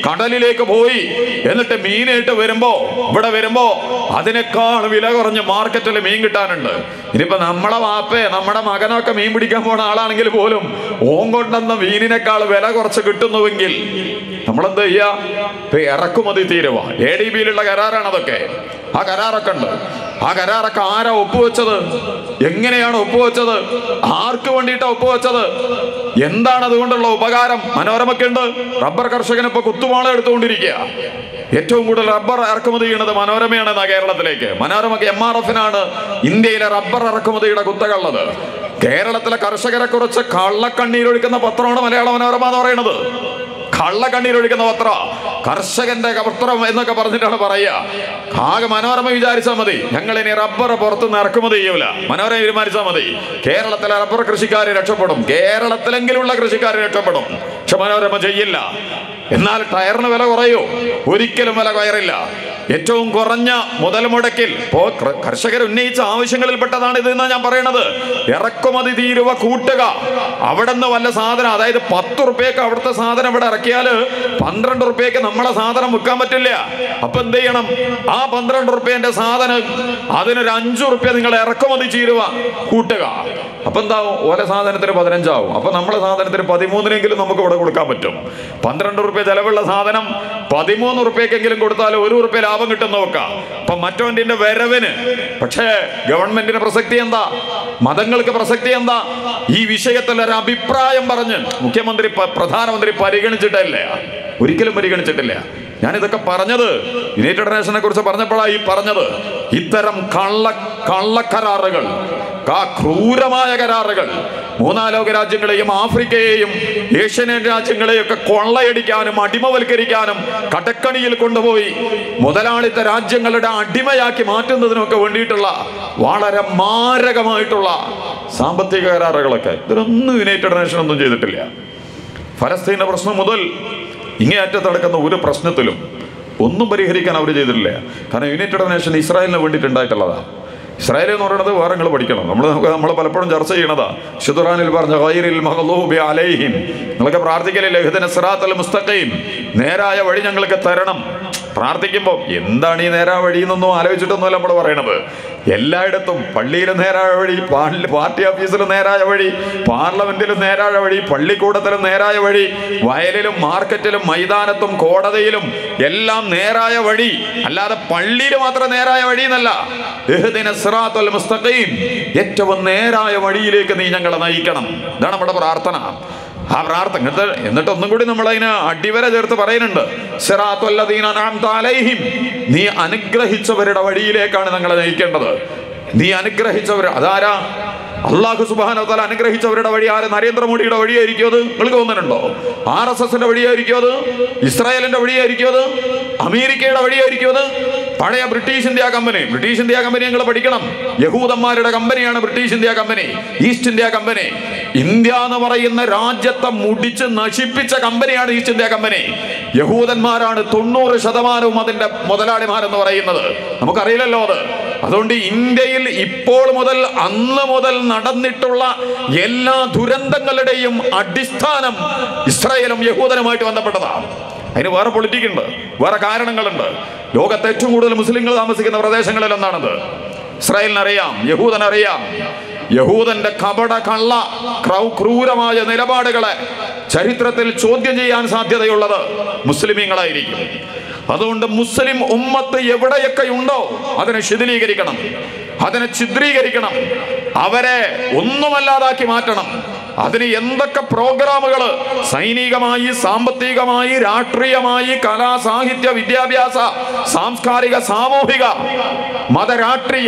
കടലിലേക്ക് പോയി എന്നിട്ട് മീനായിട്ട് വരുമ്പോ ഇവിടെ വരുമ്പോ അതിനേക്കാൾ വില കുറഞ്ഞ് മാർക്കറ്റിൽ മീൻ കിട്ടാനുണ്ട് ഇനിയിപ്പോ നമ്മളെ വാപ്പയെ നമ്മുടെ മകനൊക്കെ മീൻ പിടിക്കാൻ പോണ ആളാണെങ്കിൽ പോലും ഓൻ കൊണ്ടുവന്ന മീനിനേക്കാൾ വില കുറച്ച് കിട്ടുന്നുവെങ്കിൽ നമ്മളെന്ത് ചെയ്യാ ഇപ്പൊ ഇറക്കുമതി തീരുവ എ ഡി ബിയിലുള്ള കരാറാണ് അതൊക്കെ ആ കരാറൊക്കെ ഉണ്ട് ആ കരാറൊക്കെ ആരാ ഒപ്പുവെച്ചത് എങ്ങനെയാണ് ഒപ്പുവെച്ചത് ആർക്ക് വേണ്ടിയിട്ടാ ഒപ്പുവെച്ചത് എന്താണ് അതുകൊണ്ടുള്ള ഉപകാരം മനോരമയ്ക്ക് ഉണ്ട് റബ്ബർ കർഷകന് ഇപ്പൊ കുത്തുവാള എടുത്തുകൊണ്ടിരിക്കുക ഏറ്റവും കൂടുതൽ റബ്ബർ ഇറക്കുമതി ചെയ്യുന്നത് മനോരമയാണ് എന്നാ കേരളത്തിലേക്ക് മനോരമയ്ക്ക് എം ആർ എഫിനാണ് ഇന്ത്യയിലെ റബ്ബർ ഇറക്കുമതിയുടെ കുത്തകളുള്ളത് കേരളത്തിലെ കർഷകരെ കുറിച്ച് കള്ളക്കണ്ണീരൊഴുക്കുന്ന പത്രമാണ് മലയാള മനോരമ എന്ന് പറയുന്നത് കള്ളക്കണ്ണീരൊഴുക്കുന്ന പത്ര കർഷകന്റെ പത്രം എന്നൊക്കെ പറഞ്ഞിട്ടാണ് പറയുക ആകെ മനോരമ വിചാരിച്ചാൽ മതി ഞങ്ങൾ ഇനി റബ്ബർ പുറത്തുനിന്ന് ഇറക്കുമതി ചെയ്യൂല മനോരമ തീരുമാനിച്ചാൽ മതി കേരളത്തിലെ റബ്ബർ കൃഷിക്കാർ രക്ഷപ്പെടും കേരളത്തിലെങ്കിലുള്ള കൃഷിക്കാർ രക്ഷപ്പെടും പക്ഷെ മനോരമ ചെയ്യില്ല എന്നാൽ ടയറിന് വില കുറയോ ഒരിക്കലും വില കയറില്ല ഏറ്റവും കുറഞ്ഞ മുതൽ മുടക്കിൽ ഇപ്പോ കർ- കർഷകർ ഉന്നയിച്ച ആവശ്യങ്ങളിൽപ്പെട്ടതാണ് ഇത് എന്നാണ് ഞാൻ പറയണത് ഇറക്കുമതി തീരുവ കൂട്ടുക അവിടെ നിന്ന് വല്ല സാധനം അതായത് പത്ത് റുപ്യക്ക് അവിടുത്തെ സാധനം ഇവിടെ ഇറക്കിയാല് പന്ത്രണ്ട് റുപ്യക്ക് നമ്മളെ സാധനം വിൽക്കാൻ പറ്റില്ല അപ്പൊ എന്ത് ചെയ്യണം ആ പന്ത്രണ്ട് റുപ്യന്റെ സാധനം അതിനൊരു അഞ്ചു റുപ്യ നിങ്ങൾ ഇറക്കുമതി ചേരുവ കൂട്ടുക അപ്പൊ എന്താവും ഓല സാധനത്തിന് പതിനഞ്ചാവും അപ്പൊ നമ്മളെ സാധനത്തിന് പതിമൂന്നിനെങ്കിലും നമുക്ക് ഇവിടെ കൊടുക്കാൻ പറ്റും പന്ത്രണ്ട് റുപ്യ ചെലവുള്ള സാധനം പതിമൂന്ന് റുപ്യക്കെങ്കിലും കൊടുത്താൽ ഒരു റുപ്യ ലാഭം കിട്ടും നോക്കാം അപ്പൊ മറ്റവന്റെ വരവിന് പക്ഷേ ഗവൺമെന്റിന് പ്രസക്തി എന്താ മതങ്ങൾക്ക് പ്രസക്തി എന്താ ഈ വിഷയത്തിൽ ഒരു അഭിപ്രായം പറഞ്ഞ് മുഖ്യമന്ത്രി പ- പ്രധാനമന്ത്രി പരിഗണിച്ചിട്ടല്ലേ ഒരിക്കലും പരിഗണിച്ചിട്ടില്ല ഞാൻ ഇതൊക്കെ പറഞ്ഞത് യുണൈറ്റഡ് നേഷനെ കുറിച്ച് പറഞ്ഞപ്പോഴാണ് ഈ പറഞ്ഞത് ഇത്തരം കള്ള കള്ളക്കരാറുകൾ ആ ക്രൂരമായ കരാറുകൾ മൂന്നാം ലോക രാജ്യങ്ങളെയും ആഫ്രിക്കയെയും ഏഷ്യൻ രാജ്യങ്ങളെയും ഒക്കെ കൊള്ളയടിക്കാനും അടിമവൽക്കരിക്കാനും കടക്കണിയിൽ കൊണ്ടുപോയി മുതലാളിത്ത രാജ്യങ്ങളുടെ അടിമയാക്കി മാറ്റുന്നതിനൊക്കെ വേണ്ടിയിട്ടുള്ള വളരെ മാരകമായിട്ടുള്ള സാമ്പത്തിക കരാറുകളൊക്കെ ഇതിനൊന്നും യുണൈറ്റഡ് നേഷൻ ഒന്നും ചെയ്തിട്ടില്ല ഫലസ്തീന്റെ പ്രശ്നം മുതൽ ഇങ്ങേയറ്റത്ത് നടക്കുന്ന ഒരു പ്രശ്നത്തിലും ഒന്നും പരിഹരിക്കാൻ അവർ ചെയ്തിട്ടില്ല കാരണം യുണൈറ്റഡ് നേഷൻ ഇസ്രായേലിന് വേണ്ടിയിട്ട് ഉണ്ടായിട്ടുള്ളതാണ് ഇസ്രായേൽ എന്ന് പറയുന്നത് വേറെ നിങ്ങൾ പഠിക്കണം നമ്മൾ നമ്മൾ പലപ്പോഴും ചർച്ച ചെയ്യണതാ ഷുദുറാനിൽ പറഞ്ഞ ഗൈറിൽ മഹ്ലൂബി അലൈഹിം നിങ്ങളൊക്കെ പ്രാർത്ഥിക്കലില്ലേ ഇഹ്ദിന സിറാത്തൽ മുസ്തഖീം നേരായ വഴി ഞങ്ങൾക്ക് തരണം പ്രാർത്ഥിക്കുമ്പോൾ എന്താണ് ഈ നേരായ വഴി എന്നൊന്നും ആലോചിച്ചിട്ടൊന്നുമല്ല നമ്മൾ പറയണത് എല്ലായിടത്തും പള്ളിയിലും നേരായ വഴി പാ- പാർട്ടി ഓഫീസിലും നേരായ വഴി പാർലമെന്റിലും നേരായ വഴി പള്ളിക്കൂടത്തിലും നേരായ വഴി വയലിലും മാർക്കറ്റിലും മൈതാനത്തും കോടതിയിലും എല്ലാം നേരായ വഴി അല്ലാതെ പള്ളിയിൽ മാത്രം നേരായ വഴി എന്നല്ല ഇഹ്ദിന സിറാത്തുൽ മുസ്തഖീം ഏറ്റവും നേരായ വഴിയിലേക്ക് നീ ഞങ്ങളെ നയിക്കണം ഇതാണ് നമ്മുടെ പ്രാർത്ഥന ആ പ്രാർത്ഥന എന്നിട്ട് എന്നിട്ട് ഒന്നും കൂടി നമ്മൾ അതിന് അടിവര ചേർത്ത് പറയുന്നുണ്ട് സിറാത്തുല്ലദീന അൻഅംത അലൈഹിം നീ അനുഗ്രഹിച്ചവരുടെ വഴിയിലേക്കാണ് ഞങ്ങളെ നയിക്കേണ്ടത് നീ അനുഗ്രഹിച്ചവർ അതാരാ അള്ളാഹു സുബാനോ തല അനുഗ്രഹിച്ചവരുടെ വഴി ആര് നരേന്ദ്രമോദിയുടെ വഴിയായിരിക്കും അത് നിങ്ങൾക്ക് തോന്നുന്നുണ്ടോ ആർ എസ് എസിന്റെ വഴിയായിരിക്കും അത് ഇസ്രായേലിന്റെ വഴിയായിരിക്കും അത് അമേരിക്കയുടെ വഴിയായിരിക്കും അത് പഴയ British India company British India company നിങ്ങൾ പഠിക്കണം യഹൂദന്മാരുടെ കമ്പനിയാണ് British India company East India company India എന്ന് പറയുന്ന രാജ്യത്തെ മുടിച്ച് നശിപ്പിച്ച കമ്പനിയാണ് ഈസ്റ്റ് ഇന്ത്യ കമ്പനി യഹൂദന്മാരാണ് തൊണ്ണൂറ് ശതമാനവും അതിന്റെ മുതലാളിമാരെന്ന് പറയുന്നത് നമുക്കറിയില്ലല്ലോ അത് അതുകൊണ്ട് ഇന്ത്യയിൽ ഇപ്പോൾ മുതൽ അന്ന് മുതൽ നടന്നിട്ടുള്ള എല്ലാ ദുരന്തങ്ങളുടെയും അടിസ്ഥാനം ഇസ്രായേലും യഹൂദനുമായിട്ട് ബന്ധപ്പെട്ടതാണ് അതിന് വേറെ പൊളിറ്റിക് ഉണ്ട് വേറെ കാരണങ്ങളുണ്ട് ലോകത്തെ ഏറ്റവും കൂടുതൽ മുസ്ലിങ്ങൾ താമസിക്കുന്ന പ്രദേശങ്ങളിൽ ഒന്നാണത് ഇസ്രായേലിനറിയാം യഹൂദനറിയാം യഹൂദന്റെ കപട കള്ള ക്രൗ ക്രൂരമായ നിലപാടുകളെ ചരിത്രത്തിൽ ചോദ്യം ചെയ്യാൻ സാധ്യതയുള്ളത് മുസ്ലിമീങ്ങളായിരിക്കും അതുകൊണ്ട് മുസ്ലിം ഉമ്മത്ത് എവിടെയൊക്കെ ഉണ്ടോ അതിനെ ശിഥിലീകരിക്കണം അതിനെ ഛിദ്രീകരിക്കണം അവരെ ഒന്നുമല്ലാതാക്കി മാറ്റണം അതിന് എന്തൊക്കെ പ്രോഗ്രാമുകൾ സൈനികമായി സാമ്പത്തികമായി രാഷ്ട്രീയമായി കലാ സാഹിത്യ വിദ്യാഭ്യാസ സാംസ്കാരിക സാമൂഹിക മതരാഷ്ട്രീയ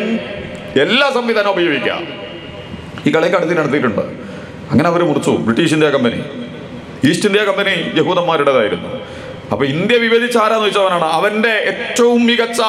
എല്ലാ സംവിധാനം ഉപയോഗിക്കാം ഈ കളി കടത്തി നടത്തിയിട്ടുണ്ട് അങ്ങനെ അവർ മുറിച്ചു British India company East India company യഹൂദന്മാരുടേതായിരുന്നു അപ്പൊ ഇന്ത്യ വിഭജിച്ച ആരാന്ന് വെച്ചവനാണ് അവന്റെ ഏറ്റവും മികച്ച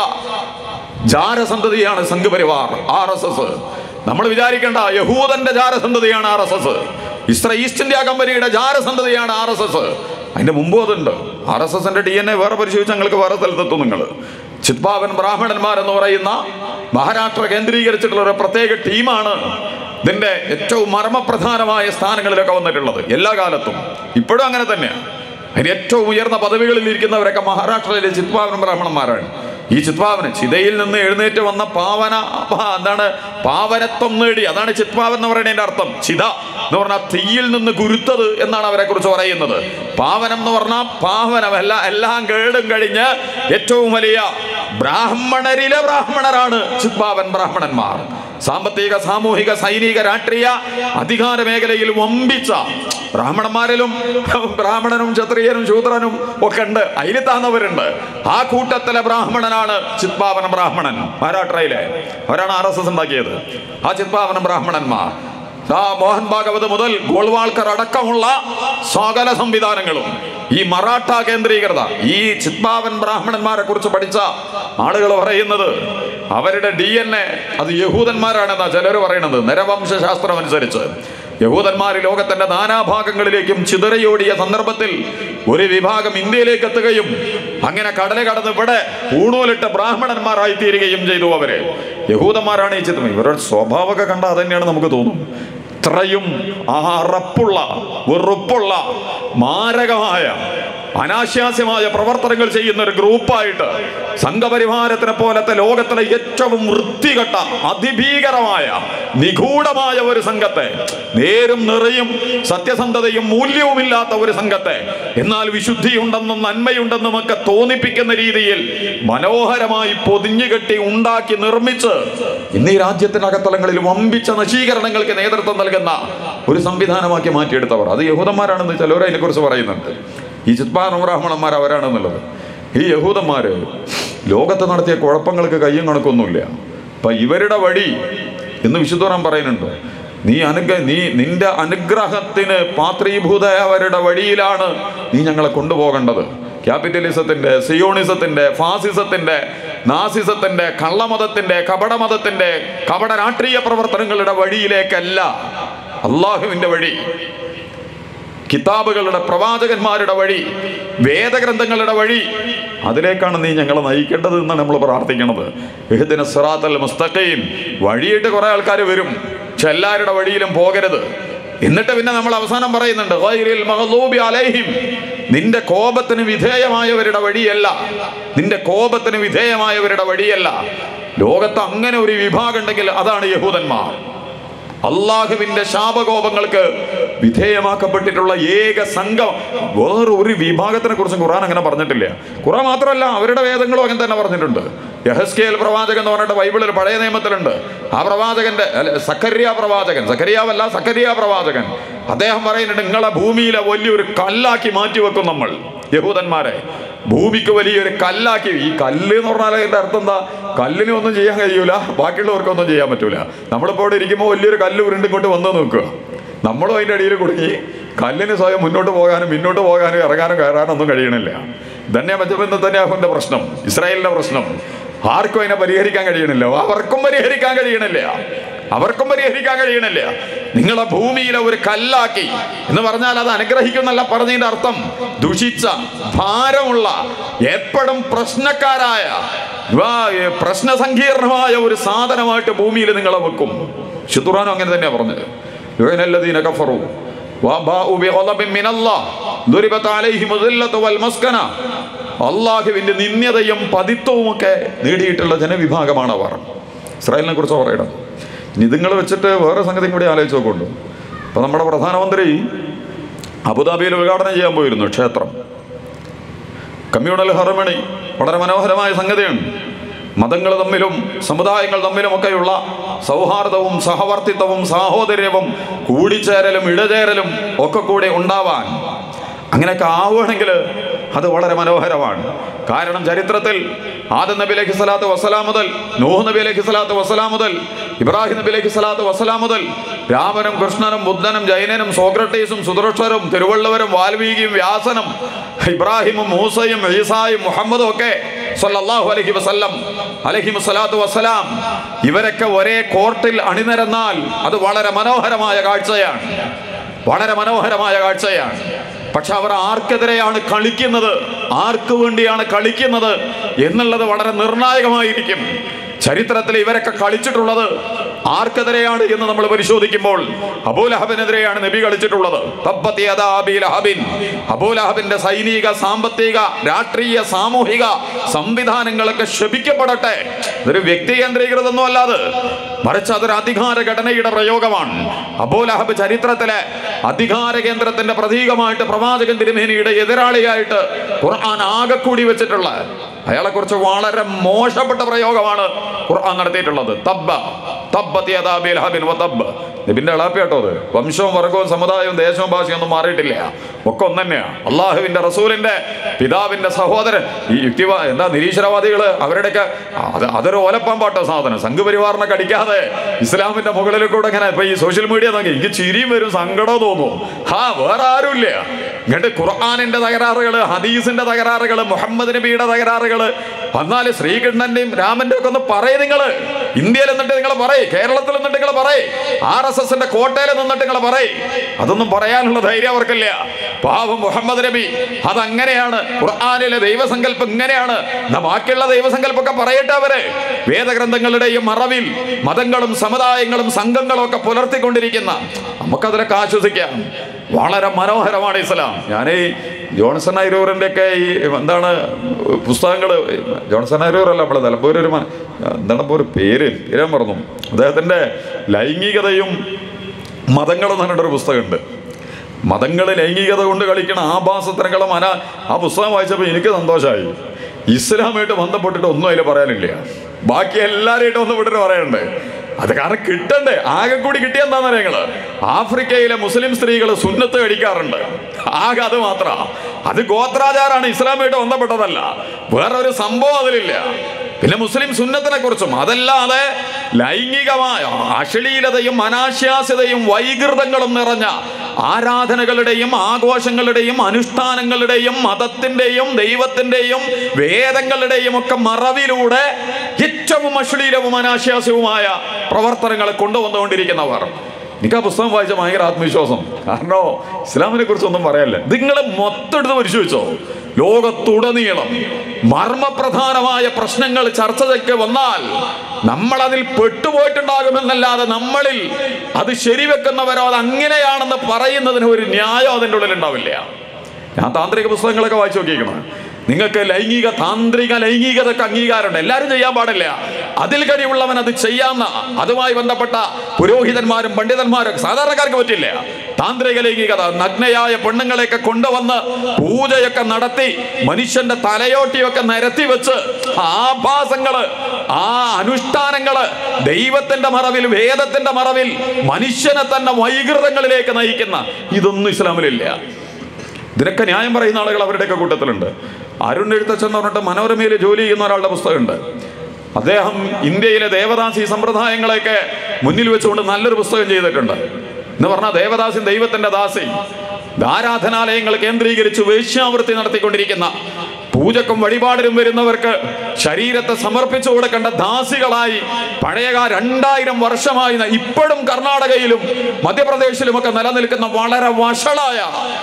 ജാരസന്തതിയാണ് സംഘപരിവാർ ആർ എസ് എസ് നമ്മൾ വിചാരിക്കേണ്ട യഹൂദന്റെ ജാരസന്തതിയാണ് ആർ എസ് എസ് ഇസ്ര ഈസ്റ്റ് ഇന്ത്യ കമ്പനിയുടെ ജാരസന്തതിയാണ് ആർ എസ് എസ് അതിന്റെ മുമ്പ് അതുണ്ട് ആർ എസ് എസിന്റെ ഡി എൻ എ വേറെ പരിശോധിച്ച് ഞങ്ങൾക്ക് വേറെ സ്ഥലത്തെത്തും നിങ്ങൾ ചിത്പാവൻ ബ്രാഹ്മണന്മാർ എന്ന് പറയുന്ന മഹാരാഷ്ട്ര കേന്ദ്രീകരിച്ചിട്ടുള്ള ഒരു പ്രത്യേക ടീമാണ് ഇതിന്റെ ഏറ്റവും മർമ്മപ്രധാനമായ സ്ഥാനങ്ങളിലൊക്കെ വന്നിട്ടുള്ളത് എല്ലാ കാലത്തും ഇപ്പോഴും അങ്ങനെ തന്നെയാണ് അതിന് ഏറ്റവും ഉയർന്ന പദവികളിൽ ഇരിക്കുന്നവരൊക്കെ മഹാരാഷ്ട്രയിലെ ചിത്പാവന ബ്രാഹ്മണന്മാരാണ് ഈ ചിത്പാവന ചിതയിൽ നിന്ന് എഴുന്നേറ്റ് വന്ന പാവന ആ, എന്താണ് പാവനത്വം നേടി അതാണ് ചിത്പാവൻ എന്ന് പറയുന്നതിന്റെ അർത്ഥം ചിത എന്ന് പറഞ്ഞാൽ തീയിൽ നിന്ന് കുരുത്തത് എന്നാണ് അവരെ കുറിച്ച് പറയുന്നത് പാവനം എന്ന് പറഞ്ഞാൽ പാവനം എല്ലാ എല്ലാം കേടും കഴിഞ്ഞ് ഏറ്റവും വലിയ ബ്രാഹ്മണരിലെ ബ്രാഹ്മണരാണ് ചിത്പാവൻ ബ്രാഹ്മണന്മാർ സാമ്പത്തിക സാമൂഹിക സൈനിക രാഷ്ട്രീയ അധികാര മേഖലയിൽ വമ്പിച്ച ബ്രാഹ്മണന്മാരിലും ബ്രാഹ്മണനും ക്ഷത്രിയനും ശൂദ്രനും ഒക്കെ ഉണ്ട് അതിൽ താന്നവരുണ്ട് ആ കൂട്ടത്തിലെ ബ്രാഹ്മണനാണ് ചിത്പാവന ബ്രാഹ്മണൻ മഹാരാഷ്ട്രയിലെ അവരാണ് ആർ എസ് എസ് ഉണ്ടാക്കിയത് ആ ചിത്പാവന ബ്രാഹ്മണന്മാർ ആ മോഹൻ ഭാഗവത് മുതൽ ഗോൾവാൾക്കർ അടക്കമുള്ള സകല സംവിധാനങ്ങളും ഈ മറാഠ കേന്ദ്രീകൃത ഈ ചിത്പാവൻ ബ്രാഹ്മണന്മാരെ കുറിച്ച് പഠിച്ച ആളുകൾ പറയുന്നത് അവരുടെ ഡി എൻ എ അത് യഹൂദന്മാരാണെന്നാ ചിലർ പറയുന്നത് നരവംശ ശാസ്ത്രം അനുസരിച്ച് യഹൂദന്മാർ ലോകത്തിന്റെ നാനാഭാഗങ്ങളിലേക്കും ചിതറിയോടിയ സന്ദർഭത്തിൽ ഒരു വിഭാഗം ഇന്ത്യയിലേക്ക് എത്തുകയും അങ്ങനെ കടല കടന്ന് ഇവിടെ പൂണൂലിട്ട ബ്രാഹ്മണന്മാരായി തീരുകയും ചെയ്തു അവര് യഹൂദന്മാരാണ് ഈ ചിത്രം ഇവരുടെ സ്വഭാവമൊക്കെ കണ്ടാൽ അതന്നെയാണ് നമുക്ക് തോന്നും ഇത്രയും അറപ്പുള്ള വെറുപ്പുള്ള മാരകമായ അനാശാസ്യമായ പ്രവർത്തനങ്ങൾ ചെയ്യുന്ന ഒരു ഗ്രൂപ്പായിട്ട് സംഘപരിവാരത്തിനെ പോലത്തെ ലോകത്തിലെ ഏറ്റവും വൃത്തികെട്ട അതിഭീകരമായ നിഗൂഢമായ ഒരു സംഘത്തെ നേരും നിറയും സത്യസന്ധതയും മൂല്യവുമില്ലാത്ത ഒരു സംഘത്തെ എന്നാൽ വിശുദ്ധിയുണ്ടെന്നും നന്മയുണ്ടെന്നും ഒക്കെ തോന്നിപ്പിക്കുന്ന രീതിയിൽ മനോഹരമായി പൊതിഞ്ഞുകെട്ടി ഉണ്ടാക്കി നിർമ്മിച്ച് ഇന്ന് ഈ രാജ്യത്തിനകത്തലങ്ങളിൽ വമ്പിച്ച നശീകരണങ്ങൾക്ക് നേതൃത്വം നൽകുന്ന ഒരു സംവിധാനമാക്കി മാറ്റിയെടുത്തവർ അത് യഹൂദന്മാരാണെന്ന് ചിലവർ അതിനെക്കുറിച്ച് പറയുന്നുണ്ട് ഈ ചിത്പാന ബ്രാഹ്മണന്മാർ അവരാണെന്നുള്ളത് ഈ യഹൂദന്മാര് ലോകത്ത് നടത്തിയ കുഴപ്പങ്ങൾക്ക് കയ്യും കണക്കൊന്നുമില്ല അപ്പൊ ഇവരുടെ വഴി എന്ന് വിശുദ്ധോറാൻ പറയുന്നുണ്ട് നീ അനുഗ്രഹ നീ നിന്റെ അനുഗ്രഹത്തിന് പാത്രീഭൂതയവരുടെ വഴിയിലാണ് നീ ഞങ്ങളെ കൊണ്ടുപോകേണ്ടത് ക്യാപിറ്റലിസത്തിന്റെ സിയോണിസത്തിന്റെ ഫാസിസത്തിന്റെ നാസിസത്തിന്റെ കള്ളമതത്തിന്റെ കപടമതത്തിന്റെ കപട രാഷ്ട്രീയ പ്രവർത്തനങ്ങളുടെ വഴിയിലേക്കല്ല അള്ളാഹുവിന്റെ വഴി കിതാബുകളുടെ പ്രവാചകന്മാരുടെ വഴി വേദഗ്രന്ഥങ്ങളുടെ വഴി അതിലേക്കാണ് നീ ഞങ്ങളെ നയിക്കേണ്ടത് എന്നാണ് നമ്മൾ പ്രാർത്ഥിക്കുന്നത് ഇഹദിന സിറാത്തൽ മുസ്തഖീം വഴിയിട്ട് കുറെ ആൾക്കാർ വരും പക്ഷെ എല്ലാവരുടെ വഴിയിലും പോകരുത് എന്നിട്ട് പിന്നെ നമ്മൾ അവസാനം പറയുന്നുണ്ട് ഗൈറിൽ മഗ്ലൂബി അലൈഹിം നിന്റെ കോപത്തിന് വിധേയമായവരുടെ വഴിയല്ല നിന്റെ കോപത്തിന് വിധേയമായവരുടെ വഴിയല്ല ലോകത്ത് അങ്ങനെ ഒരു വിഭാഗം ഉണ്ടെങ്കിൽ അതാണ് യഹൂദന്മാർ അള്ളാഹുവിന്റെ ശാപകോപങ്ങൾക്ക് വിധേയമാക്കപ്പെട്ടിട്ടുള്ള ഏക സംഘം വേറെ ഒരു വിഭാഗത്തിനെ കുറിച്ചും ഖുറാൻ അങ്ങനെ പറഞ്ഞിട്ടില്ല ഖുറാൻ മാത്രമല്ല അവരുടെ വേദങ്ങളും അങ്ങനെ തന്നെ പറഞ്ഞിട്ടുണ്ട് യഹസ്കേൽ പ്രവാചകൻ എന്ന് പറഞ്ഞിട്ട് ബൈബിളിൽ പഴയ നിയമത്തിലുണ്ട് ആ പ്രവാചകന്റെ അല്ല, സക്കരിയ പ്രവാചകൻ സക്കരിയാവല്ല സക്കരിയ പ്രവാചകൻ അദ്ദേഹം പറയുന്നുണ്ട് നിങ്ങളെ ഭൂമിയിലെ വലിയൊരു കല്ലാക്കി മാറ്റി വെക്കും നമ്മൾ യഹൂദന്മാരെ ഭൂമിക്ക് വലിയൊരു കല്ലാക്കി ഈ കല്ല് എന്ന് പറഞ്ഞാൽ അതിന്റെ അർത്ഥം എന്താ കല്ലിന് ഒന്നും ചെയ്യാൻ കഴിയൂല ബാക്കിയുള്ളവർക്കൊന്നും ചെയ്യാൻ പറ്റൂല നമ്മളിപ്പോൾ ഇവിടെ ഇരിക്കുമ്പോൾ വലിയൊരു കല്ല് ഉരുണ്ട് ഇങ്ങോട്ട് വന്ന് നോക്കുക നമ്മളും അതിൻ്റെ അടിയിൽ കുടുങ്ങി കല്ലിന് സ്വയം മുന്നോട്ട് പോകാനും മുന്നോട്ട് പോകാനും ഇറങ്ങാനും കയറാനും ഒന്നും കഴിയണില്ല തന്നെ മറ്റബന്ധത്തന്നെയാഹുവിന്റെ പ്രശ്നം ഇസ്രായേലിന്റെ പ്രശ്നം ആർക്കും അതിനെ പരിഹരിക്കാൻ കഴിയണില്ല അവർക്കും പരിഹരിക്കാൻ കഴിയണില്ല അവർക്കും പരിഹരിക്കാൻ കഴിയണില്ല നിങ്ങളെ ഭൂമിയിലെ ഒരു കല്ലാക്കി എന്ന് പറഞ്ഞാൽ അത് അനുഗ്രഹിക്കുന്നല്ല പറഞ്ഞതിന്റെ അർത്ഥം ദുഷിച്ച ഭാരമുള്ള എപ്പോഴും പ്രശ്നക്കാരായ വാ, ഏ, പ്രശ്നസങ്കീർണമായ ഒരു സാധനമായിട്ട് ഭൂമിയിൽ നിങ്ങളെ വെക്കും ശുദ്റാനും അങ്ങനെ തന്നെയാ പറഞ്ഞത് യുവനല്ലദീന കഫറു വബാഉ ബിഗളബിൻ മിനല്ലാഹ് ദുരിബത അലൈഹിം ദില്ലത്തു വൽ മസ്കന അള്ളാഹുവിന്റെ നിന്ദ്യതയും പതിത്വവും ഒക്കെ നേടിയിട്ടുള്ള ജനവിഭാഗമാണ് അവർ ഇസ്രായേലിനെ കുറിച്ച് പറയണം ഇനി നിങ്ങൾ വെച്ചിട്ട് വേറെ സംഗതി കൂടി ആലോചിച്ച് നോക്കുന്നുണ്ട് അപ്പൊ നമ്മുടെ പ്രധാനമന്ത്രി അബുദാബിയിൽ ഉദ്ഘാടനം ചെയ്യാൻ പോയിരുന്നു ക്ഷേത്രം കമ്മ്യൂണൽ ഹർമണി വളരെ മനോഹരമായ സംഗതിയാണ് മതങ്ങൾ തമ്മിലും സമുദായങ്ങൾ തമ്മിലുമൊക്കെയുള്ള സൗഹാർദ്ദവും സഹവർത്തിത്വവും സാഹോദര്യവും കൂടിച്ചേരലും ഇടചേരലും ഒക്കെ കൂടെ ഉണ്ടാവാൻ അങ്ങനെയൊക്കെ ആവുകയാണെങ്കിൽ അത് വളരെ മനോഹരമാണ് കാരണം ചരിത്രത്തിൽ ആദം നബി അലൈഹി സ്വലാത്തു വസ്സലാം മുതൽ നൂഹ് നബി അലൈഹി സ്വലാത്തു വസ്സലാം മുതൽ ഇബ്രാഹിം നബി അലൈഹി സ്വലാത്തു വസ്സലാം മുതൽ രാമനും കൃഷ്ണനും ബുദ്ധനും ജൈനനും സോക്രട്ടീസും സുദൃഷ്ടരും തിരുവള്ളവരും വാൽമീകിയും വ്യാസനും ഇബ്രാഹിമും മൂസയും ഈസായും മുഹമ്മദും ഒക്കെ സല്ലല്ലാഹു അലൈഹി വസല്ലം അലൈഹി സ്വലാത്തു വസ്സലാം ഇവരൊക്കെ ഒരേ കോർട്ടിൽ അണിനിരന്നാൽ അത് വളരെ മനോഹരമായ കാഴ്ചയാണ് വളരെ മനോഹരമായ കാഴ്ചയാണ് പക്ഷെ അവർ ആർക്കെതിരെയാണ് കളിക്കുന്നത് ആർക്ക് വേണ്ടിയാണ് കളിക്കുന്നത് എന്നുള്ളത് വളരെ നിർണായകമായിരിക്കും ചരിത്രത്തിൽ ഇവരൊക്കെ കളിച്ചിട്ടുള്ളത് ആർക്കെതിരെയാണ് എന്ന് നമ്മൾ പരിശോധിക്കുമ്പോൾ അബൂലഹബിനെതിരെയാണ് നബി കളിച്ചിട്ടുള്ളത് തബ്ബത് യദാ അബീ ലഹബിൻ. അബൂലഹബിന്റെ സൈനിക സാമ്പത്തിക രാഷ്ട്രീയ സാമൂഹിക സംവിധാനങ്ങളൊക്കെ ശപിക്കപ്പെടട്ടെ ഇതൊരു വ്യക്തി കേന്ദ്രീകൃതൊന്നും അല്ലാതെ മറിച്ച് അതൊരു അധികാര ഘടനയുടെ പ്രയോഗമാണ് അബൂലഹബ് ചരിത്രത്തിലെ അധികാര കേന്ദ്രത്തിന്റെ പ്രതീകമായിട്ട് പ്രവാചകൻ തിരുമേനിയുടെ എതിരാളിയായിട്ട് ഖുർആൻ ആകെ കൂടി വെച്ചിട്ടുള്ള അയാളെ കുറിച്ച് വളരെ മോശപ്പെട്ട പ്രയോഗമാണ് ഖുർആൻ നടത്തിയിട്ടുള്ളത് തബ്ബ തബ്ബത്ത് യദാ അബീ ലഹബിൻ വ തബ്ബ് നബിന്റെ ഇളാപ്പി കേട്ടോ അത് വംശവും വർഗവും സമുദായവും ദേശവും ഭാഷയും ഒന്നും മാറിയിട്ടില്ല ഒക്കെ ഒന്ന് തന്നെയാണ് അള്ളാഹുവിന്റെ റസൂലിന്റെ പിതാവിന്റെ സഹോദരൻ ഈ യുക്തിവാ എന്താ നിരീശ്വരവാദികള് അവരുടെയൊക്കെ അത് അതൊരു ഓലപ്പാമ്പാട്ടോ സാധനം സംഘപരിവാറിനെ കടിക്കാതെ ഇസ്ലാമിന്റെ മുകളിൽ കൂടെ ഇങ്ങനെ ഇപ്പൊ ഈ സോഷ്യൽ മീഡിയ നോക്കി എനിക്ക് ചിരിയും വരും സങ്കടവും തോന്നും ഹാ വേറെ ആരുമില്ല എന്നിട്ട് ഖുർആാനിന്റെ തകരാറുകള് ഹദീസിന്റെ തകരാറുകള് മുഹമ്മദ് നബിയുടെ തകരാറുകള് എന്നാല് ശ്രീകൃഷ്ണന്റെയും രാമന്റെ ഒക്കെ ഒന്ന് പറയേ നിങ്ങള് ഇന്ത്യയിൽ നിന്നിട്ട് നിങ്ങൾ പറയേ കേരളത്തിൽ നിന്നിട്ട് നിങ്ങൾ പറയേ ആർ എസ് എസിന്റെ കോട്ടയിൽ നിന്നിട്ട് നിങ്ങൾ പറയേ അതൊന്നും പറയാനുള്ള ധൈര്യം അവർക്കില്ല പാവം മുഹമ്മദ് നബി അതങ്ങനെയാണ് ഖുർആാനിലെ ദൈവസങ്കല്പം ഇങ്ങനെയാണ് എന്നാ ബാക്കിയുള്ള ദൈവസങ്കല്പമൊക്കെ പറയട്ടെ അവര് വേദഗ്രന്ഥങ്ങളുടെയും മറവിൽ മതങ്ങളും സമുദായങ്ങളും സംഘങ്ങളും ഒക്കെ പുലർത്തിക്കൊണ്ടിരിക്കുന്ന നമുക്കതിലൊക്കെ ആശ്വസിക്കാം വളരെ മനോഹരമാണ് ഇസ്ലാം ഞാൻ ഈ ജോൺസൺ അരൂറിൻ്റെ ഒക്കെ ഈ എന്താണ് പുസ്തകങ്ങൾ ജോൺസൺ അരൂറല്ല നമ്മൾ നിലമ്പൂർ ഒരു മ- എന്താണ് ഇപ്പോൾ ഒരു പേര് പേരാൻ പറഞ്ഞു അദ്ദേഹത്തിൻ്റെ ലൈംഗികതയും മതങ്ങളും എന്ന് പറഞ്ഞിട്ടൊരു പുസ്തകമുണ്ട് മതങ്ങൾ ലൈംഗികത കൊണ്ട് കളിക്കണ ആഭാസത്തരങ്ങളും മന ആ പുസ്തകം വായിച്ചപ്പോൾ എനിക്ക് സന്തോഷമായി ഇസ്ലാമായിട്ട് ബന്ധപ്പെട്ടിട്ട് ഒന്നും അതിൽ പറയാനില്ല ബാക്കി എല്ലാവരുമായിട്ട് ബന്ധപ്പെട്ടിട്ട് പറയണ്ടേ അത് കാരണം കിട്ടണ്ടേ ആകെ കൂടി കിട്ടിയ എന്താണെന്ന് ഞങ്ങള് ആഫ്രിക്കയിലെ മുസ്ലിം സ്ത്രീകൾ സുന്നത്ത് കഴിക്കാറുണ്ട് ആകെ അത് മാത്ര അത് ഗോത്രാചാരാണ് ഇസ്ലാമായിട്ട് ബന്ധപ്പെട്ടതല്ല വേറൊരു സംഭവം അതിലില്ല പിന്നെ മുസ്ലിം സുന്നത്തിനെ കുറിച്ചും അതല്ലാതെ ലൈംഗികമായ അശ്ലീലതയും അനാശാസ്യതയും വൈകൃതങ്ങളും നിറഞ്ഞ ആരാധനകളുടെയും ആഘോഷങ്ങളുടെയും അനുഷ്ഠാനങ്ങളുടെയും മതത്തിന്റെയും ദൈവത്തിന്റെയും വേദങ്ങളുടെയും ഒക്കെ മറവിലൂടെ ഏറ്റവും അശ്ലീലവും അനാശാസ്യവുമായ പ്രവർത്തനങ്ങളെ കൊണ്ടുവന്നുകൊണ്ടിരിക്കുന്നവർ എനിക്ക് ആ പുസ്തകം വായിച്ച ഭയങ്കര ആത്മവിശ്വാസം കാരണം ഇസ്ലാമിനെ കുറിച്ചൊന്നും പറയാനില്ല നിങ്ങൾ മൊത്തം എടുത്ത് പരിശോധിച്ചോ ലോകത്തുടനീളം മർമ്മപ്രധാനമായ പ്രശ്നങ്ങൾ ചർച്ചയ്ക്ക് വന്നാൽ നമ്മൾ അതിൽ പെട്ടുപോയിട്ടുണ്ടാകുമെന്നല്ലാതെ നമ്മളിൽ അത് ശരിവെക്കുന്നവരോ അത് അങ്ങനെയാണെന്ന് പറയുന്നതിന് ഒരു ന്യായം അതിൻ്റെ ഉള്ളിൽ ഉണ്ടാവില്ല ഞാൻ താന്ത്രിക പുസ്തകങ്ങളൊക്കെ വായിച്ചു നോക്കിയിരിക്കണം നിങ്ങൾക്ക് ലൈംഗിക താന്ത്രിക ലൈംഗികതക്ക് അംഗീകാരമുണ്ട് എല്ലാവരും ചെയ്യാൻ പാടില്ല അതിൽ കഴിവുള്ളവൻ അത് ചെയ്യാന്ന അതുമായി ബന്ധപ്പെട്ട പുരോഹിതന്മാരും പണ്ഡിതന്മാരും സാധാരണക്കാർക്ക് പറ്റില്ല താന്ത്രിക ലൈംഗികത നഗ്നയായ പെണ്ണുങ്ങളെയൊക്കെ കൊണ്ടുവന്ന് പൂജയൊക്കെ നടത്തി മനുഷ്യന്റെ തലയോട്ടിയൊക്കെ നിരത്തി വെച്ച് ആഭാസങ്ങള് ആ അനുഷ്ഠാനങ്ങള് ദൈവത്തിന്റെ മറവിൽ വേദത്തിന്റെ മറവിൽ മനുഷ്യനെ തന്നെ വൈകൃതങ്ങളിലേക്ക് നയിക്കുന്ന ഇതൊന്നും ഇസ്ലാമിലില്ല ഇതിനൊക്കെ ന്യായം പറയുന്ന ആളുകൾ അവരുടെയൊക്കെ കൂട്ടത്തിലുണ്ട് അരുൺ എഴുത്തച്ഛൻ എന്ന് പറഞ്ഞിട്ട് മനോരമയിൽ ജോലി ചെയ്യുന്ന ഒരാളുടെ പുസ്തകമുണ്ട് അദ്ദേഹം ഇന്ത്യയിലെ ദേവദാസി സമ്പ്രദായങ്ങളെയൊക്കെ മുന്നിൽ വെച്ചുകൊണ്ട് നല്ലൊരു പുസ്തകം ചെയ്തിട്ടുണ്ട് എന്ന് പറഞ്ഞാൽ ദേവദാസി ദൈവത്തിന്റെ ദാസി ആരാധനാലയങ്ങൾ കേന്ദ്രീകരിച്ച് വേശ്യാവൃത്തി നടത്തിക്കൊണ്ടിരിക്കുന്ന പൂജക്കും വഴിപാടിനും വരുന്നവർക്ക് ശരീരത്തെ സമർപ്പിച്ചു കൊടുക്കേണ്ട ദാസികളായി പഴയകാല രണ്ടായിരം വർഷമായി ന- ഇപ്പോഴും കർണാടകയിലും മധ്യപ്രദേശിലുമൊക്കെ നിലനിൽക്കുന്ന വളരെ വഷളായ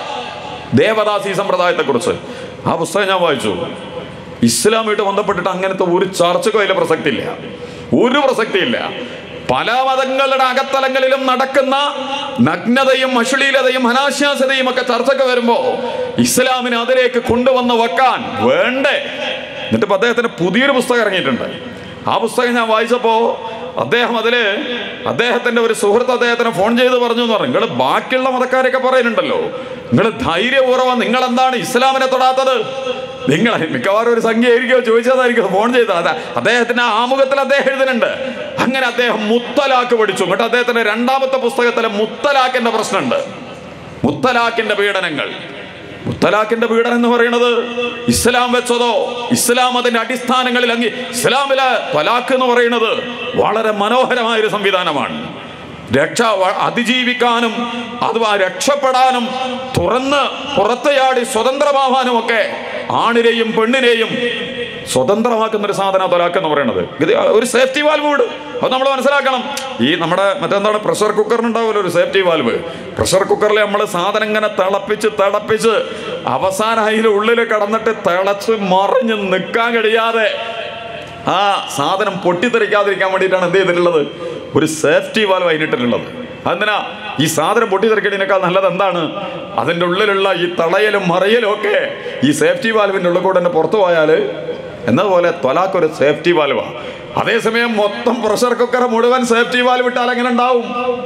ദേവദാസി സമ്പ്രദായത്തെക്കുറിച്ച് ആ പുസ്തകം ഞാൻ വായിച്ചു ഇസ്ലാമായിട്ട് ബന്ധപ്പെട്ടിട്ട് അങ്ങനത്തെ ഒരു ചർച്ചക്കും അതിലെ പ്രസക്തിയില്ല ഒരു പ്രസക്തിയില്ല പല മതങ്ങളുടെ അകത്തലങ്ങളിലും നടക്കുന്ന നഗ്നതയും അശ്ലീലതയും അനാശാസ്യതയും ഒക്കെ ചർച്ചയ്ക്ക് വരുമ്പോ ഇസ്ലാമിനെ അതിലേക്ക് കൊണ്ടുവന്ന് വെക്കാൻ വേണ്ടേ എന്നിട്ട് ഇപ്പൊ അദ്ദേഹത്തിന് പുതിയൊരു പുസ്തകം ഇറങ്ങിയിട്ടുണ്ട് ആ പുസ്തകം ഞാൻ വായിച്ചപ്പോ അദ്ദേഹം അതില് അദ്ദേഹത്തിന്റെ ഒരു സുഹൃത്ത് അദ്ദേഹത്തിന് ഫോൺ ചെയ്ത് പറഞ്ഞു എന്ന് പറഞ്ഞു നിങ്ങൾ ബാക്കിയുള്ള മതക്കാരൊക്കെ പറയുന്നുണ്ടല്ലോ നിങ്ങൾ ധൈര്യപൂർവ്വം നിങ്ങൾ എന്താണ് ഇസ്ലാമിനെ തൊടാത്തത് നിങ്ങൾ മിക്കവാറും ഒരു സംഖ്യ ആയിരിക്കും ചോദിച്ചതായിരിക്കും ഫോൺ ചെയ്തത് അതാ അദ്ദേഹത്തിന്റെ ആമുഖത്തിൽ അദ്ദേഹം എഴുതുന്നുണ്ട് അങ്ങനെ അദ്ദേഹം മുത്തലാക്ക് പഠിച്ചു എന്നിട്ട് അദ്ദേഹത്തിന്റെ രണ്ടാമത്തെ പുസ്തകത്തിലെ മുത്തലാക്കിന്റെ പ്രശ്നമുണ്ട് മുത്തലാഖിന്റെ പീഡനങ്ങൾ മുത്തലാഖിന്റെ പീഡനം എന്ന് പറയുന്നത് ഇസ്ലാം വെച്ചതോ ഇസ്ലാം അതിന്റെ അടിസ്ഥാനങ്ങളിൽ അങ്ങി ഇസ്ലാമിലെ തലാഖ് എന്ന് പറയുന്നത് വളരെ മനോഹരമായ ഒരു സംവിധാനമാണ് രക്ഷ വ- അതിജീവിക്കാനും അഥവാ രക്ഷപ്പെടാനും തുറന്ന് പുറത്തെയാടി സ്വതന്ത്രമാവാനും ഒക്കെ ആണിനെയും പെണ്ണിനെയും സ്വതന്ത്രമാക്കുന്ന ഒരു സാധന തൊലാക്ക് എന്ന് പറയുന്നത് ഇത് ഒരു സേഫ്റ്റി വാൽവ് വീട് അത് നമ്മൾ മനസ്സിലാക്കണം ഈ നമ്മുടെ മറ്റെന്താണ് പ്രഷർ കുക്കറിനുണ്ടാവുമല്ലോ ഒരു സേഫ്റ്റി വാൽവ് പ്രഷർ കുക്കറിൽ നമ്മൾ സാധനം ഇങ്ങനെ തിളപ്പിച്ച് തിളപ്പിച്ച് അവസാനം അതിൻ്റെ ഉള്ളിൽ കിടന്നിട്ട് തിളച്ച് മറിഞ്ഞ് നിൽക്കാൻ കഴിയാതെ ആ സാധനം പൊട്ടിത്തെറിക്കാതിരിക്കാൻ വേണ്ടിയിട്ടാണ് എന്ത് ചെയ്തിട്ടുള്ളത് ഒരു സേഫ്റ്റി വാൽവ് അതിനിട്ടിട്ടുള്ളത് അതെന്തിനാ ഈ സാധനം പൊട്ടിത്തെറിക്കണേക്കാൾ നല്ലത് എന്താണ് അതിൻ്റെ ഉള്ളിലുള്ള ഈ തളയലും മറയലും ഒക്കെ ഈ സേഫ്റ്റി വാൽവിൻ്റെ ഉള്ളിൽ കൂടെ തന്നെ പുറത്തു പോയാൽ എന്നതുപോലെ തൊലാക്ക് ഒരു സേഫ്റ്റി വാൽവാണ് അതേസമയം മൊത്തം പ്രഷർ കുക്കർ മുഴുവൻ സേഫ്റ്റി വാൽവ് ഇട്ടാൽ എങ്ങനെ ഉണ്ടാവും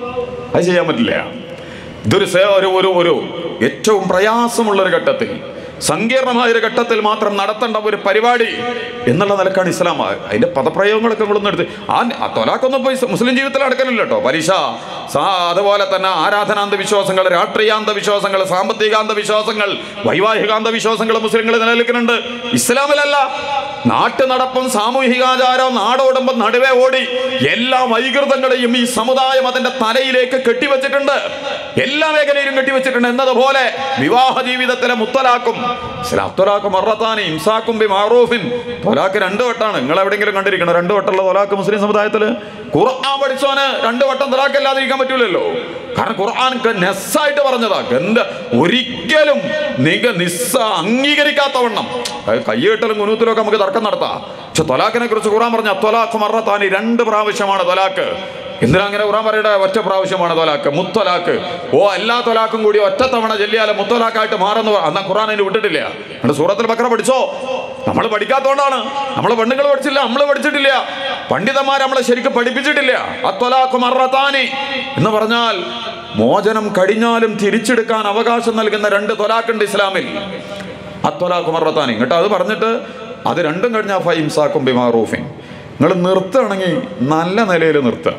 അത് ചെയ്യാൻ പറ്റില്ല ഇതൊരു സേ ഒരു ഒരു ഒരു ഏറ്റവും പ്രയാസമുള്ള ഒരു ഘട്ടത്തിൽ സങ്കീർണമായ ഒരു ഘട്ടത്തിൽ മാത്രം നടത്തേണ്ട ഒരു പരിപാടി എന്നുള്ള നിലക്കാണ് ഇസ്ലാം അതിന്റെ പദപ്രയോഗങ്ങളൊക്കെ നമ്മളൊന്നും എടുത്ത് ആ ആ തൊലാക്കൊന്നും പോയി മുസ്ലിം ജീവിതത്തിൽ നടക്കലില്ല കേട്ടോ പരീക്ഷ സാ അതുപോലെ തന്നെ ആരാധനാന്ത വിശ്വാസങ്ങൾ രാഷ്ട്രീയാന്ത വിശ്വാസങ്ങൾ സാമ്പത്തികാന്ത വിശ്വാസങ്ങൾ വൈവാഹികാന്ത വിശ്വാസങ്ങൾ മുസ്ലിങ്ങൾ നിലനിൽക്കുന്നുണ്ട് ഇസ്ലാമിലല്ല നാട്ടു നടപ്പും സാമൂഹികാചാരവും നാടോടുമ്പം നടുവേ ഓടി എല്ലാ വൈകൃതങ്ങളെയും ഈ സമുദായം അതിന്റെ തലയിലേക്ക് കെട്ടിവെച്ചിട്ടുണ്ട് എല്ലാ മേഖലയിലും കെട്ടിവെച്ചിട്ടുണ്ട് എന്നതുപോലെ വിവാഹ ജീവിതത്തിലെ മുത്തലാക്കും മുത്തലാക്കും മറത്താനും ഇംസാക്കും ബി മാറൂഫിൻ തൊലാക്ക് രണ്ട് വട്ടാണ് നിങ്ങൾ എവിടെയെങ്കിലും കണ്ടിരിക്കണം രണ്ട് വട്ടമുള്ള തൊലാക്ക് മുസ്ലിം സമുദായത്തിൽ ഖുർആൻ പഠിച്ചവന് രണ്ട് വട്ടം തൊലാക്ക് ഇല്ലാതിരിക്കാൻ പറ്റൂലല്ലോ കാരണം ഖുർആൻ ക- നെസ്സായിട്ട് പറഞ്ഞതാ എന്ത് ഒരിക്കലും നിക നിസ്സ അംഗീകരിക്കാത്തവണ്ണം അത് കയ്യേട്ടലും കുനൂത്തിലും ഒക്കെ നമുക്ക് തർക്കം നടത്താം പക്ഷെ തൊലാഖിനെ കുറിച്ച് ഖുർആൻ പറഞ്ഞ തൊലാഖ് മറത്താനി രണ്ട് പ്രാവശ്യമാണ് തൊലാക്ക് എന്തിനാ അങ്ങനെ ഖുർആൻ പറയട്ടെ ഒറ്റ പ്രാവശ്യമാണ് തൊലാക്ക് മുത്തൊലാക്ക് ഓ എല്ലാ തൊലാക്കും കൂടി ഒറ്റ തവണ ചെല്ലിയാലും മുത്തൊലാക്കായിട്ട് മാറുന്നു പറ- എന്നാ ഖുർആൻ അതിന് വിട്ടിട്ടില്ല എന്നിട്ട് സൂറത്തിൽ ബക്കറ പഠിച്ചോ നമ്മൾ പഠിക്കാത്തതുകൊണ്ടാണ് നമ്മൾ പെണ്ണുങ്ങൾ പഠിച്ചില്ല നമ്മൾ പഠിച്ചിട്ടില്ല പണ്ഡിതന്മാർ നമ്മളെ ശരിക്കും പഠിപ്പിച്ചിട്ടില്ല അത്തൊലാഖ് മറത്താനി എന്ന് പറഞ്ഞാൽ മോചനം കഴിഞ്ഞാലും തിരിച്ചെടുക്കാൻ അവകാശം നൽകുന്ന രണ്ട് തൊലാക്കുണ്ട് ഇസ്ലാമിൽ അത്തൊലാഖ് മറത്താനി കേട്ടോ അത് പറഞ്ഞിട്ട് അത് രണ്ടും കഴിഞ്ഞാൽ ഫൈംസാക്കും ബിമാറൂഫിൻ നിങ്ങൾ നിർത്തുകയാണെങ്കിൽ നല്ല നിലയിൽ നിർത്തുക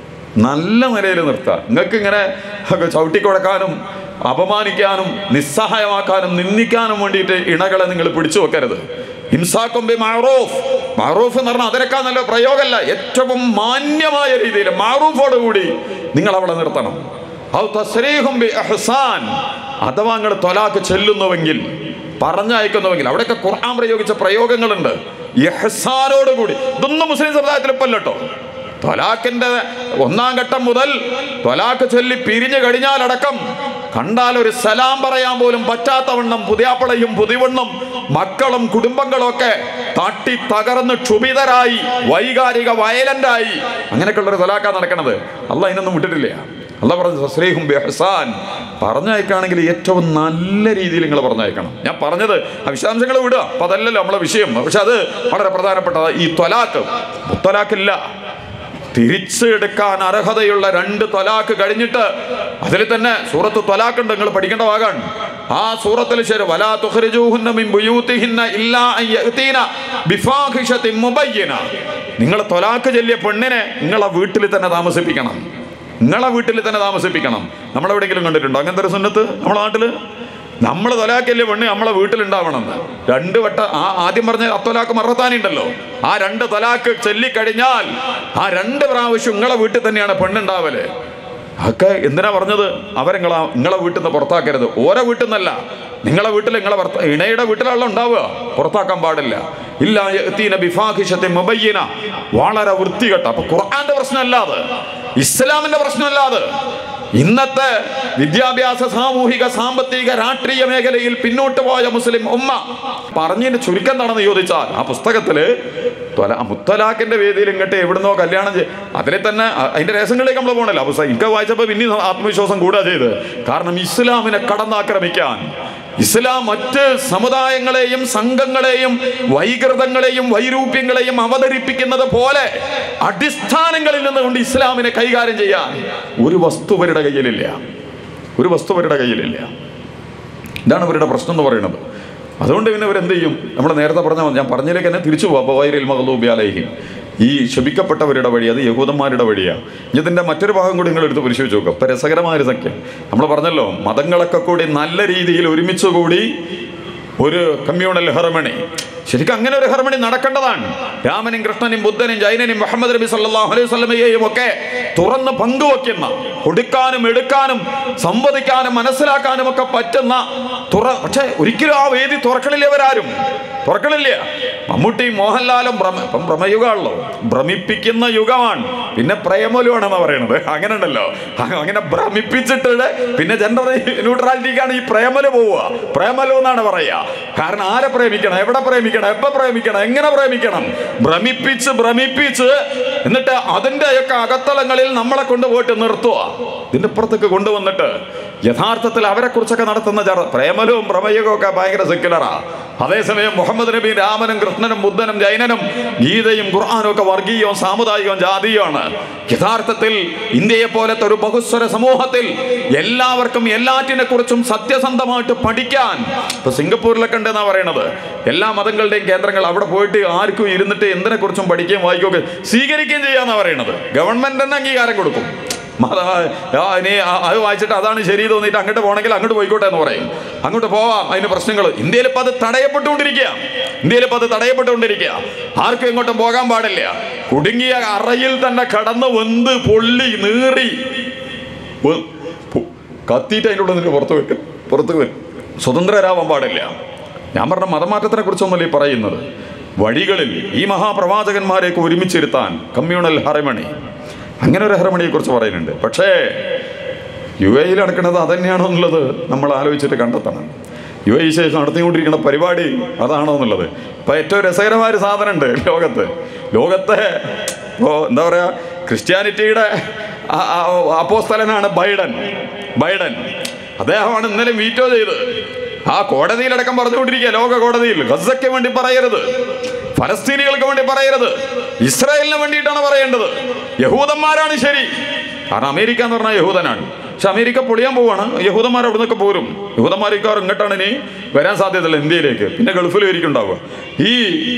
നല്ല നിലയിൽ നിർത്തുക നിങ്ങൾക്ക് ഇങ്ങനെ ഒക്കെ ചവിട്ടിക്കൊടക്കാനും അപമാനിക്കാനും നിസ്സഹായമാക്കാനും നിന്ദിക്കാനും വേണ്ടിയിട്ട് ഇണകളെ നിങ്ങൾ പിടിച്ചു വെക്കരുത് ഇംസാക്കും ബി മാറൂഫ് മാറൂഫ് എന്ന് പറഞ്ഞാൽ അതിനേക്കാൾ നല്ല പ്രയോഗമല്ല ഏറ്റവും മാന്യമായ രീതിയിൽ മാറൂഫോട് കൂടി നിങ്ങൾ അവിടെ നിർത്തണം ഔ തസ്രീഹും ബി ഇഹ്സാൻ അഥവാ നിങ്ങൾ തൊലാക്ക് ചെല്ലുന്നുവെങ്കിൽ പറഞ്ഞയക്കുന്നുവെങ്കിൽ അവിടെയൊക്കെ ഖുർആൻ പ്രയോഗിച്ച പ്രയോഗങ്ങളുണ്ട് യഹ്സാനോട് കൂടി ഇതൊന്നും മുസ്ലിം സമുദായത്തിൽ ഇപ്പം കേട്ടോ തൊലാക്കിന്റെ ഒന്നാം ഘട്ടം മുതൽ തൊലാക്ക് ചൊല്ലി പിരിഞ്ഞു കഴിഞ്ഞാലടക്കം കണ്ടാൽ ഒരു സലാം പറയാൻ പോലും പറ്റാത്തവണ്ണം പുതിയാപ്പളയും പുതിവണ്ണും മക്കളും കുടുംബങ്ങളും ഒക്കെ തട്ടി തകർന്ന് ക്ഷുഭിതരായി വൈകാരിക വയലന്റായി അങ്ങനെയൊക്കെയുള്ള ഒരു തൊലാക്ക നടക്കണത് അല്ല അതിനൊന്നും വിട്ടിട്ടില്ല അല്ല പറഞ്ഞു സ്നേഹം ബെഹസാൻ പറഞ്ഞയക്കുകയാണെങ്കിൽ ഏറ്റവും നല്ല രീതിയിൽ നിങ്ങൾ പറഞ്ഞയക്കണം ഞാൻ പറഞ്ഞത് ആ വിശദാംശങ്ങൾ വിടുക അപ്പൊ അതല്ലല്ലോ നമ്മളെ വിഷയം പക്ഷെ അത് വളരെ പ്രധാനപ്പെട്ടത് ഈ തൊലാക്ക് മുത്തലാക്കില്ല തിരിച്ചെടുക്കാൻ അർഹതയുള്ള രണ്ട് തൊലാക്ക് കഴിഞ്ഞിട്ട് അതിൽ തന്നെ സൂറത്ത് തൊലാക്ക് ഉണ്ട് നിങ്ങൾ പഠിക്കേണ്ട ഭാഗമാണ് ആ സൂറത്തിൽ ശരി വലാ തുഖ്രിജൂഹുന്ന മിൻ ബുയൂതിഹിന്ന ഇല്ലാ അൻ യഅ്തീന ബിഫാഹിഷത്തിൻ മുബയ്യന നിങ്ങൾ തൊലാക്ക് ചൊല്ലിയ പെണ്ണിനെ നിങ്ങളെ വീട്ടിൽ തന്നെ താമസിപ്പിക്കണം നിങ്ങളെ വീട്ടിൽ തന്നെ താമസിപ്പിക്കണം നമ്മളെവിടെയെങ്കിലും കണ്ടിട്ടുണ്ടോ അങ്ങനത്തെ ഒരു സുന്നത്ത് നമ്മുടെ നാട്ടില് നമ്മൾ തൊലാക്കല്ലേ പെണ്ണ് നമ്മളെ വീട്ടിലുണ്ടാവണം രണ്ട് വട്ട ആ ആദ്യം പറഞ്ഞ അത്തൊലാക്ക് മറത്താനി ഉണ്ടല്ലോ ആ രണ്ട് തലാക്ക് ചൊല്ലിക്കഴിഞ്ഞാൽ ആ രണ്ട് പ്രാവശ്യം നിങ്ങളെ വീട്ടിൽ തന്നെയാണ് പെണ്ണുണ്ടാവല് ഒക്കെ എന്തിനാ പറഞ്ഞത് അവരെ നിങ്ങളെ നിങ്ങളെ വീട്ടിൽ നിന്ന് പുറത്താക്കരുത് ഓരോ വീട്ടിൽ നിന്നല്ല നിങ്ങളെ വീട്ടിൽ നിങ്ങളെ ഭർത്ത ഇണയുടെ വീട്ടിലുള്ള ഉണ്ടാവുക പുറത്താക്കാൻ പാടില്ല ഇല്ല യഅ്തീന ബിഫാഹിഷത്തിൻ മുബയ്യന വളരെ വൃത്തികെട്ട അപ്പൊ ഖുർആന്റെ പ്രശ്നമല്ല അത് ഇസ്ലാമിന്റെ പ്രശ്നമല്ല അത് ഇന്നത്തെ വിദ്യാഭ്യാസ സാമൂഹിക സാമ്പത്തിക രാഷ്ട്രീയ മേഖലയിൽ പിന്നോട്ട് പോയ മുസ്ലിം ഉമ്മ പറഞ്ഞതിന്റെ ചുരുക്കം എന്താണെന്ന് ചോദിച്ചാൽ ആ പുസ്തകത്തില് ത്വല- മുത്തലാഖിന്റെ വേദിയിൽ ഇങ്ങോട്ട് എവിടുന്നോ കല്യാണം ചെയ്ത് അതിലെ തന്നെ അ- അതിന്റെ രഹസ്യങ്ങളിലേക്ക് നമ്മൾ പോകണല്ലോ അപ്പൊ എനിക്ക് വായിച്ചപ്പോൾ പിന്നെ ആത്മവിശ്വാസം കൂടുക ചെയ്ത് കാരണം ഇസ്ലാമിനെ കടന്നാക്രമിക്കാൻ ഇസ്ലാം മറ്റ് സമുദായങ്ങളെയും സംഘങ്ങളെയും വൈകൃതങ്ങളെയും വൈരൂപ്യങ്ങളെയും അവതരിപ്പിക്കുന്നത് പോലെ അടിസ്ഥാനങ്ങളിൽ നിന്നുകൊണ്ട് ഇസ്ലാമിനെ കൈകാര്യം ചെയ്യാൻ ഒരു വസ്തുവരുടെ കയ്യിലില്ല ഒരു വസ്തുവരുടെ കയ്യിലില്ല ഇതാണ് ഇവരുടെ പ്രശ്നം എന്ന് പറയുന്നത് അതുകൊണ്ട് പിന്നെ ഇവരെന്ത് ചെയ്യും നമ്മൾ നേരത്തെ പറഞ്ഞ ഞാൻ പറഞ്ഞതിലേക്ക് തന്നെ തിരിച്ചു പോവാം വൈരിൽ മഹദൂബിയാലൈഹിം ഈ ശപിക്കപ്പെട്ടവരുടെ വഴി അത് യഹൂദന്മാരുടെ വഴിയാണ് ഇതിൻ്റെ മറ്റൊരു ഭാഗം കൂടി നിങ്ങൾ എടുത്ത് പരിശോധിച്ച് നോക്കുക ഇപ്പം രസകരമായ ഒരു സംഖ്യ നമ്മൾ പറഞ്ഞല്ലോ മതങ്ങളൊക്കെ കൂടി നല്ല രീതിയിൽ ഒരുമിച്ച് കൂടി ഒരു കമ്മ്യൂണൽ ഹെർമണി ശരിക്കും അങ്ങനെ ഒരു ഹെർമണി നടക്കേണ്ടതാണ് രാമനും കൃഷ്ണനും ബുദ്ധനും ജൈനനും മുഹമ്മദ് നബി സല്ലല്ലാഹു അലൈഹി വസല്ലമയെയും ഒക്കെ തുറന്ന് പങ്കുവെക്കുന്ന കൊടുക്കാനും എടുക്കാനും സംവദിക്കാനും മനസ്സിലാക്കാനും ഒക്കെ പറ്റുന്ന തുറ പക്ഷേ ഒരിക്കലും ആ വേദി തുറക്കണില്ല ഇവരാരും തുറക്കണില്ല മമ്മൂട്ടി മോഹൻലാലും ഭ്രമ ഇപ്പം ഭ്രമയുഗമാണല്ലോ ഭ്രമിപ്പിക്കുന്ന യുഗമാണ് പിന്നെ പ്രേമലുമാണെന്ന് പറയണത് അങ്ങനെ ഉണ്ടല്ലോ അ- അങ്ങനെ ഭ്രമിപ്പിച്ചിട്ട് പിന്നെ ജെൻഡർ ന്യൂട്രാലിറ്റിക്കാണ് ഈ പ്രേമല് പോവുക പ്രേമലു എന്നാണ് പറയുക കാരണം ആരെ പ്രേമിക്കണം എവിടെ പ്രേമിക്കണം എപ്പോ പ്രേമിക്കണം എങ്ങനെ പ്രേമിക്കണം ഭ്രമിപ്പിച്ച് ഭ്രമിപ്പിച്ച് എന്നിട്ട് അതിൻ്റെയൊക്കെ അകത്തളങ്ങളിൽ നമ്മളെ കൊണ്ടുപോയിട്ട് നിർത്തുക ഇതിന്റെ പുറത്തേക്ക് കൊണ്ടുവന്നിട്ട് യഥാർത്ഥത്തിൽ അവരെ കുറിച്ചൊക്കെ നടത്തുന്ന ചർ പ്രേമലവും പ്രമേയവും ഒക്കെ ഭയങ്കര സെക്യുലറാ അതേസമയം മുഹമ്മദ് നബി രാമനും കൃഷ്ണനും ബുദ്ധനും ജൈനനും ഗീതയും ഖുർആാനും ഒക്കെ വർഗീയവും സാമുദായികവും ജാതീയമാണ് യഥാർത്ഥത്തിൽ ഇന്ത്യയെ പോലത്തെ ഒരു ബഹുസ്വര സമൂഹത്തിൽ എല്ലാവർക്കും എല്ലാറ്റിനെ കുറിച്ചും സത്യസന്ധമായിട്ട് പഠിക്കാൻ ഇപ്പൊ സിംഗപ്പൂരിലൊക്കെ ഉണ്ടെന്നാ പറയണത് എല്ലാ മതങ്ങളുടെയും കേന്ദ്രങ്ങൾ അവിടെ പോയിട്ട് ആർക്കും ഇരുന്നിട്ട് എന്തിനെ കുറിച്ചും പഠിക്കുകയും വായിക്കുകയൊക്കെ സ്വീകരിക്കുകയും ചെയ്യാന്നാ പറയണത് ഗവൺമെന്റ് തന്നെ അംഗീകാരം കൊടുക്കും മത ആ, ഇനി ആ- അത് വായിച്ചിട്ട് അതാണ് ശരി തോന്നിയിട്ട് അങ്ങോട്ട് പോകണമെങ്കിൽ അങ്ങോട്ട് പോയിക്കോട്ടെ എന്ന് പറയും അങ്ങോട്ട് പോവാം അതിന് പ്രശ്നങ്ങൾ ഇന്ത്യയിൽ ഇപ്പം അത് തടയപ്പെട്ടുകൊണ്ടിരിക്കുക ഇന്ത്യയിൽ ഇപ്പം അത് തടയപ്പെട്ടുകൊണ്ടിരിക്കുക ആർക്കും എങ്ങോട്ടും പോകാൻ പാടില്ല കുടുങ്ങിയ അറയിൽ തന്നെ കടന്ന് വെന്ത് പൊള്ളി നീറി വെ- പു- കത്തിയിട്ട് അതിൻ്റെ ഉള്ളിൽ നിന്ന് പുറത്ത് വെക്കും പുറത്ത് വരും സ്വതന്ത്രരാവാൻ പാടില്ല ഞാൻ പറഞ്ഞ മതമാറ്റത്തിനെ കുറിച്ചൊന്നുമല്ല ഈ പറയുന്നത് വഴികളിൽ ഈ മഹാപ്രവാചകന്മാരെയൊക്കെ ഒരുമിച്ചിരുത്താൻ കമ്മ്യൂണൽ ഹറമണി അങ്ങനെ ഒരു ഹറമണിയെ കുറിച്ച് പറയുന്നുണ്ട് പക്ഷേ യു എയിൽ നടക്കുന്നത് അതന്നെയാണോ എന്നുള്ളത് നമ്മൾ ആലോചിച്ചിട്ട് കണ്ടെത്തണം യു എ ശേഷം നടത്തിക്കൊണ്ടിരിക്കുന്ന പരിപാടി അതാണോ എന്നുള്ളത് ഇപ്പം ഏറ്റവും രസകരമായ ഒരു സാധനമുണ്ട് ലോകത്ത് ലോകത്തെ ഇപ്പോൾ എന്താ പറയുക ക്രിസ്ത്യാനിറ്റിയുടെ ആ- ആ- അപ്പോസ്തലനാണ് ബൈഡൻ ബൈഡൻ അദ്ദേഹമാണ് ഇന്നലെ വീറ്റോ ചെയ്ത് ആ കോടതിയിലടക്കം പറഞ്ഞുകൊണ്ടിരിക്കുക ലോക കോടതിയിൽ ഗസയ്ക്ക് വേണ്ടി പറയരുത് ഫലസ്തീനികൾക്ക് വേണ്ടി പറയരുത് ഇസ്രായേലിന് വേണ്ടിയിട്ടാണ് പറയേണ്ടത് യഹൂദന്മാരാണ് ശരി കാരണം അമേരിക്ക എന്ന് പറഞ്ഞാൽ യഹൂദനാണ് പക്ഷെ അമേരിക്ക പൊളിയാൻ പോവാണ് യഹൂദന്മാർ അവിടെ നിന്നൊക്കെ പോരും യഹൂദന്മാരിക്കാർ ഇങ്ങോട്ടാണ് ഇനി വരാൻ സാധ്യതയില്ല ഇന്ത്യയിലേക്ക് പിന്നെ ഗൾഫിലായിരിക്കും ഉണ്ടാവുക ഈ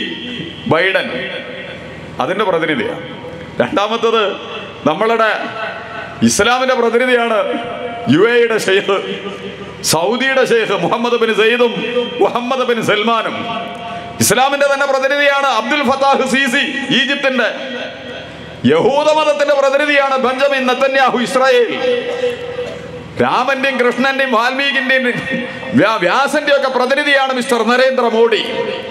ബൈഡൻ അതിന്റെ പ്രതിനിധിയാണ് രണ്ടാമത്തത് നമ്മളുടെ ഇസ്ലാമിന്റെ പ്രതിനിധിയാണ് യു എയുടെ ഷെയ്ഖ് സൗദിയുടെ ഷെയ്ഖ് മുഹമ്മദ് ബിൻ സെയ്ദും മുഹമ്മദ് ബിൻ സൽമാനും ഇസ്ലാമിന്റെ തന്നെ പ്രതിനിധിയാണ് അബ്ദുൽ ഫത്താഹ് സീസി ഈജിപ്തിന്റെ യഹൂദമതത്തിന്റെ പ്രതിനിധിയാണ് ബെഞ്ചമിൻ നെത്തന്യാഹു ഇസ്രായേൽ രാമന്റെയും കൃഷ്ണന്റെയും വാൽമീകിന്റെയും വ്യാ- വ്യാസന്റെയും ഒക്കെ പ്രതിനിധിയാണ് Mister Narendra Modi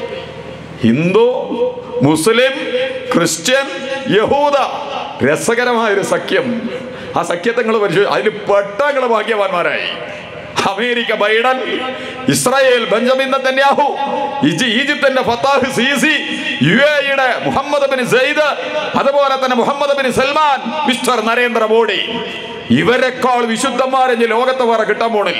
Hindu Muslim Christian യഹൂദ രസകരമായ ഒരു സഖ്യം ആ സഖ്യത്തെ നിങ്ങൾ പരിശോധി അതിൽ പെട്ടങ്ങൾ ഭാഗ്യവാന്മാരായി America Biden Israel Benjamin Netanyahu ഈജി- ഈജിപ്തിന്റെ ഫത്താഹ് സീസി യു എയുടെ മുഹമ്മദ് ബിൻ സെയ്ദ് അതുപോലെ തന്നെ Mohammed bin Salman Mister Narendra Modi ഇവരെക്കാൾ വിശുദ്ധന്മാരെ ഇനി ലോകത്ത് വേറെ കിട്ടാൻ പോണില്ല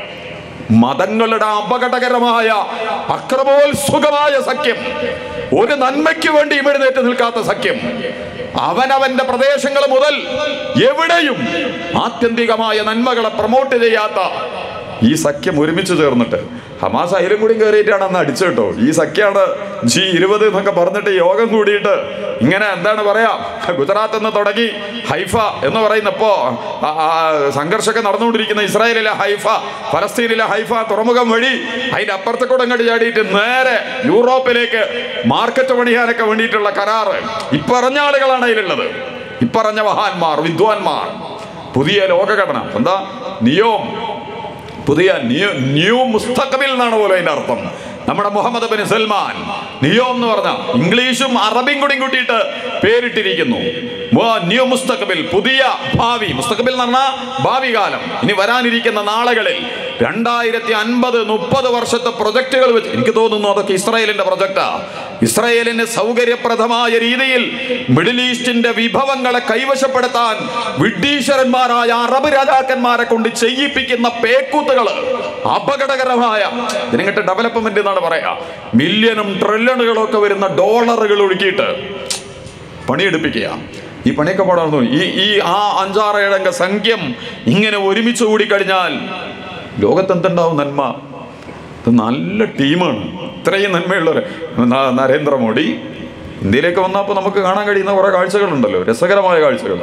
മതങ്ങളുടെ അപകടകരമായ അക്രമോത്സുകമായ സഖ്യം ഒരു നന്മയ്ക്ക് വേണ്ടി എഴുന്നേറ്റ് നിൽക്കാത്ത സഖ്യം അവനവന്റെ പ്രദേശങ്ങൾ മുതൽ എവിടെയും ആത്യന്തികമായ നന്മകളെ പ്രൊമോട്ട് ചെയ്യാത്ത ഈ സഖ്യം ഒരുമിച്ച് ചേർന്നിട്ട് ഹമാസ് അതിലും കൂടി കയറിയിട്ടാണ് അന്ന് അടിച്ചു കേട്ടോ ഈ സഖ്യമാണ് ജി ഇരുപത് എന്നൊക്കെ പറഞ്ഞിട്ട് യോഗം കൂടിയിട്ട് ഇങ്ങനെ എന്താണ് പറയാ ഗുജറാത്ത് നിന്ന് തുടങ്ങി ഹൈഫ എന്ന് പറയുന്ന ഇപ്പോ ആ, ആ, സംഘർഷമൊക്കെ നടന്നുകൊണ്ടിരിക്കുന്ന ഇസ്രായേലിലെ ഹൈഫ ഫലസ്തീനിലെ ഹൈഫ തുറമുഖം വഴി അതിന്റെ അപ്പുറത്തെ കൂടെ അങ്ങോട്ട് ചാടിയിട്ട് നേരെ യൂറോപ്പിലേക്ക് മാർക്കറ്റ് പണിയാനൊക്കെ വേണ്ടിയിട്ടുള്ള കരാറ് ഇപ്പറഞ്ഞ ആളുകളാണ് അതിലുള്ളത് ഇപ്പറഞ്ഞ മഹാന്മാർ വിദ്വാൻമാർ പുതിയ ലോകഘടന എന്താ നിയോം പുതിയ ന്യൂ ന്യൂ മുസ്തഖബിൽ എന്നാണ് പോലും അതിന്റെ അർത്ഥം നമ്മുടെ മുഹമ്മദ് ബിൻ സൽമാൻ നിയോം എന്ന് പറഞ്ഞ ഇംഗ്ലീഷും അറബിയും കൂടി കൂട്ടിയിട്ട് പേരിട്ടിരിക്കുന്നു മു- ന്യൂ മുസ്തഖബിൽ പുതിയ ഭാവി മുസ്തഖബിൽ എന്ന് പറഞ്ഞാൽ ഭാവി കാലം ഇനി വരാനിരിക്കുന്ന നാളുകളിൽ രണ്ടായിരത്തി അൻപത് മുപ്പത് വർഷത്തെ പ്രൊജക്ടുകൾ വെച്ച് എനിക്ക് തോന്നുന്നു അതൊക്കെ ഇസ്രായേലിന്റെ പ്രൊജക്റ്റാ ഇസ്രായേലിന് സൗകര്യപ്രദമായ രീതിയിൽ മിഡിൽ ഈസ്റ്റിന്റെ വിഭവങ്ങളെ കൈവശപ്പെടുത്താൻ വിഡ്ഢീശ്വരന്മാരായ അറബ് രാജാക്കന്മാരെ കൊണ്ട് ചെയ്യിപ്പിക്കുന്ന പേക്കൂത്തുകള് അപകടകരമായ ഇതിനിങ്ങട്ട് ഡെവലപ്മെന്റ് എന്നാണ് പറയാ മില്യണും ട്രില്യണുകളും ഒക്കെ വരുന്ന ഡോളറുകൾ ഒഴുക്കിയിട്ട് പണിയെടുപ്പിക്കുക ഈ പണിയൊക്കെ പാടായിരുന്നു ഈ ഈ ആ അഞ്ചാറ് ഏഴംഗ സംഖ്യം ഇങ്ങനെ ഒരുമിച്ച് കൂടിക്കഴിഞ്ഞാൽ ലോകത്തെന്തുണ്ടാവും നന്മ ഇത് നല്ല ടീമാണ് ഇത്രയും നന്മയുള്ളവർ ന- നരേന്ദ്രമോദി ഇന്ത്യയിലേക്ക് വന്നപ്പോൾ നമുക്ക് കാണാൻ കഴിയുന്ന കുറേ കാഴ്ചകളുണ്ടല്ലോ രസകരമായ കാഴ്ചകൾ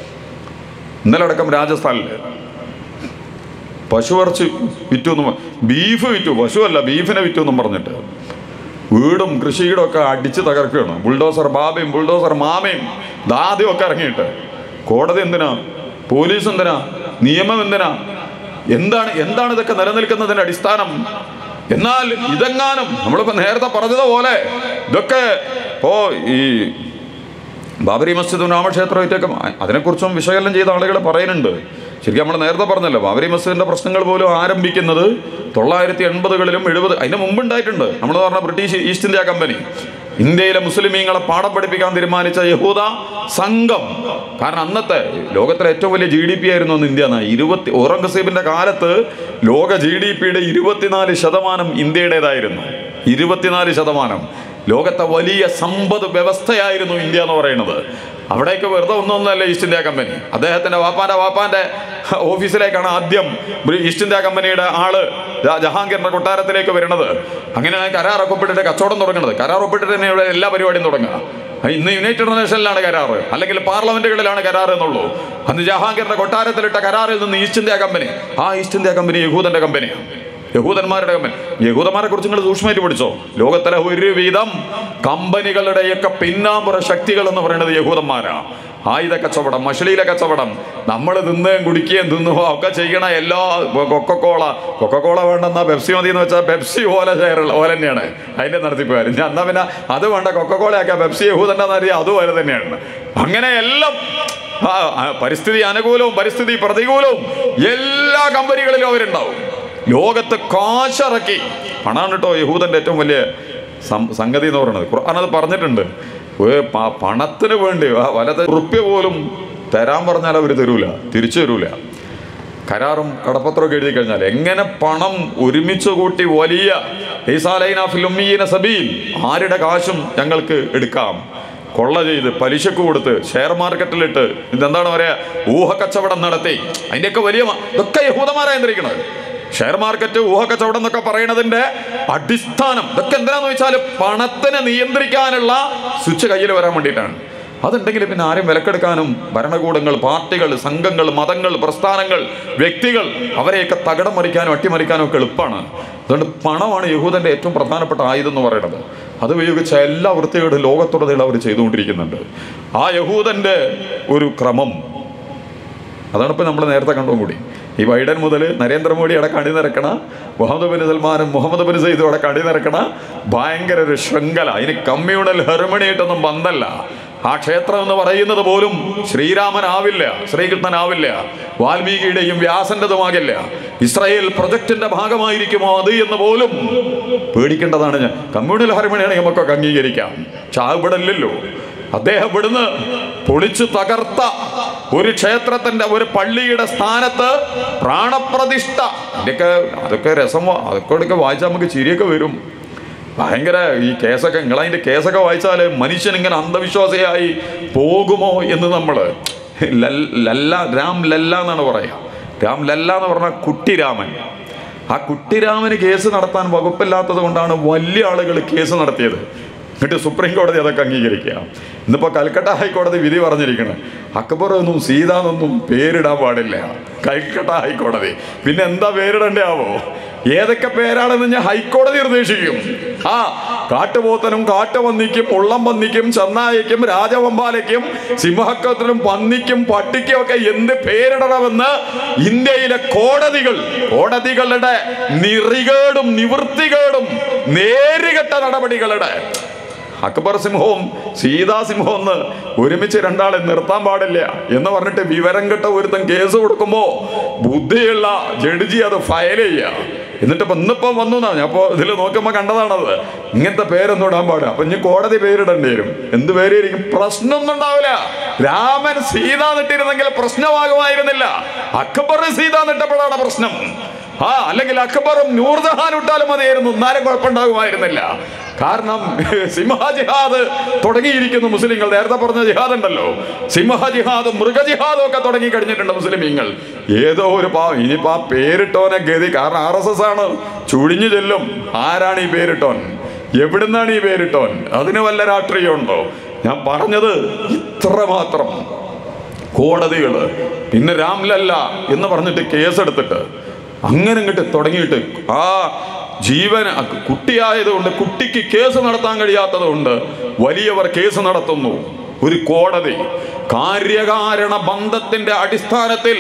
ഇന്നലെ അടക്കം രാജസ്ഥാനിൽ പശുവിറച്ചി വിറ്റു എന്ന് പ- ബീഫ് വിറ്റു പശുവല്ല ബീഫിനെ വിറ്റു എന്നും പറഞ്ഞിട്ട് വീടും കൃഷിയിടും ഒക്കെ അടിച്ച് തകർക്കുകയാണ് ബുൾഡോസർ ബാബയും ബുൾഡോസർ മാമയും ദാദ്യം ഒക്കെ ഇറങ്ങിയിട്ട് കോടതി എന്തിനാ പോലീസ് എന്തിനാ നിയമം എന്തിനാ എന്താണ് എന്താണ് ഇതൊക്കെ നിലനിൽക്കുന്നതിന്റെ അടിസ്ഥാനം എന്നാൽ ഇതെങ്ങാനും നമ്മളിപ്പോ നേരത്തെ പറഞ്ഞതുപോലെ ഇതൊക്കെ ഇപ്പോ ഈ ബാബരി മസ്ജിദും രാമക്ഷേത്രമായിട്ടൊക്കെ അതിനെക്കുറിച്ചും വിശകലനം ചെയ്ത ആളുകൾ പറയുന്നുണ്ട് ശരിക്കും നമ്മൾ നേരത്തെ പറഞ്ഞല്ലോ ബാബരി മസ്ജിദിന്റെ പ്രശ്നങ്ങൾ പോലും ആരംഭിക്കുന്നത് തൊള്ളായിരത്തി എൺപതുകളിലും എഴുപത് അതിന് മുമ്പ് ഉണ്ടായിട്ടുണ്ട് നമ്മൾ പറഞ്ഞ ബ്രിട്ടീഷ് ഈസ്റ്റ് ഇന്ത്യ കമ്പനി ഇന്ത്യയിലെ മുസ്ലിമീങ്ങളെ പാഠം പഠിപ്പിക്കാൻ തീരുമാനിച്ച യഹൂദ സംഘം കാരണം അന്നത്തെ ലോകത്തിലെ ഏറ്റവും വലിയ ജി ഡി പി ആയിരുന്നു അന്ന് ഇന്ത്യ എന്നാ ഇരുപത്തി ഔറംഗസീബിന്റെ കാലത്ത് ലോക ജി ഡി പിയുടെ ഇരുപത്തിനാല് ശതമാനം ഇന്ത്യയുടേതായിരുന്നു ഇരുപത്തിനാല് ശതമാനം ലോകത്തെ വലിയ സമ്പദ് വ്യവസ്ഥയായിരുന്നു ഇന്ത്യ എന്ന് പറയുന്നത് അവിടേക്ക് വെറുതെ ഒന്നൊന്നല്ല ഈസ്റ്റ് ഇന്ത്യ കമ്പനി അദ്ദേഹത്തിന്റെ വാപ്പാന്റെ വാപ്പാന്റെ ഓഫീസിലേക്കാണ് ആദ്യം ബ്രി- ഈസ്റ്റ് ഇന്ത്യ കമ്പനിയുടെ ആള് ജ- ജഹാംഗീറിന്റെ കൊട്ടാരത്തിലേക്ക് വരുന്നത് അങ്ങനെയാണ് കരാർ ഒപ്പിട്ടിട്ട് കച്ചവടം തുടങ്ങുന്നത് കരാർ ഒപ്പിട്ടിട്ട് തന്നെ ഇവിടെ എല്ലാ പരിപാടിയും തുടങ്ങുക ആ, ഇന്ന് യുണൈറ്റഡ് നേഷനിലാണ് കരാറ് അല്ലെങ്കിൽ പാർലമെന്റുകളിലാണ് കരാർ എന്നുള്ളൂ അന്ന് ജഹാംഗീറിന്റെ കൊട്ടാരത്തിലിട്ട കരാറിൽ നിന്ന് ഈസ്റ്റ് ഇന്ത്യ കമ്പനി ആ ഈസ്റ്റ് ഇന്ത്യ കമ്പനി യഹൂദന്റെ കമ്പനിയാണ് യഹൂദന്മാരുടെ കമ്പനി യഹൂദന്മാരെ കുറിച്ച് നിങ്ങൾ സൂക്ഷ്മമായിട്ട് പഠിച്ചോ ലോകത്തിലെ ഒരുവിധം കമ്പനികളുടെയൊക്കെ പിന്നാമ്പുറ ശക്തികൾ എന്ന് പറയുന്നത് യഹൂദന്മാരാ ആയുധ കച്ചവടം മഷളിയില കച്ചവടം നമ്മൾ തിന്നുകയും കുടിക്കുകയും തിന്നുകയോ ഒക്കെ ചെയ്യണ എല്ലാ കൊക്കക്കോള കൊക്കക്കോള വേണ്ടെന്നാ പെപ്സി മതി എന്ന് വെച്ചാൽ പെപ്സി പോലെ ഷെയറുള്ള പോലെ തന്നെയാണ് അതിന്റെ നടത്തിപ്പുകാർ ഞാൻ എന്നാ പിന്നെ അത് വേണ്ട കൊക്കക്കോള ആക്കാം പെപ്സി യഹൂദന്റെ നരി അതുപോലെ തന്നെയാണ് അങ്ങനെ എല്ലാം ആ, ആ, പരിസ്ഥിതി അനുകൂലവും പരിസ്ഥിതി പ്രതികൂലവും എല്ലാ കമ്പനികളിലും അവരുണ്ടാവും ലോകത്ത് കാശിറക്കി പണമാണ് കേട്ടോ യഹൂദന്റെ ഏറ്റവും വലിയ സം- സംഗതി എന്ന് പറയുന്നത് ഖുർആൻ അത് പറഞ്ഞിട്ടുണ്ട് ഒരു പ- പണത്തിന് വേണ്ടി ആ വലത് റുപ്യ പോലും തരാൻ പറഞ്ഞാൽ അവർ തരൂല തിരിച്ചു തരൂല കരാറും കടപ്പത്രമൊക്കെ എഴുതി കഴിഞ്ഞാൽ എങ്ങനെ പണം ഒരുമിച്ച് കൂട്ടി വലിയ ഈസാലൈന ഫിലുമ്മീന സബീൽ ആരുടെ കാശും ഞങ്ങൾക്ക് എടുക്കാം കൊള്ള ചെയ്ത് പലിശക്ക് കൊടുത്ത് ഷെയർ മാർക്കറ്റിലിട്ട് ഇതെന്താണ് പറയാ ഊഹക്കച്ചവടം നടത്തി അതിൻ്റെയൊക്കെ വലിയ മ- ഇതൊക്കെ യഹൂദന്മാരായിരിക്കണത് ഷെയർ മാർക്കറ്റ് ഊഹക്കച്ചവടം എന്നൊക്കെ പറയുന്നതിന്റെ അടിസ്ഥാനം ഇതൊക്കെ എന്തിനാന്ന് വെച്ചാൽ പണത്തിനെ നിയന്ത്രിക്കാനുള്ള സ്വിച്ച് കയ്യിൽ വരാൻ വേണ്ടിയിട്ടാണ് അതുണ്ടെങ്കിൽ പിന്നെ ആരും വിലക്കെടുക്കാനും ഭരണകൂടങ്ങൾ പാർട്ടികൾ സംഘങ്ങൾ മതങ്ങൾ പ്രസ്ഥാനങ്ങൾ വ്യക്തികൾ അവരെയൊക്കെ തകിടം മറിക്കാനും അട്ടിമറിക്കാനും ഒക്കെ എളുപ്പമാണ് അതുകൊണ്ട് പണമാണ് യഹൂദന്റെ ഏറ്റവും പ്രധാനപ്പെട്ട ആയുധം എന്ന് പറയുന്നത് അത് ഉപയോഗിച്ച എല്ലാ വൃത്തികളും ലോകത്തുടനീളം അവർ ചെയ്തുകൊണ്ടിരിക്കുന്നുണ്ട് ആ യഹൂദന്റെ ഒരു ക്രമം അതാണ് ഇപ്പം നമ്മൾ നേരത്തെ കണ്ടും കൂടി ഈ ബൈഡൻ മുതൽ നരേന്ദ്രമോദി അവിടെ കണി നിരക്കണ മുഹമ്മദ് ബിൻ സൽമാനും മുഹമ്മദ് ബിൻ സയ്യിദും അവിടെ കണി നിരക്കണ ഭയങ്കര ഒരു ശൃംഖല അതിന് കമ്മ്യൂണൽ ഹെർമണിയായിട്ടൊന്നും ബന്ധല്ല ആ ക്ഷേത്രം എന്ന് പറയുന്നത് പോലും ശ്രീരാമനാവില്ല ശ്രീകൃഷ്ണനാവില്ല വാൽമീകിയുടെയും വ്യാസന്റേതുമാകില്ല ഇസ്രായേൽ പ്രൊജക്ടിന്റെ ഭാഗമായിരിക്കുമോ അത് എന്ന് പോലും പേടിക്കേണ്ടതാണ് ഞാൻ കമ്മ്യൂണൽ ഹർമണിയാണെങ്കിൽ നമുക്കൊക്കെ അംഗീകരിക്കാം ചാവിടല്ലോ അദ്ദേഹം ഇവിടുന്ന് പൊളിച്ചു തകർത്ത ഒരു ക്ഷേത്രത്തിന്റെ ഒരു പള്ളിയുടെ സ്ഥാനത്ത് പ്രാണപ്രതിഷ്ഠ ഇതൊക്കെ അതൊക്കെ രസം അതൊക്കെ വായിച്ചാൽ നമുക്ക് ചിരിയൊക്കെ വരും ഭയങ്കര ഈ കേസൊക്കെ നിങ്ങൾ അതിന്റെ കേസൊക്കെ വായിച്ചാൽ മനുഷ്യൻ ഇങ്ങനെ അന്ധവിശ്വാസിയായി പോകുമോ എന്ന് നമ്മൾ ലല്ല രാം ലല്ല എന്നാണ് പറയാ രാം ലല്ല എന്ന് പറഞ്ഞാൽ കുട്ടിരാമൻ ആ കുട്ടിരാമന് കേസ് നടത്താൻ വകുപ്പില്ലാത്തത് കൊണ്ടാണ് വലിയ ആളുകൾ കേസ് നടത്തിയത് എന്നിട്ട് സുപ്രീം കോടതി അതൊക്കെ അംഗീകരിക്കുക ഇന്നിപ്പോ കൽക്കട്ട ഹൈക്കോടതി വിധി പറഞ്ഞിരിക്കണം അക്ബർ എന്നും സീത എന്നൊന്നും പേരിടാൻ പാടില്ല കൽക്കട്ട ഹൈക്കോടതി പിന്നെ എന്താ പേരിടണ്ടേ ആവോ ഏതൊക്കെ പേരാണെന്ന് ഞാൻ ഹൈക്കോടതി നിർദ്ദേശിക്കും ആ കാട്ടുപോത്തനും കാട്ടുപന്നിക്കും ഉള്ളം പന്നിക്കും ചെന്നായയ്ക്കും രാജവമ്പാലയ്ക്കും സിംഹക്കത്തിനും പന്നിക്കും പട്ടിക്കും ഒക്കെ എന്ത് പേരിടണമെന്ന് ഇന്ത്യയിലെ കോടതികൾ കോടതികളുടെ നിറികേടും നിവൃത്തികേടും നേരുകെട്ട നടപടികളുടെ അക്ബർ സിംഹവും സീതാ സിംഹവും എന്ന് ഒരുമിച്ച് രണ്ടാളെ നിർത്താൻ പാടില്ല എന്ന് പറഞ്ഞിട്ട് വിവരം കെട്ട ഒരുത്തൻ കേസ് കൊടുക്കുമ്പോ ബുദ്ധിയുള്ള ജഡ്ജി അത് ഫയൽ ചെയ്യുക എന്നിട്ട് ഇപ്പൊ ഇന്നിപ്പോ വന്നു എന്നാ ഞാൻ ഇപ്പോ ഇതിൽ നോക്കുമ്പോ കണ്ടതാണത് ഇങ്ങനത്തെ പേരൊന്നും ഇടാൻ പാടില്ല അപ്പൊ ഇനി കോടതി പേരിടേണ്ടി വരും എന്ത് പേരായിരിക്കും പ്രശ്നമൊന്നും ഉണ്ടാവില്ല രാമൻ സീത നിട്ടിരുന്നെങ്കിൽ പ്രശ്നമാകുമായിരുന്നില്ല അക്ബർ സീത നിട്ടപ്പോഴാണ് പ്രശ്നം ആ അല്ലെങ്കിൽ അക്ബറും നൂർജഹാൻ ഇട്ടാലും മതിയായിരുന്നു എന്നാലും കുഴപ്പമുണ്ടാകുമായിരുന്നില്ല കാരണം സിംഹ ജിഹാദ് തുടങ്ങിയിരിക്കുന്നു മുസ്ലിങ്ങൾ നേരത്തെ പറഞ്ഞ ജിഹാദ് ഉണ്ടല്ലോ സിംഹ ജിഹാദും മൃഗ ജിഹാദും ഒക്കെ തുടങ്ങി കഴിഞ്ഞിട്ടുണ്ട് മുസ്ലിമീങ്ങൾ ഏതോ ഒരു പാ ഇനിയിപ്പോ ആ പേരിട്ടോനെ ഗതി കാരണം ആർ എസ് എസ് ആണ് ചുഴിഞ്ഞു ചെല്ലും ആരാണ് ഈ പേരിട്ടോൻ എവിടുന്നാണ് ഈ പേരിട്ടോൻ അതിന് വല്ല രാഷ്ട്രീയമുണ്ടോ ഞാൻ പറഞ്ഞത് ഇത്ര മാത്രം കോടതികൾ പിന്നെ രാംലല്ല എന്ന് പറഞ്ഞിട്ട് കേസെടുത്തിട്ട് അങ്ങനെ ഇങ്ങോട്ട് തുടങ്ങിയിട്ട് ആ ജീവൻ കുട്ടിയായതുകൊണ്ട് കുട്ടിക്ക് കേസ് നടത്താൻ കഴിയാത്തത് കൊണ്ട് വലിയവർ കേസ് നടത്തുന്നു ഒരു കോടതി കാര്യകാരണ ബന്ധത്തിന്റെ അടിസ്ഥാനത്തിൽ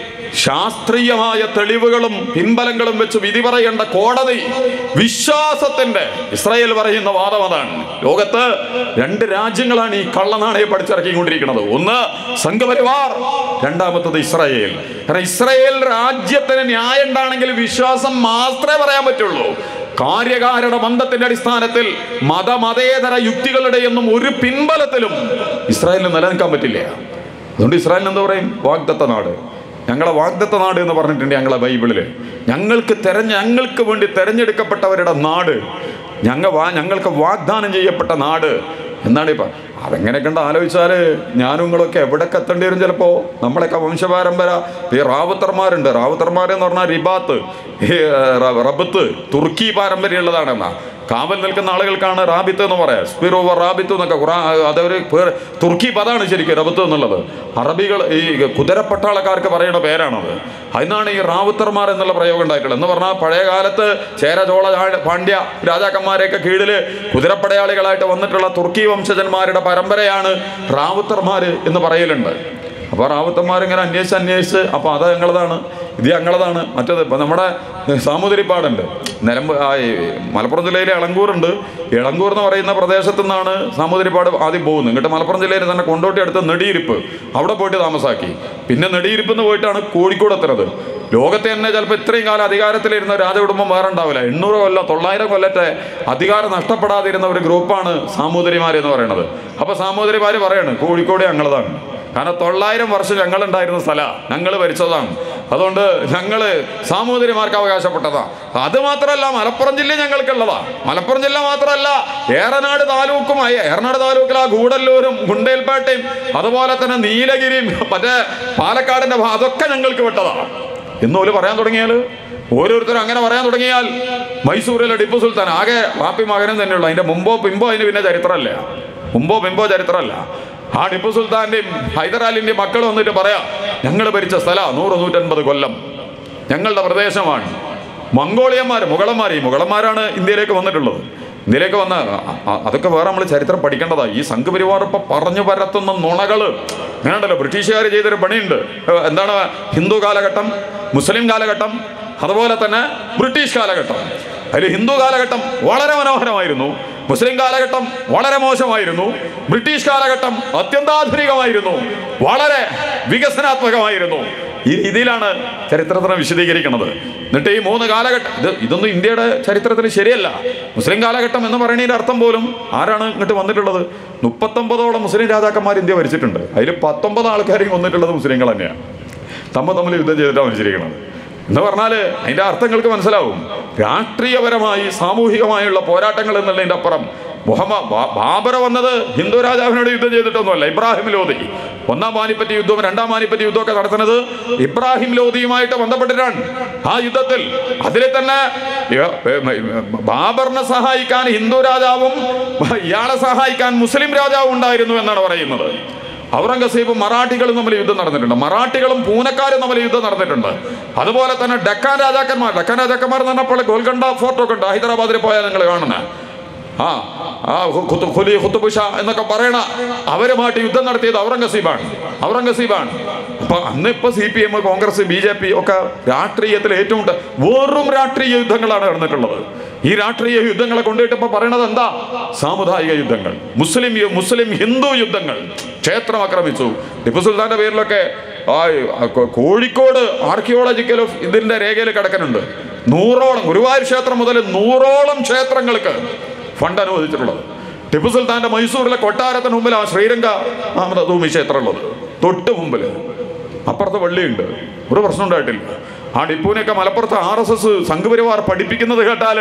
ശാസ്ത്രീയമായ തെളിവുകളും പിൻബലങ്ങളും വെച്ച് വിധി പറയേണ്ട കോടതി വിശ്വാസത്തിന്റെ ഇസ്രായേൽ പറയുന്ന വാദം അതാണ് ലോകത്ത് രണ്ട് രാജ്യങ്ങളാണ് ഈ കള്ളനാണയെ പഠിച്ചിറക്കിക്കൊണ്ടിരിക്കുന്നത് ഒന്ന് സംഘപരിവാർ രണ്ടാമത്തത് ഇസ്രായേൽ കാരണം ഇസ്രായേൽ രാജ്യത്തിന് ന്യായം ഉണ്ടാണെങ്കിൽ വിശ്വാസം മാത്രമേ പറയാൻ പറ്റുള്ളൂ കാര്യകാരണ ബന്ധത്തിന്റെ അടിസ്ഥാനത്തിൽ മതമതേതര യുക്തികളുടെ ഒന്നും ഒരു പിൻബലത്തിലും ഇസ്രായേലിന് നിലനിൽക്കാൻ പറ്റില്ല അതുകൊണ്ട് ഇസ്രായേലിന് എന്താ പറയും വാഗ്ദത്ത നാട് ഞങ്ങളെ വാഗ്ദത്ത നാട് എന്ന് പറഞ്ഞിട്ടുണ്ട് ഞങ്ങളെ ബൈബിളിൽ ഞങ്ങൾക്ക് തെരഞ്ഞ ഞങ്ങൾക്ക് വേണ്ടി തെരഞ്ഞെടുക്കപ്പെട്ടവരുടെ നാട് ഞങ്ങൾ വാ ഞങ്ങൾക്ക് വാഗ്ദാനം ചെയ്യപ്പെട്ട നാട് എന്നാണ് ഇപ്പം അതെങ്ങനെ കണ്ട് ആലോചിച്ചാൽ ഞാനും നിങ്ങളൊക്കെ എവിടൊക്കെ എത്തേണ്ടി വരും ചിലപ്പോൾ നമ്മളൊക്കെ വംശപാരമ്പര ഈ റാവുത്തർമാരുണ്ട് റാവുത്തർമാർ എന്ന് പറഞ്ഞാൽ റിബാത്ത് ഈ റ- റബത്ത് തുർക്കി പാരമ്പര്യമുള്ളതാണ് എന്നാ കാവൽ നിൽക്കുന്ന ആളുകൾക്കാണ് റാബിത്ത് എന്ന് പറയാം സ്പിറോ റാബിത്ത് എന്നൊക്കെ ഖുറാ അതൊരു പേര് തുർക്കി പദമാണ് ശരിക്കും റബത്ത് എന്നുള്ളത് അറബികൾ ഈ കുതിരപ്പട്ടാളക്കാർക്ക് പറയുന്ന പേരാണത് അതിനാണ് ഈ റാവുത്തർമാർ എന്നുള്ള പ്രയോഗം ഉണ്ടായിട്ടുള്ളത് എന്ന് പറഞ്ഞാൽ പഴയ കാലത്ത് ചേര ചോള ചാ- പാണ്ഡ്യ രാജാക്കന്മാരെയൊക്കെ കീഴിൽ കുതിരപ്പടയാളികളായിട്ട് വന്നിട്ടുള്ള തുർക്കി വംശജന്മാരുടെ പരമ്പരയാണ് റാവുത്തർമാർ എന്ന് പറയലുണ്ട് അപ്പോൾ റാവുത്തന്മാർ ഇങ്ങനെ അന്വേഷിച്ച് അന്വേഷിച്ച് അപ്പോൾ അത് ഞങ്ങളതാണ് ഇത് ഞങ്ങളതാണ് മറ്റേത് ഇപ്പം നമ്മുടെ സാമൂതിരിപ്പാടുണ്ട് നിലമ്പ് ആ, ഈ മലപ്പുറം ജില്ലയിലെ ഇളങ്കൂറുണ്ട് ഇളങ്കൂർ എന്ന് പറയുന്ന പ്രദേശത്തു നിന്നാണ് സാമൂതിരിപ്പാട് ആദ്യം പോകുന്നത് എന്നിട്ട് മലപ്പുറം ജില്ലയിൽ തന്നെ കൊണ്ടോട്ടി അടുത്ത് നെടിയിരിപ്പ് അവിടെ പോയിട്ട് താമസാക്കി പിന്നെ നെടിയിരിപ്പ് എന്ന് പോയിട്ടാണ് കോഴിക്കോട് എത്തുന്നത് ലോകത്തെ തന്നെ ചിലപ്പോൾ ഇത്രയും കാലം അധികാരത്തിലിരുന്ന രാജകുടുംബം വേറെ ഉണ്ടാവില്ല എണ്ണൂറ് കൊല്ലം തൊള്ളായിരം കൊല്ലത്തെ അധികാരം നഷ്ടപ്പെടാതിരുന്ന ഒരു ഗ്രൂപ്പാണ് സാമൂതിരിമാർ എന്ന് പറയുന്നത് അപ്പോൾ സാമൂതിരിമാർ പറയാണ് കോഴിക്കോട് ഞങ്ങളതാണ് കാരണം തൊള്ളായിരം വർഷം ഞങ്ങളുണ്ടായിരുന്ന സ്ഥലമാണ് ഞങ്ങൾ ഭരിച്ചതാണ് അതുകൊണ്ട് ഞങ്ങൾ സാമൂതിരിമാർക്ക് അവകാശപ്പെട്ടതാണ് അത് മാത്രമല്ല മലപ്പുറം ജില്ല ഞങ്ങൾക്കുള്ളതാ മലപ്പുറം ജില്ല മാത്രമല്ല ഏറനാട് താലൂക്കുമായി ഏറനാട് താലൂക്കിൽ ആ ഗൂഡല്ലൂരും ഗുണ്ടേൽപേട്ടയും അതുപോലെ തന്നെ നീലഗിരിയും മറ്റേ പാലക്കാടിന്റെ ഭാ- അതൊക്കെ ഞങ്ങൾക്ക് വിട്ടതാണ് എന്നോല് പറയാൻ തുടങ്ങിയാൽ ഓരോരുത്തരും അങ്ങനെ പറയാൻ തുടങ്ങിയാൽ മൈസൂരിലെ ടിപ്പു സുൽത്താൻ ആകെ വാപ്പി മകനും തന്നെയുള്ളൂ അതിന്റെ മുമ്പോ പിമ്പോ അതിന് പിന്നെ ചരിത്രമല്ല മുമ്പോ പിമ്പോ ചരിത്രമല്ല ആ ടിപ്പു സുൽത്താന്റെയും ഹൈദരാലിന്റെയും മക്കൾ വന്നിട്ട് പറയാ ഞങ്ങൾ ഭരിച്ച സ്ഥലം നൂറ് നൂറ്റൻപത് കൊല്ലം ഞങ്ങളുടെ പ്രദേശമാണ് മംഗോളിയന്മാർ മുഗളന്മാർ ഈ മുഗളന്മാരാണ് ഇന്ത്യയിലേക്ക് വന്നിട്ടുള്ളത് ഇന്ത്യയിലേക്ക് വന്ന അ- അ- അതൊക്കെ വേറെ നമ്മൾ ചരിത്രം പഠിക്കേണ്ടതാ ഈ സംഘപരിവാർ ഇപ്പൊ പറഞ്ഞു പരത്തുന്ന നുണകള് അങ്ങനെയുണ്ടല്ലോ ബ്രിട്ടീഷുകാർ ചെയ്തൊരു പണിയുണ്ട് ഏഹ് എന്താണ് ഹിന്ദു കാലഘട്ടം മുസ്ലിം കാലഘട്ടം അതുപോലെ തന്നെ ബ്രിട്ടീഷ് കാലഘട്ടം അതിൽ ഹിന്ദു കാലഘട്ടം വളരെ മനോഹരമായിരുന്നു മുസ്ലിം കാലഘട്ടം വളരെ മോശമായിരുന്നു ബ്രിട്ടീഷ് കാലഘട്ടം അത്യന്താധുനികമായിരുന്നു വളരെ വികസനാത്മകമായിരുന്നു ഈ രീതിയിലാണ് ചരിത്രത്തിനെ വിശദീകരിക്കുന്നത് എന്നിട്ട് ഈ മൂന്ന് കാലഘട്ടം ഇത് ഇതൊന്നും ഇന്ത്യയുടെ ചരിത്രത്തിൽ ശരിയല്ല മുസ്ലിം കാലഘട്ടം എന്ന് പറയുന്നതിന്റെ അർത്ഥം പോലും ആരാണ് ഇങ്ങോട്ട് വന്നിട്ടുള്ളത് മുപ്പത്തൊമ്പതോളം മുസ്ലിം രാജാക്കന്മാർ ഇന്ത്യ ഭരിച്ചിട്ടുണ്ട് അതിൽ പത്തൊമ്പത് ആൾക്കാരെയും വന്നിട്ടുള്ളത് മുസ്ലിങ്ങൾ തന്നെയാണ് തമ്മിൽ തമ്മിൽ യുദ്ധം ചെയ്തിട്ടാണ് മനുഷ്യരിക്കുന്നത് എന്ന് പറഞ്ഞാൽ അതിൻ്റെ അർത്ഥങ്ങൾക്ക് മനസ്സിലാവും രാഷ്ട്രീയപരമായി സാമൂഹികമായുള്ള പോരാട്ടങ്ങൾ എന്നുള്ളതിൻ്റെ അപ്പുറം മുഹമ്മദ് ബാ- ബാബർ വന്നത് ഹിന്ദു രാജാവിനോട് യുദ്ധം ചെയ്തിട്ടൊന്നുമല്ല ഇബ്രാഹിം ലോധി ഒന്നാം മാനിപ്പറ്റി യുദ്ധവും രണ്ടാം മാനിപ്പറ്റി യുദ്ധമൊക്കെ നടത്തുന്നത് ഇബ്രാഹിം ലോധിയുമായിട്ട് ബന്ധപ്പെട്ടിട്ടാണ് ആ യുദ്ധത്തിൽ അതിൽ തന്നെ ഏ- ഏ- ബാബറിനെ സഹായിക്കാൻ ഹിന്ദു രാജാവും ഇയാളെ സഹായിക്കാൻ മുസ്ലിം രാജാവും ഉണ്ടായിരുന്നു എന്നാണ് പറയുന്നത് ഔറംഗസീബും മറാഠികളും തമ്മിൽ യുദ്ധം നടന്നിട്ടുണ്ട് മറാഠികളും പൂനക്കാരും തമ്മിൽ യുദ്ധം നടന്നിട്ടുണ്ട് അതുപോലെ തന്നെ ഡക്കാൻ രാജാക്കന്മാർ ഡക്കാൻ രാജാക്കന്മാർ എന്ന് പറഞ്ഞപ്പോൾ ഗോൽക്കണ്ട ഫോർട്ടൊക്കെ ഉണ്ട് ഹൈദരാബാദിൽ പോയാൽ നിങ്ങൾ കാണുന്നത് ആ ആ ഹു- ഖുത്ബ്- ഖുലി ഖുത്തുബുഷ എന്നൊക്കെ പറയണ അവരുമായിട്ട് യുദ്ധം നടത്തിയത് ഔറംഗസീബാണ് ഔറംഗസീബാണ് അപ്പൊ അന്ന് ഇപ്പൊ C P M Congress B J P ഒക്കെ രാഷ്ട്രീയത്തിൽ ഏറ്റവും ത- വെറും രാഷ്ട്രീയ യുദ്ധങ്ങളാണ് നടന്നിട്ടുള്ളത് ഈ രാഷ്ട്രീയ യുദ്ധങ്ങളെ കൊണ്ടുപോയിട്ട് ഇപ്പൊ പറയണത് എന്താ സാമുദായിക യുദ്ധങ്ങൾ മുസ്ലിം യു- മുസ്ലിം ഹിന്ദു യുദ്ധങ്ങൾ ക്ഷേത്രം ആക്രമിച്ചു ടിപ്പു സുൽത്താന്റെ പേരിലൊക്കെ ആ ആ, കോ- കോഴിക്കോട് ആർക്കിയോളജിക്കൽ ഓഫ് ഇതിന്റെ രേഖയിൽ കിടക്കുന്നുണ്ട് നൂറോളം ഗുരുവായൂർ ക്ഷേത്രം മുതൽ നൂറോളം ക്ഷേത്രങ്ങൾക്ക് ഫണ്ട് അനുവദിച്ചിട്ടുള്ളത് ടിപ്പു സുൽത്താന്റെ മൈസൂരിലെ കൊട്ടാരത്തിന് മുമ്പിൽ ആ ശ്രീരംഗ നാമധൂമി ക്ഷേത്രം ഉള്ളത് തൊട്ട് മുമ്പിൽ അപ്പുറത്ത് പള്ളിയുണ്ട് ഒരു പ്രശ്നം ഉണ്ടായിട്ടില്ല ആ ടിപ്പുവിനെയൊക്കെ മലപ്പുറത്ത് ആർ എസ് എസ് സംഘപരിവാർ പഠിപ്പിക്കുന്നത് കേട്ടാൽ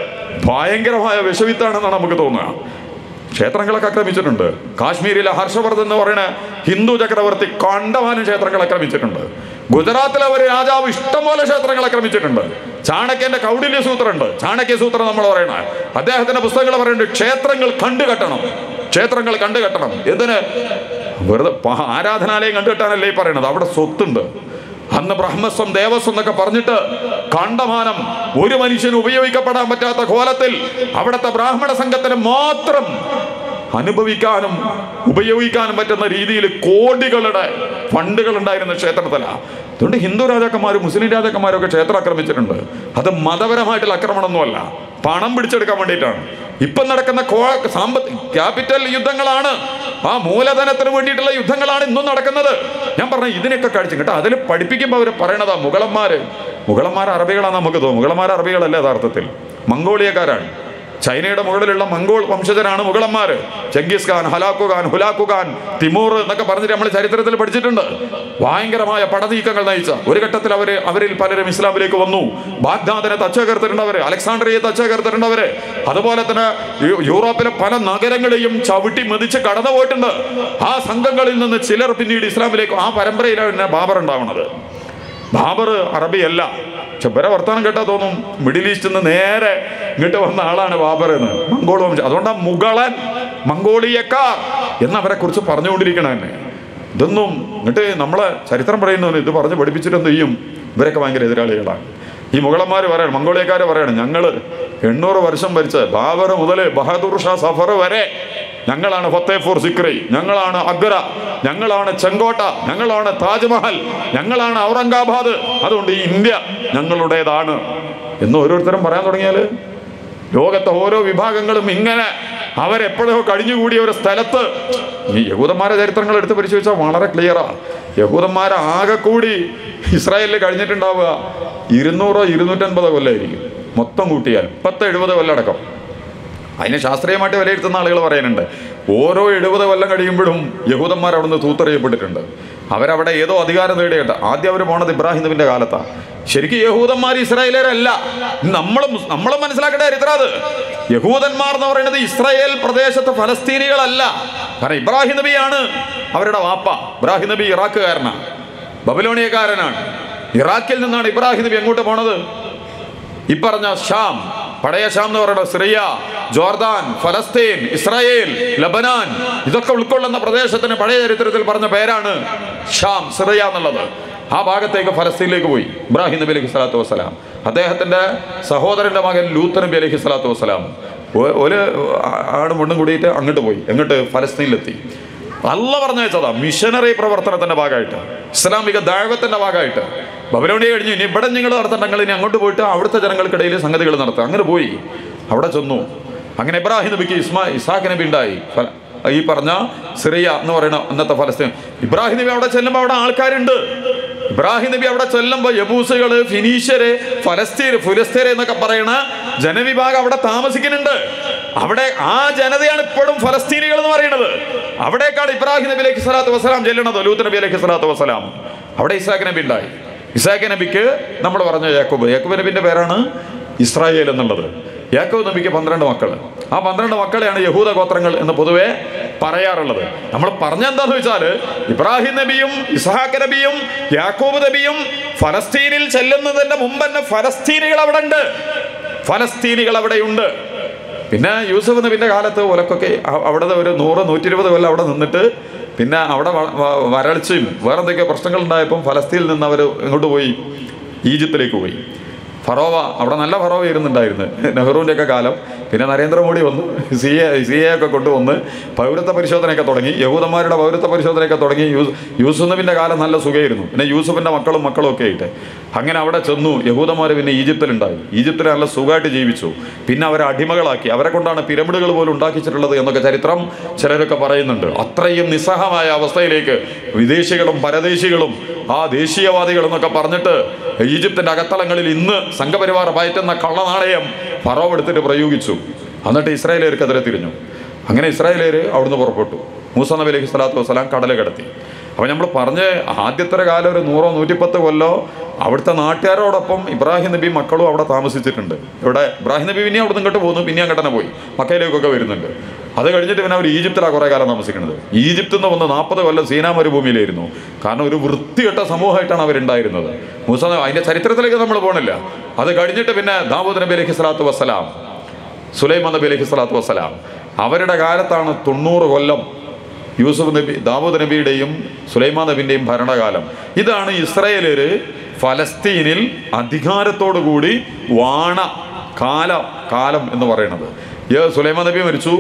ഭയങ്കരമായ വിഷവിത്താണെന്നാണ് നമുക്ക് തോന്നുക ക്ഷേത്രങ്ങളൊക്കെ ആക്രമിച്ചിട്ടുണ്ട് കാശ്മീരിലെ ഹർഷവർദ്ധൻ എന്ന് പറയുന്ന ഹിന്ദു ചക്രവർത്തി കണ്ടമാനം ക്ഷേത്രങ്ങൾ ആക്രമിച്ചിട്ടുണ്ട് ഗുജറാത്തിലെ ഒരു രാജാവ് ഇഷ്ടംപോലെ ക്ഷേത്രങ്ങൾ ആക്രമിച്ചിട്ടുണ്ട് ചാണക്യന്റെ കൗടില്യ സൂത്രമുണ്ട് ചാണക്യ സൂത്രം നമ്മൾ പറയണ അദ്ദേഹത്തിന്റെ പുസ്തകങ്ങൾ പറയുന്നുണ്ട് ക്ഷേത്രങ്ങൾ കണ്ടുകെട്ടണം ക്ഷേത്രങ്ങൾ കണ്ടുകെട്ടണം എന്തിന് വെറുതെ പ- ആരാധനാലയം കണ്ടുകെട്ടാനല്ലേ ഈ പറയണത് അവിടെ സ്വത്തുണ്ട് അന്ന് ബ്രഹ്മസ്വം ദേവസ്വം എന്നൊക്കെ പറഞ്ഞിട്ട് കണ്ടമാനം ഒരു മനുഷ്യന് ഉപയോഗിക്കപ്പെടാൻ പറ്റാത്ത കോലത്തിൽ അവിടുത്തെ ബ്രാഹ്മണ സംഘത്തിന് മാത്രം അനുഭവിക്കാനും ഉപയോഗിക്കാനും പറ്റുന്ന രീതിയിൽ കോടികളുടെ ഫണ്ടുകൾ ഉണ്ടായിരുന്ന ക്ഷേത്രത്തിലാണ് അതുകൊണ്ട് ഹിന്ദു രാജാക്കന്മാരും മുസ്ലിം രാജാക്കന്മാരും ഒക്കെ ക്ഷേത്രം ആക്രമിച്ചിട്ടുണ്ട് അത് മതപരമായിട്ടുള്ള ആക്രമണമൊന്നുമല്ല പണം പിടിച്ചെടുക്കാൻ വേണ്ടിയിട്ടാണ് ഇപ്പം നടക്കുന്ന കോ സാമ്പത്തിക ക്യാപിറ്റൽ യുദ്ധങ്ങളാണ് ആ മൂലധനത്തിന് വേണ്ടിയിട്ടുള്ള യുദ്ധങ്ങളാണ് ഇന്നും നടക്കുന്നത് ഞാൻ പറഞ്ഞ ഇതിനൊക്കെ കഴിച്ചു കേട്ടോ അതിൽ പഠിപ്പിക്കുമ്പോൾ അവർ പറയണതാ മുഗളന്മാര് മുഗളന്മാർ അറബികളാണ് നമുക്ക് തോന്നും മുഗളന്മാർ അറബികളല്ല യഥാർത്ഥത്തിൽ മംഗോളിയക്കാരാണ് ചൈനയുടെ മുകളിലുള്ള മംഗോൾ വംശജരാണ് മുഗളന്മാര് Genghis Khan Hulagu Khan Hulagu Khan Timur എന്നൊക്കെ പറഞ്ഞിട്ട് നമ്മൾ ചരിത്രത്തിൽ പഠിച്ചിട്ടുണ്ട് ഭയങ്കരമായ പടനീക്കങ്ങൾ നയിച്ച ഒരു ഘട്ടത്തിൽ അവര് അവരിൽ പലരും ഇസ്ലാമിലേക്ക് വന്നു ബാഗ്ദാദിനെ തച്ചകർത്തിട്ടുണ്ടവര് അലക്സാണ്ട്രിയെ തച്ചകർത്തിട്ടുണ്ടവര് അതുപോലെ തന്നെ യു- യൂറോപ്പിലെ പല നഗരങ്ങളെയും ചവിട്ടി മെതിച്ച് കടന്നു പോയിട്ടുണ്ട് ആ സംഘങ്ങളിൽ നിന്ന് ചിലർ പിന്നീട് ഇസ്ലാമിലേക്ക് ആ പരമ്പരയിലാണ് പിന്നെ ബാബർ ഉണ്ടാവുന്നത് ബാബർ അറബിയല്ല പക്ഷെ ഇവരെ വർത്തമാനം കേട്ടാൽ തോന്നും മിഡിൽ ഈസ്റ്റിൽ നിന്ന് നേരെ ഇങ്ങോട്ട് വന്ന ആളാണ് ബാബർ എന്ന് മംഗോൾ വംശം അതുകൊണ്ടാണ് മുഗളൻ മംഗോളിയക്കാർ എന്ന് അവരെ കുറിച്ച് പറഞ്ഞുകൊണ്ടിരിക്കണം തന്നെ ഇതൊന്നും എന്നിട്ട് നമ്മളെ ചരിത്രം പറയുന്നവന് ഇത് പറഞ്ഞ് പഠിപ്പിച്ചിട്ട് എന്ത് ചെയ്യും ഇവരൊക്കെ ഭയങ്കര എതിരാളികളാണ് ഈ മുഗളന്മാർ പറയണം മംഗോളിയക്കാർ പറയണം ഞങ്ങൾ എണ്ണൂറ് വർഷം ഭരിച്ച ബാബർ മുതൽ ബഹദൂർ ഷാ സഫർ വരെ ഞങ്ങളാണ് ഫത്തേപൂർ സിക്രി ഞങ്ങളാണ് അഗ്ര ഞങ്ങളാണ് ചെങ്കോട്ട ഞങ്ങളാണ് താജ്മഹൽ ഞങ്ങളാണ് ഔറംഗാബാദ് അതുകൊണ്ട് ഈ ഇന്ത്യ ഞങ്ങളുടേതാണ് എന്ന് ഓരോരുത്തരും പറയാൻ തുടങ്ങിയാൽ ലോകത്തെ ഓരോ വിഭാഗങ്ങളും ഇങ്ങനെ അവരെപ്പോഴോ കഴിഞ്ഞുകൂടിയ ഒരു സ്ഥലത്ത് ഈ യഹൂദന്മാരെ ചരിത്രങ്ങൾ എടുത്ത് പരിശോധിച്ചാൽ വളരെ ക്ലിയറാ യഹൂദന്മാരെ ആകെ കൂടി ഇസ്രായേലിൽ കഴിഞ്ഞിട്ടുണ്ടാവുക ഇരുന്നൂറോ ഇരുന്നൂറ്റൻപതോ കൊല്ലമായിരിക്കും മൊത്തം കൂട്ടിയാൽ പത്ത് എഴുപത് കൊല്ലടക്കം അതിനെ ശാസ്ത്രീയമായിട്ട് വിലയിരുത്തുന്ന ആളുകൾ പറയാനുണ്ട് ഓരോ എഴുപത് കൊല്ലം കഴിയുമ്പോഴും യഹൂദന്മാർ അവിടുന്ന് തൂത്തെറിയപ്പെട്ടിട്ടുണ്ട് അവരവിടെ ഏതോ അധികാരം നേടിയിട്ട് ആദ്യം അവർ പോണത് ഇബ്രാഹിം നബിന്റെ കാലത്താണ് ശരിക്കും യഹൂദന്മാർ ഇസ്രായേലരല്ല നമ്മളും നമ്മളും മനസ്സിലാക്കേണ്ട ചരിത്രം അത് യഹൂദന്മാർ എന്ന് പറയുന്നത് ഇസ്രായേൽ പ്രദേശത്ത് ഫലസ്തീനികളല്ല കാരണം ഇബ്രാഹിം നബിയാണ് അവരുടെ വാപ്പ ഇബ്രാഹിം നബി ഇറാഖുകാരനാണ് ബബലോണിയക്കാരനാണ് ഇറാഖിൽ നിന്നാണ് ഇബ്രാഹിം നബി എങ്ങോട്ട് പോണത് ഈ പറഞ്ഞ ഷാം പഴയ ഷാം എന്ന് പറയുന്നത് Syria Jordan Palestine Israel Lebanon ഇതൊക്കെ ഉൾക്കൊള്ളുന്ന പ്രദേശത്തിന് പഴയ ചരിത്രത്തിൽ പറഞ്ഞ പേരാണ് ഷാം സിറിയ എന്നുള്ളത് ആ ഭാഗത്തേക്ക് ഫലസ്തീനിലേക്ക് പോയി ഇബ്രാഹിം നബി അലൈഹി സ്വലാത്തു വസ്സലാം അദ്ദേഹത്തിന്റെ സഹോദരന്റെ മകൻ ലൂത്ത് നബി അലൈഹി സ്വലാത്തു വസ്സലാം ഒ- ഒരു ആടും പെണ്ണും കൂടിയിട്ട് അങ്ങോട്ട് പോയി എങ്ങോട്ട് ഫലസ്തീനിലെത്തി അല്ല പറഞ്ഞയച്ചതാ മിഷനറി പ്രവർത്തനത്തിന്റെ ഭാഗമായിട്ട് ഇസ്ലാമിക ദൈവത്തിന്റെ ഭാഗമായിട്ട് ബബലോണിയ കഴിഞ്ഞു ഇനി ഇവിടെ നിങ്ങൾ നടത്തണ്ടെങ്കിൽ ഇനി അങ്ങോട്ട് പോയിട്ട് അവിടുത്തെ ജനങ്ങൾക്കിടയിൽ സംഗതികൾ നടത്തുക അങ്ങനെ പോയി അവിടെ ചെന്നു അങ്ങനെ ഇബ്രാഹിം നബിക്ക് ഇസ്മാ ഇസാഖ് നബി ഉണ്ടായി ഫ- ഈ പറഞ്ഞ സിറിയ എന്ന് പറയുന്ന അന്നത്തെ ഫലസ്തീൻ ഇബ്രാഹിം നബി അവിടെ ചെല്ലുമ്പോൾ അവിടെ ആൾക്കാരുണ്ട് ഇബ്രാഹിം നബി അവിടെ ചെല്ലുമ്പോൾ യബൂസുകള് ഫിനീഷ്യര് ഫലസ്തീൻ ഫുലസ്തീർ എന്നൊക്കെ പറയണ ജനവിഭാഗം അവിടെ താമസിക്കുന്നുണ്ട് അവിടെ ആ ജനതയാണ് ഇപ്പോഴും ഫലസ്തീനികൾ എന്ന് പറയുന്നത് അവിടേക്കാണ് ഇബ്രാഹിം നബി അലൈഹി സ്വലാത്തു വസ്സലാം ചെല്ലുന്നത് ലൂത്ത് നബി അലൈഹി സ്വലാത്തു വസ്സലാം അവിടെ ഇസാഖ് നബി ഉണ്ടായി ഇസാഖ് നബിക്ക് നമ്മൾ പറഞ്ഞ യാക്കൂബ് യാക്കൂബ് നബിന്റെ പേരാണ് ഇസ്രായേൽ എന്നുള്ളത് യാക്കോബ് നബിക്ക് പന്ത്രണ്ട് മക്കൾ ആ പന്ത്രണ്ട് മക്കളെയാണ് യഹൂദ ഗോത്രങ്ങൾ എന്ന് പൊതുവെ പറയാറുള്ളത് നമ്മൾ പറഞ്ഞെന്താന്ന് വെച്ചാൽ ഇബ്രാഹിം നബിയും ഇസ്ഹാഖ് നബിയും യാക്കൂബ് നബിയും ഫലസ്തീനിൽ ചെല്ലുന്നതിന്റെ മുമ്പ് തന്നെ ഫലസ്തീനികൾ അവിടെ ഉണ്ട് ഫലസ്തീനികൾ അവിടെയുണ്ട് പിന്നെ യൂസഫ് നബിന്റെ കാലത്ത് ഒലക്കൊക്കെ അ- അവിടെ ഒരു നൂറ് നൂറ്റി ഇരുപത് കൊല്ലം അവിടെ നിന്നിട്ട് പിന്നെ അവിടെ വ- വ- വരൾച്ചയും വേറെ എന്തൊക്കെയോ പ്രശ്നങ്ങൾ ഉണ്ടായപ്പം ഫലസ്തീനിൽ നിന്ന് അവർ ഇങ്ങോട്ട് പോയി ഈജിപ്തിലേക്ക് പോയി ഫറോവ അവിടെ നല്ല ഫറോവ ഇരുന്നുണ്ടായിരുന്നു നെഹ്റുവിൻ്റെ ഒക്കെ കാലം പിന്നെ നരേന്ദ്രമോദി വന്നു സി എ സി എ ഒക്കെ കൊണ്ടുവന്ന് പൗരത്വ പരിശോധനയൊക്കെ തുടങ്ങി യഹൂദന്മാരുടെ പൗരത്വ പരിശോധനയൊക്കെ തുടങ്ങി യൂസ് യൂസുഫ് നബിൻ്റെ കാലം നല്ല സുഖമായിരുന്നു പിന്നെ യൂസുഫിൻ്റെ മക്കളും മക്കളും ഒക്കെ ആയിട്ട് അങ്ങനെ അവിടെ ചെന്നു യഹൂദന്മാർ പിന്നെ ഈജിപ്തിലുണ്ടായി ഈജിപ്തിൽ നല്ല സുഖമായിട്ട് ജീവിച്ചു പിന്നെ അവരെ അടിമകളാക്കി അവരെ കൊണ്ടാണ് പിരമിഡുകൾ പോലും ഉണ്ടാക്കിച്ചിട്ടുള്ളത് എന്നൊക്കെ ചരിത്രം ചിലരൊക്കെ പറയുന്നുണ്ട് അത്രയും നിസ്സഹമായ അവസ്ഥയിലേക്ക് വിദേശികളും പരദേശികളും ആ ദേശീയവാദികൾ എന്നൊക്കെ പറഞ്ഞിട്ട് ഈജിപ്തിന്റെ അകത്തളങ്ങളിൽ ഇന്ന് സംഘപരിവാർ പയറ്റുന്ന കള്ളനാണയം ഫറോവ് എടുത്തിട്ട് പ്രയോഗിച്ചു എന്നിട്ട് ഇസ്രായേലേർക്കെതിരെ തിരിഞ്ഞു അങ്ങനെ ഇസ്രായേലേർ അവിടുന്ന് പുറപ്പെട്ടു മൂസ നബി അലൈഹി സ്വലാത്തു വസ്സലാം കടൽ കിടത്തി അപ്പോൾ നമ്മൾ പറഞ്ഞ് ആദ്യത്തെ കാലം ഒരു നൂറോ നൂറ്റിപ്പത്ത് കൊല്ലോ അവിടുത്തെ നാട്ടുകാരോടൊപ്പം ഇബ്രാഹിം നബി മക്കളും അവിടെ താമസിച്ചിട്ടുണ്ട് ഇവിടെ ഇബ്രാഹിം നബി പിന്നെ അവിടെ ഇങ്ങോട്ട് പോകുന്നു പിന്നെ അങ്ങോട്ട് തന്നെ പോയി മക്കയിലേക്കൊക്കെ വരുന്നുണ്ട് അത് കഴിഞ്ഞിട്ട് പിന്നെ അവർ ഈജിപ്തിലാണ് കുറേ കാലം താമസിക്കുന്നത് ഈജിപ്തിൽ നിന്ന് വന്ന് നാൽപ്പത് കൊല്ലം സീനാ മരുഭൂമിയിലായിരുന്നു കാരണം ഒരു വൃത്തികെട്ട സമൂഹമായിട്ടാണ് അവരുണ്ടായിരുന്നത് മൂസ നബി- അതിന്റെ ചരിത്രത്തിലേക്ക് നമ്മൾ പോകണില്ല അത് കഴിഞ്ഞിട്ട് പിന്നെ ദാവൂദ് നബി അലൈഹി സ്വലാത്തു വസ്സലാം സുലൈമാൻ നബി അലൈഹി സ്വലാത്തു വസ്സലാം അവരുടെ കാലത്താണ് തൊണ്ണൂറ് കൊല്ലം യൂസുഫ് നബി ദാവൂദ് നബിയുടെയും സുലൈമാൻ നബിൻ്റെയും ഭരണകാലം ഇതാണ് ഇസ്രായേലര് ഫലസ്തീനിൽ അധികാരത്തോടു കൂടി വാണ കാല കാലം എന്ന് പറയുന്നത് ഈ സുലൈമാൻ നബി മരിച്ചു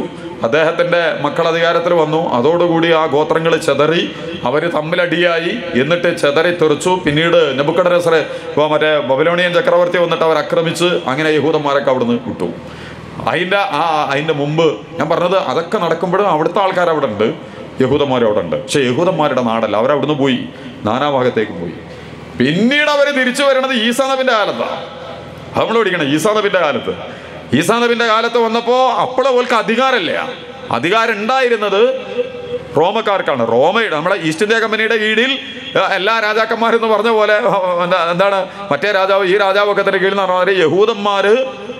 അദ്ദേഹത്തിൻ്റെ മക്കൾ അധികാരത്തിൽ വന്നു അതോടുകൂടി ആ ഗോത്രങ്ങൾ ചെതറി അവർ തമ്മിലടിയായി എന്നിട്ട് ചെതറി തെറിച്ചു പിന്നീട് നെബുക്കടരസറെ മറ്റേ ബബലോണിയൻ ചക്രവർത്തി വന്നിട്ട് അവർ ആക്രമിച്ച് അങ്ങനെ യഹൂദന്മാരൊക്കെ അവിടുന്ന് വിട്ടു അതിൻ്റെ ആ അതിൻ്റെ മുമ്പ് ഞാൻ പറഞ്ഞത് അതൊക്കെ നടക്കുമ്പോഴും അവിടുത്തെ ആൾക്കാർ അവിടെ ഉണ്ട് യഹൂദന്മാർ അവിടെ ഉണ്ട് പക്ഷെ യഹൂദന്മാരുടെ നാടല്ല അവരവിടുന്ന് പോയി നാനാഭാഗത്തേക്ക് പോയി പിന്നീട് അവർ തിരിച്ചു വരണത് ഈസാ നബിന്റെ കാലത്താണ് അത് നമ്മൾ പഠിക്കണം ഈസാ നബിന്റെ കാലത്ത് ഈസാ നബിന്റെ കാലത്ത് വന്നപ്പോൾ അപ്പോൾ ഓൾക്ക് അധികാരമില്ല അധികാരം ഉണ്ടായിരുന്നത് റോമക്കാർക്കാണ് റോമയുടെ നമ്മുടെ ഈസ്റ്റ് ഇന്ത്യ കമ്പനിയുടെ കീഴിൽ ഏഹ്, എല്ലാ രാജാക്കന്മാരും എന്ന് പറഞ്ഞ പോലെ എന്താ- എന്താണ് മറ്റേ രാജാവ് ഈ രാജാവൊക്കെ തന്നെ കീഴിൽ എന്ന് പറഞ്ഞാൽ യഹൂദന്മാര്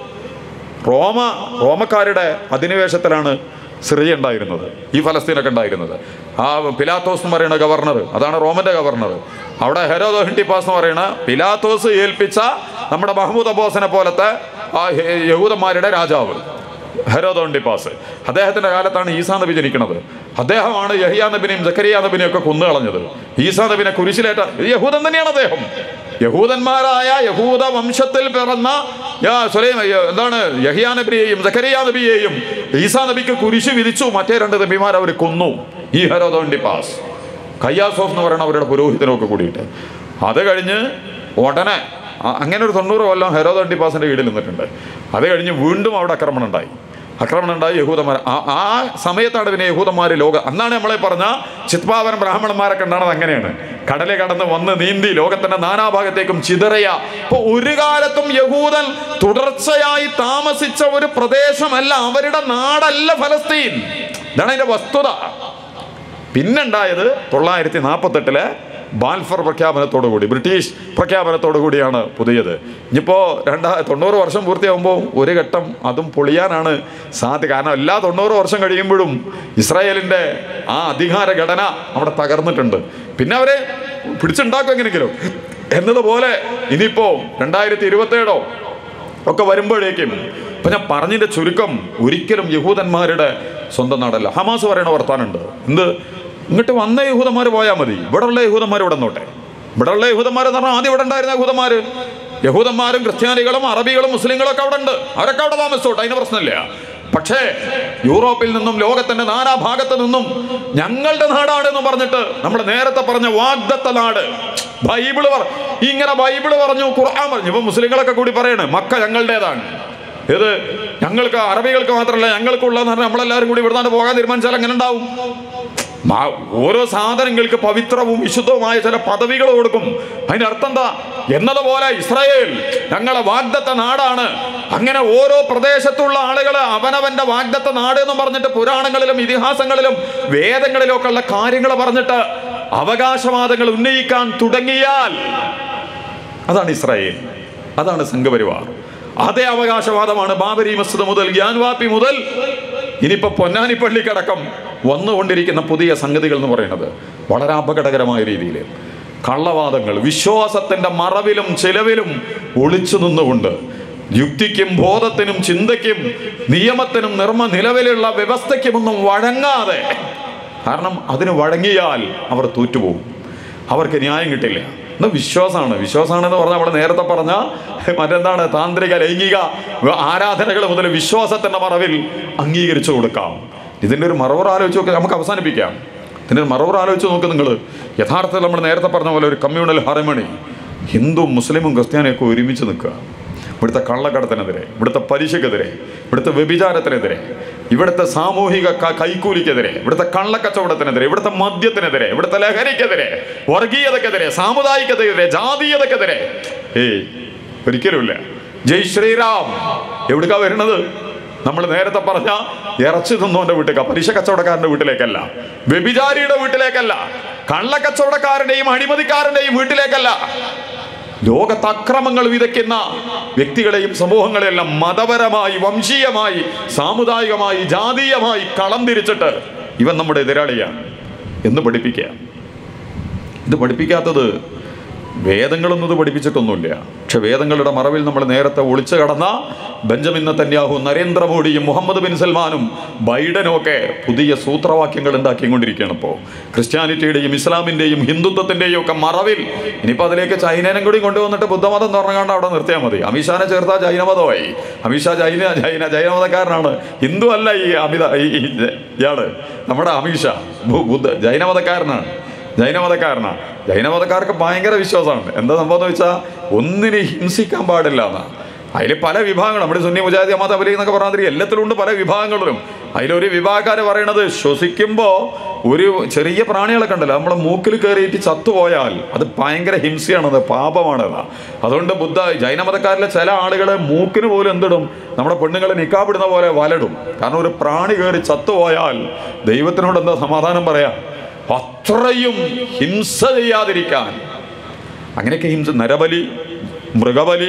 റോമ റോമക്കാരുടെ അധിനിവേശത്തിലാണ് സിറിയ ഉണ്ടായിരുന്നത് ഈ ഫലസ്തീനൊക്കെ ഉണ്ടായിരുന്നത് ആ പിലാത്തോസ് എന്ന് പറയുന്ന ഗവർണർ അതാണ് റോമന്റെ ഗവർണർ അവിടെ ഹെരോദോ ഹിണ്ടിപ്പാസ് എന്ന് പറയുന്ന പിലാത്തോസ് ഏൽപ്പിച്ച നമ്മുടെ മഹമ്മൂദ് അബ്ബോസിനെ പോലത്തെ ആ ഹെ- യഹൂദന്മാരുടെ രാജാവ് ഹെരോദോ ഹിണ്ടിപ്പാസ് അദ്ദേഹത്തിന്റെ കാലത്താണ് ഈസാ നബി ജനിക്കുന്നത് അദ്ദേഹമാണ് യഹിയാ നബിനെയും ജക്കരിയ നബിനെയും ഒക്കെ കൊന്നുകളഞ്ഞത് ഈസാ നബിനെ കുരിശിലേറ്റ ഇത് യഹൂദൻ തന്നെയാണ് അദ്ദേഹം യഹൂദന്മാരായ യഹൂദ വംശത്തിൽ പിറന്ന യാ സുലൈം യ- എന്താണ് യഹിയാ നബിയെയും ജക്കരിയ നബിയെയും ഈസാ നബിക്ക് കുരിശ് വിധിച്ചു മറ്റേ രണ്ട് നബിമാർ അവർ കൊന്നു ഈ ഹരോദോണ്ടി പാസ് കയ്യാസോഫ് എന്ന് പറയുന്ന അവരുടെ പുരോഹിതനൊക്കെ കൂടിയിട്ട് അത് കഴിഞ്ഞ് ഉടനെ അ- അങ്ങനെ ഒരു തൊണ്ണൂറ് കൊല്ലം ഹെരോദോണ്ടി പാസിന്റെ കീഴിൽ നിന്നിട്ടുണ്ട് അത് കഴിഞ്ഞ് വീണ്ടും അവിടെ ആക്രമണം ഉണ്ടായി ആക്രമണം ഉണ്ടായി യഹൂദന്മാർ ആ ആ സമയത്താണ് പിന്നെ യഹൂദന്മാർ ലോക അന്നാണ് നമ്മളെ പറഞ്ഞ ചിത്പാവനം ബ്രാഹ്മണന്മാരൊക്കെ ഉണ്ടാകുന്നത് അങ്ങനെയാണ് കടലിൽ കടന്ന് വന്ന് നീന്തി ലോകത്തിന്റെ നാനാഭാഗത്തേക്കും ചിതറയ ഇപ്പൊ ഒരു കാലത്തും യഹൂദൻ തുടർച്ചയായി താമസിച്ച ഒരു പ്രദേശമല്ല അവരുടെ നാടല്ല ഫലസ്തീൻ ഇതാണ് അതിന്റെ വസ്തുത പിന്നുണ്ടായത് തൊള്ളായിരത്തി നാൽപ്പത്തെട്ടിലെ ബാൽഫർ പ്രഖ്യാപനത്തോടു കൂടി ബ്രിട്ടീഷ് പ്രഖ്യാപനത്തോടു കൂടിയാണ് പുതിയത് ഇനിയിപ്പോൾ രണ്ടാ തൊണ്ണൂറ് വർഷം പൂർത്തിയാകുമ്പോൾ ഒരു ഘട്ടം അതും പൊളിയാനാണ് സാധ്യത കാരണം എല്ലാ തൊണ്ണൂറ് വർഷം കഴിയുമ്പോഴും ഇസ്രായേലിൻ്റെ ആ അധികാര ഘടന അവിടെ തകർന്നിട്ടുണ്ട് പിന്നെ അവരെ പിടിച്ചുണ്ടാക്കും എങ്ങനെയെങ്കിലും എന്നതുപോലെ ഇനിയിപ്പോൾ രണ്ടായിരത്തി ഇരുപത്തേഴോ ഒക്കെ വരുമ്പോഴേക്കും ഇപ്പൊ ഞാൻ പറഞ്ഞതിന്റെ ചുരുക്കം ഒരിക്കലും യഹൂദന്മാരുടെ സ്വന്തം നാടല്ല ഹമാസ് പറയുന്ന വർത്താനുണ്ട് എന്ത് ഇങ്ങോട്ട് വന്ന യഹൂദന്മാർ പോയാൽ മതി ഇവിടെ ഉള്ള യഹൂദന്മാർ ഇവിടെ നോട്ടെ ഇവിടെ ഉള്ള യഹൂദന്മാർ എന്ന് പറഞ്ഞാൽ ആദ്യം ഇവിടെ ഉണ്ടായിരുന്ന യഹൂദന്മാർ യഹൂദന്മാരും ക്രിസ്ത്യാനികളും അറബികളും മുസ്ലിങ്ങളും ഒക്കെ അവിടെ ഉണ്ട് അവരൊക്കെ അവിടെ താമസിച്ചോട്ടെ അതിന് പ്രശ്നമില്ല പക്ഷേ യൂറോപ്പിൽ നിന്നും ലോകത്തിന്റെ നാനാ ഭാഗത്ത് നിന്നും ഞങ്ങളുടെ നാടാണെന്ന് പറഞ്ഞിട്ട് നമ്മൾ നേരത്തെ പറഞ്ഞ വാഗ്ദത്ത നാട് ബൈബിള് പറ ഇങ്ങനെ ബൈബിള് പറഞ്ഞു ഖുർആൻ പറഞ്ഞു ഇപ്പൊ മുസ്ലിങ്ങളൊക്കെ കൂടി പറയണേ മക്ക ഞങ്ങളുടേതാണ് ഇത് ഞങ്ങൾക്ക് അറബികൾക്ക് മാത്രമല്ല ഞങ്ങൾക്കുള്ളതെന്ന് പറഞ്ഞാൽ നമ്മളെല്ലാവരും കൂടി ഇവിടുന്ന് പോകാൻ തീരുമാനിച്ചാൽ എങ്ങനെ ഉണ്ടാവും മാ- ഓരോ സാധനങ്ങൾക്ക് പവിത്രവും വിശുദ്ധവുമായ ചില പദവികൾ കൊടുക്കും അതിന്റെ അർത്ഥം എന്താ എന്നതുപോലെ ഇസ്രായേൽ ഞങ്ങളെ വാഗ്ദത്ത നാടാണ് അങ്ങനെ ഓരോ പ്രദേശത്തുള്ള ആളുകൾ അവനവന്റെ വാഗ്ദത്ത നാട് എന്ന് പറഞ്ഞിട്ട് പുരാണങ്ങളിലും ഇതിഹാസങ്ങളിലും വേദങ്ങളിലും ഒക്കെ ഉള്ള കാര്യങ്ങൾ പറഞ്ഞിട്ട് അവകാശവാദങ്ങൾ ഉന്നയിക്കാൻ തുടങ്ങിയാൽ അതാണ് ഇസ്രായേൽ അതാണ് സംഘപരിവാർ അതേ അവകാശവാദമാണ് ബാബരി മസ്ജിദ് മുതൽ ഗ്യാൻവാപ്പി മുതൽ ഇനിയിപ്പോ പൊന്നാനി പള്ളിക്കടക്കം വന്നുകൊണ്ടിരിക്കുന്ന പുതിയ സംഗതികൾ എന്ന് പറയുന്നത് വളരെ അപകടകരമായ രീതിയിൽ കള്ളവാദങ്ങൾ വിശ്വാസത്തിന്റെ മറവിലും ചിലവിലും ഒളിച്ചു നിന്നുകൊണ്ട് യുക്തിക്കും ബോധത്തിനും ചിന്തയ്ക്കും നിയമത്തിനും നിർമ്മ നിലവിലുള്ള വ്യവസ്ഥയ്ക്കുമൊന്നും വഴങ്ങാതെ കാരണം അതിന് വഴങ്ങിയാൽ അവർ തോറ്റുപോകും അവർക്ക് ന്യായം കിട്ടില്ല എന്നാൽ വിശ്വാസമാണ് വിശ്വാസമാണെന്ന് പറഞ്ഞാൽ നമ്മൾ നേരത്തെ പറഞ്ഞ മറ്റെന്താണ് താന്ത്രിക ലൈംഗിക ആരാധനകൾ മുതൽ വിശ്വാസത്തിന്റെ മറവിൽ അംഗീകരിച്ചു കൊടുക്കാം ഇതിൻ്റെ ഒരു മറവർ ആലോചിച്ച് നോക്കി നമുക്ക് അവസാനിപ്പിക്കാം ഇതിൻ്റെ ഒരു മറവർ ആലോചിച്ച് നോക്ക് നിങ്ങൾ യഥാർത്ഥത്തിൽ നമ്മൾ നേരത്തെ പറഞ്ഞ പോലെ ഒരു കമ്മ്യൂണൽ ഹാർമണി ഹിന്ദുവും മുസ്ലിമും ക്രിസ്ത്യാനിയൊക്കെ ഒരുമിച്ച് നിൽക്കുക ഇവിടുത്തെ കള്ളക്കടത്തിനെതിരെ ഇവിടുത്തെ പലിശക്കെതിരെ ഇവിടുത്തെ വ്യഭിചാരത്തിനെതിരെ ഇവിടുത്തെ സാമൂഹിക ക- കൈക്കൂലിക്കെതിരെ ഇവിടുത്തെ കള്ളക്കച്ചവടത്തിനെതിരെ ഇവിടുത്തെ മദ്യത്തിനെതിരെ ഇവിടുത്തെ ലഹരിക്കെതിരെ വർഗീയതക്കെതിരെ സാമുദായികതയ്ക്കെതിരെ ജാതീയതക്കെതിരെ ഏയ് ഒരിക്കലുമില്ല ജയ് ശ്രീറാം എവിടുക്കാ വരുന്നത് നമ്മൾ നേരത്തെ പറഞ്ഞ ഇറച്ചി തിന്നോന്റെ വീട്ടിലേക്കാ പലിശ കച്ചവടക്കാരന്റെ വീട്ടിലേക്കല്ല വ്യഭിചാരിയുടെ വീട്ടിലേക്കല്ല കള്ളക്കച്ചവടക്കാരന്റെയും അഴിമതിക്കാരന്റെയും വീട്ടിലേക്കല്ല ലോകത്ത് അക്രമങ്ങൾ വിതയ്ക്കുന്ന വ്യക്തികളെയും സമൂഹങ്ങളെല്ലാം മതപരമായി വംശീയമായി സാമുദായികമായി ജാതീയമായി കളം തിരിച്ചിട്ട് ഇവൻ നമ്മുടെ എതിരാളിയാണ് എന്ന് പഠിപ്പിക്കുക ഇത് പഠിപ്പിക്കാത്തത് വേദങ്ങളൊന്നും ഇത് പഠിപ്പിച്ചിട്ടൊന്നുമില്ല പക്ഷെ വേദങ്ങളുടെ മറവിൽ നമ്മൾ നേരത്തെ ഒളിച്ചു കടന്ന ബെഞ്ചമിൻ തന്യാഹു നരേന്ദ്രമോദിയും മുഹമ്മദ് ബിൻ സൽമാനും ബൈഡനും ഒക്കെ പുതിയ സൂത്രവാക്യങ്ങൾ ഉണ്ടാക്കിക്കൊണ്ടിരിക്കുകയാണ് ഇപ്പോൾ ക്രിസ്ത്യാനിറ്റിയുടെയും ഇസ്ലാമിൻ്റെയും ഹിന്ദുത്വത്തിൻ്റെയും ഒക്കെ മറവിൽ ഇനിയിപ്പോൾ അതിലേക്ക് ചൈനനും കൂടി കൊണ്ടുവന്നിട്ട് ബുദ്ധമതം എന്ന് പറഞ്ഞാണ്ട് അവിടെ നിർത്തിയാൽ മതി അമിത്ഷാനെ ചേർത്താൽ ജൈനമതമായി അമിത്ഷാ ജൈന ജൈന ജൈനമതക്കാരനാണ് ഹിന്ദു അല്ല ഈ അമിത ഈ ഈ ഇയാള് നമ്മുടെ അമിത്ഷാ ബു- ബുദ്ധ ജൈനമതക്കാരനാണ് ജൈനമതക്കാരനാണ് ജൈനമതക്കാർക്ക് ഭയങ്കര വിശ്വാസമാണ് എന്താ സംഭവം എന്ന് വെച്ചാൽ ഒന്നിനെ ഹിംസിക്കാൻ പാടില്ല എന്നാ അതിൽ പല വിഭാഗങ്ങൾ നമ്മുടെ സുന്നി മുജാഹിദ് ജമാഅത്ത് അബലി എന്നൊക്കെ പറഞ്ഞാൽ എല്ലാത്തിലും ഉണ്ട് പല വിഭാഗങ്ങളിലും അതിലൊരു വിഭാഗക്കാർ പറയണത് ശ്വസിക്കുമ്പോൾ ഒരു ചെറിയ പ്രാണികളൊക്കെ ഉണ്ടല്ലോ നമ്മുടെ മൂക്കിൽ കയറിയിട്ട് ചത്തുപോയാൽ അത് ഭയങ്കര ഹിംസയാണത് പാപമാണത് അതുകൊണ്ട് ബുദ്ധ ജൈനമതക്കാരിലെ ചില ആളുകൾ മൂക്കിന് പോലും എന്തിടും നമ്മുടെ പെണ്ണുങ്ങൾ നിക്കാപ്പിടുന്ന പോലെ വലടും കാരണം ഒരു പ്രാണി കയറി ചത്തുപോയാൽ ദൈവത്തിനോട് എന്താ സമാധാനം പറയാം അത്രയും ഹിംസ ചെയ്യാതിരിക്കാൻ അങ്ങനെയൊക്കെ ഹിംസ നരബലി മൃഗബലി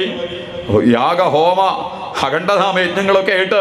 യാഗഹോമ അഖണ്ഡധാമ യജ്ഞങ്ങളൊക്കെ ആയിട്ട്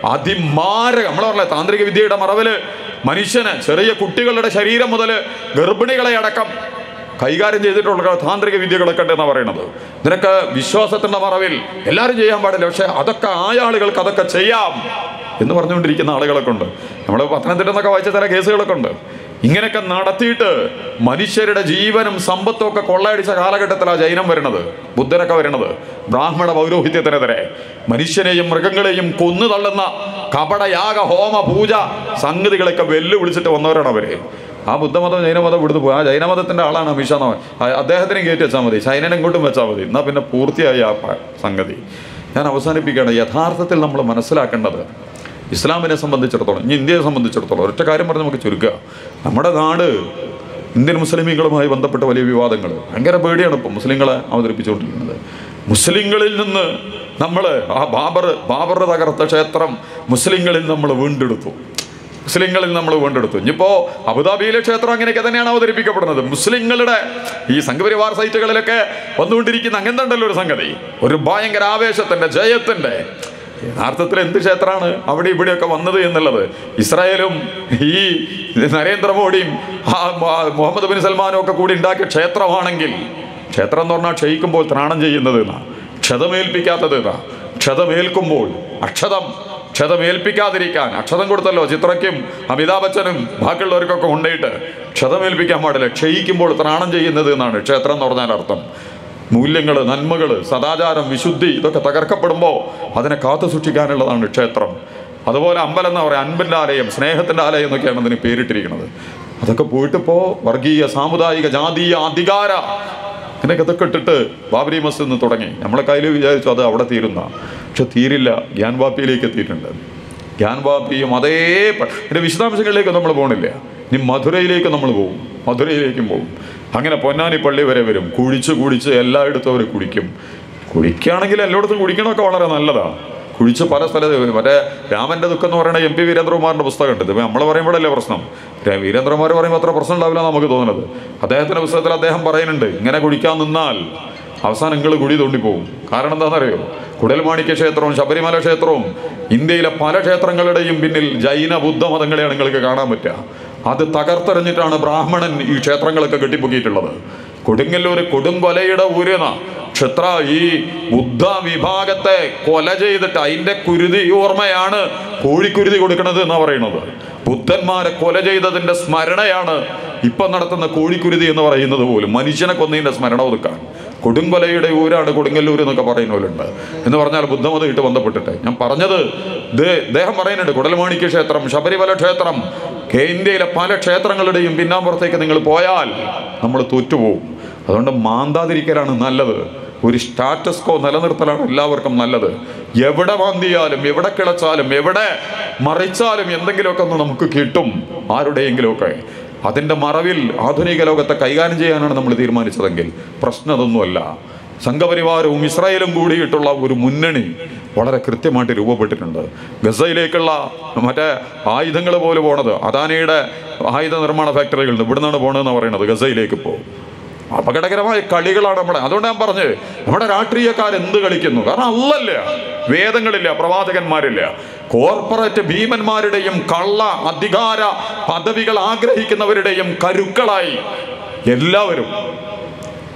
അതിമാരക നമ്മൾ പറഞ്ഞ താന്ത്രിക വിദ്യയുടെ മറവില് മനുഷ്യന് ചെറിയ കുട്ടികളുടെ ശരീരം മുതൽ ഗർഭിണികളെ അടക്കം കൈകാര്യം ചെയ്തിട്ടുള്ള താന്ത്രിക വിദ്യകളൊക്കെ ഉണ്ടെന്നാണ് പറയണത് ഇതിനൊക്കെ വിശ്വാസത്തിന്റെ മറവിൽ എല്ലാവരും ചെയ്യാൻ പാടില്ല പക്ഷെ അതൊക്കെ ആയ ആളുകൾക്ക് അതൊക്കെ ചെയ്യാം എന്ന് പറഞ്ഞുകൊണ്ടിരിക്കുന്ന ആളുകളൊക്കെ ഉണ്ട് നമ്മൾ പത്തനംതിട്ട എന്നൊക്കെ വായിച്ച ചില കേസുകളൊക്കെ ഉണ്ട് ഇങ്ങനെയൊക്കെ നടത്തിയിട്ട് മനുഷ്യരുടെ ജീവനും സമ്പത്തും ഒക്കെ കൊള്ളയടിച്ച കാലഘട്ടത്തിലാണ് ജൈനം വരുന്നത് ബുദ്ധനൊക്കെ വരുന്നത് ബ്രാഹ്മണ പൗരോഹിത്യത്തിനെതിരെ മനുഷ്യനെയും മൃഗങ്ങളെയും കൊന്നു തള്ളുന്ന കപടയാഗ ഹോമ പൂജ സംഗതികളൊക്കെ വെല്ലുവിളിച്ചിട്ട് വന്നവരാണ് അവര് ആ ബുദ്ധമതം ജൈനമതം ഇവിടുന്ന് പോയി ആ ജൈനമതത്തിന്റെ ആളാണ് അമിഷ എന്ന് പറ- ആ അദ്ദേഹത്തിനും കയറ്റി വെച്ചാൽ മതി ചൈനനെ ഇങ്ങോട്ടും വെച്ചാൽ മതി എന്നാൽ പിന്നെ പൂർത്തിയായി ആ പ- സംഗതി ഞാൻ അവസാനിപ്പിക്കുകയാണ് യഥാർത്ഥത്തിൽ നമ്മൾ മനസ്സിലാക്കേണ്ടത് ഇസ്ലാമിനെ സംബന്ധിച്ചിടത്തോളം ഇനി ഇന്ത്യയെ സംബന്ധിച്ചിടത്തോളം ഒറ്റ കാര്യം പറഞ്ഞ് നമുക്ക് ചുരുക്കുക നമ്മുടെ നാട് ഇന്ത്യൻ മുസ്ലിമീങ്ങളുമായി ബന്ധപ്പെട്ട വലിയ വിവാദങ്ങൾ ഭയങ്കര പേടിയാണ് ഇപ്പോൾ മുസ്ലിങ്ങളെ അവതരിപ്പിച്ചുകൊണ്ടിരിക്കുന്നത് മുസ്ലിങ്ങളിൽ നിന്ന് നമ്മൾ ആ ബാബർ ബാബർ തകർത്ത ക്ഷേത്രം മുസ്ലിങ്ങളിൽ നമ്മൾ വീണ്ടെടുത്തു മുസ്ലിങ്ങളിൽ നമ്മൾ വീണ്ടെടുത്തു ഇനിയിപ്പോ അബുദാബിയിലെ ക്ഷേത്രം അങ്ങനെയൊക്കെ തന്നെയാണ് അവതരിപ്പിക്കപ്പെടുന്നത് മുസ്ലിങ്ങളുടെ ഈ സംഘപരിവാർ സൈറ്റുകളിലൊക്കെ വന്നുകൊണ്ടിരിക്കുന്ന അങ്ങനത്തെ ഉണ്ടല്ലോ ഒരു സംഗതി ഒരു ഭയങ്കര ആവേശത്തിന്റെ ജയത്തിന്റെ യഥാർത്ഥത്തിൽ എന്ത് ക്ഷേത്രമാണ് അവിടെ ഇവിടെയൊക്കെ വന്നത് എന്നുള്ളത് ഇസ്രായേലും ഈ നരേന്ദ്രമോദിയും ആ മ- മുഹമ്മദ് ബിൻ സൽമാനും ഒക്കെ കൂടി ഉണ്ടാക്കിയ ക്ഷേത്രമാണെങ്കിൽ ക്ഷേത്രം എന്ന് പറഞ്ഞാൽ ക്ഷയിക്കുമ്പോൾ ത്രാണം ചെയ്യുന്നത് എന്നാ ക്ഷതമേൽപ്പിക്കാത്തത് എന്നാ ക്ഷതമേൽക്കുമ്പോൾ അക്ഷതം ക്ഷതമേൽപ്പിക്കാതിരിക്കാൻ അക്ഷതം കൊടുത്തല്ലോ ചിത്രയ്ക്കും അമിതാഭ് ബച്ചനും ബാക്കിയുള്ളവർക്കൊക്കെ കൊണ്ടുപോയിട്ട് ക്ഷതമേൽപ്പിക്കാൻ പാടില്ല ക്ഷയിക്കുമ്പോൾ ത്രാണം ചെയ്യുന്നത് എന്നാണ് ക്ഷേത്രം എന്ന് പറഞ്ഞാൽ അർത്ഥം മൂല്യങ്ങൾ നന്മകൾ സദാചാരം വിശുദ്ധി ഇതൊക്കെ തകർക്കപ്പെടുമ്പോൾ അതിനെ കാത്തു സൂക്ഷിക്കാനുള്ളതാണ് ക്ഷേത്രം അതുപോലെ അമ്പലം എന്ന് പറയാം അൻപിൻ്റെ ആലയം സ്നേഹത്തിൻ്റെ ആലയം എന്നൊക്കെയാണ് അതിന് പേരിട്ടിരിക്കുന്നത് അതൊക്കെ പോയിട്ടിപ്പോൾ വർഗീയ സാമുദായിക ജാതീയ അധികാര ഇങ്ങനെയൊക്കെ ഇതൊക്കെ ഇട്ടിട്ട് ബാബരി മസ്ജിദ് നിന്ന് തുടങ്ങി നമ്മളെ കയ്യിൽ വിചാരിച്ചു അത് അവിടെ തീരുന്ന പക്ഷെ തീരില്ല ഗ്യാൻവാപ്പിയിലേക്ക് എത്തിയിട്ടുണ്ട് ഗ്യാൻവാപ്പിയും അതേ പ- ഇതിന്റെ വിശദാംശങ്ങളിലേക്ക് നമ്മൾ പോകണില്ല ഇനി മധുരയിലേക്ക് നമ്മൾ പോകും മധുരയിലേക്കും പോകും അങ്ങനെ പൊന്നാനി പള്ളി വരെ വരും കുഴിച്ച് കുടിച്ച് എല്ലായിടത്തും അവർ കുടിക്കും കുടിക്കുകയാണെങ്കിൽ എല്ലായിടത്തും കുടിക്കണമൊക്കെ വളരെ നല്ലതാണ് കുഴിച്ച് പല സ്ഥലത്ത് മറ്റേ രാമന്റെ ദുഃഖം എന്ന് പറയുന്ന എം പി വീരേന്ദ്രകുമാറിന്റെ പുസ്തകം ഉണ്ട് ഇത് നമ്മൾ പറയുമ്പോഴല്ലേ പ്രശ്നം ര- വീരേന്ദ്രകുമാർ പറയുമ്പോൾ അത്ര പ്രശ്നം ഉണ്ടാവില്ല നമുക്ക് തോന്നുന്നത് അദ്ദേഹത്തിന്റെ പുസ്തകത്തിൽ അദ്ദേഹം പറയുന്നുണ്ട് ഇങ്ങനെ കുടിക്കാൻ നിന്നാൽ അവസാനം നിങ്ങൾ കുഴി തോണ്ടിപ്പോവും കാരണം എന്താണെന്നറിയോ കുടൽമാണിക്യ ക്ഷേത്രവും ശബരിമല ക്ഷേത്രവും ഇന്ത്യയിലെ പല ക്ഷേത്രങ്ങളുടെയും പിന്നിൽ ജൈന ബുദ്ധ മതങ്ങളെയാണ് നിങ്ങൾക്ക് കാണാൻ പറ്റുക അത് തകർത്തെറിഞ്ഞിട്ടാണ് ബ്രാഹ്മണൻ ഈ ക്ഷേത്രങ്ങളൊക്കെ കെട്ടിപ്പൊക്കിയിട്ടുള്ളത് കൊടുങ്ങല്ലൂർ കൊടുങ്കൊലയുടെ ഊരുന്ന ക്ഷത്ര ഈ ബുദ്ധ വിഭാഗത്തെ കൊല ചെയ്തിട്ട് അതിന്റെ കുരുതി ഓർമ്മയാണ് കോഴിക്കുരുതി കൊടുക്കുന്നത് എന്നാ പറയുന്നത് ബുദ്ധന്മാരെ കൊല ചെയ്തതിന്റെ സ്മരണയാണ് ഇപ്പൊ നടത്തുന്ന കോഴിക്കുരുതി എന്ന് പറയുന്നത് പോലും മനുഷ്യനെ കൊന്നതിന്റെ സ്മരണ ഒതുക്കാൻ കൊടുങ്കൊലയുടെ ഊരാണ് കൊടുങ്ങല്ലൂർ എന്നൊക്കെ പറയുന്നവരുണ്ട് എന്ന് പറഞ്ഞാൽ ബുദ്ധമതമായിട്ട് ബന്ധപ്പെട്ടിട്ട് ഞാൻ പറഞ്ഞത് ദേ- അദ്ദേഹം പറയുന്നുണ്ട് കുടൽമാണിക്യ ക്ഷേത്രം ശബരിമല ക്ഷേത്രം കേ ഇന്ത്യയിലെ പല ക്ഷേത്രങ്ങളുടെയും പിന്നാമ്പുറത്തേക്ക് നിങ്ങൾ പോയാൽ നമ്മൾ തോറ്റുപോകും അതുകൊണ്ട് മാന്താതിരിക്കലാണ് നല്ലത് ഒരു സ്റ്റാറ്റസ് കോ നിലനിർത്തലാണ് എല്ലാവർക്കും നല്ലത് എവിടെ മാന്തിയാലും എവിടെ കിളച്ചാലും എവിടെ മറിച്ചാലും എന്തെങ്കിലുമൊക്കെ ഒന്ന് നമുക്ക് കിട്ടും ആരുടെയെങ്കിലുമൊക്കെ അതിൻ്റെ മറവിൽ ആധുനിക ലോകത്തെ കൈകാര്യം ചെയ്യാനാണ് നമ്മൾ തീരുമാനിച്ചതെങ്കിൽ പ്രശ്നം അതൊന്നുമല്ല സംഘപരിവാരവും ഇസ്രായേലും കൂടിയിട്ടുള്ള ഒരു മുന്നണി വളരെ കൃത്യമായിട്ട് രൂപപ്പെട്ടിട്ടുണ്ട് ഗസയിലേക്കുള്ള മറ്റേ ആയുധങ്ങൾ പോലെ പോണത് അദാനിയുടെ ആയുധ നിർമ്മാണ ഫാക്ടറികളുണ്ട് ഇവിടെ നിന്നാണ് പോണതെന്ന് പറയുന്നത് ഗസയിലേക്ക് ഇപ്പോൾ അപകടകരമായ കളികളാണ് നമ്മുടെ അതുകൊണ്ട് ഞാൻ പറഞ്ഞ് നമ്മുടെ രാഷ്ട്രീയക്കാർ എന്ത് കളിക്കുന്നു കാരണം അല്ലല്ല വേദങ്ങളില്ല പ്രവാചകന്മാരില്ല കോർപ്പറേറ്റ് ഭീമന്മാരുടെയും കള്ള അധികാര പദവികൾ ആഗ്രഹിക്കുന്നവരുടെയും കരുക്കളായി എല്ലാവരും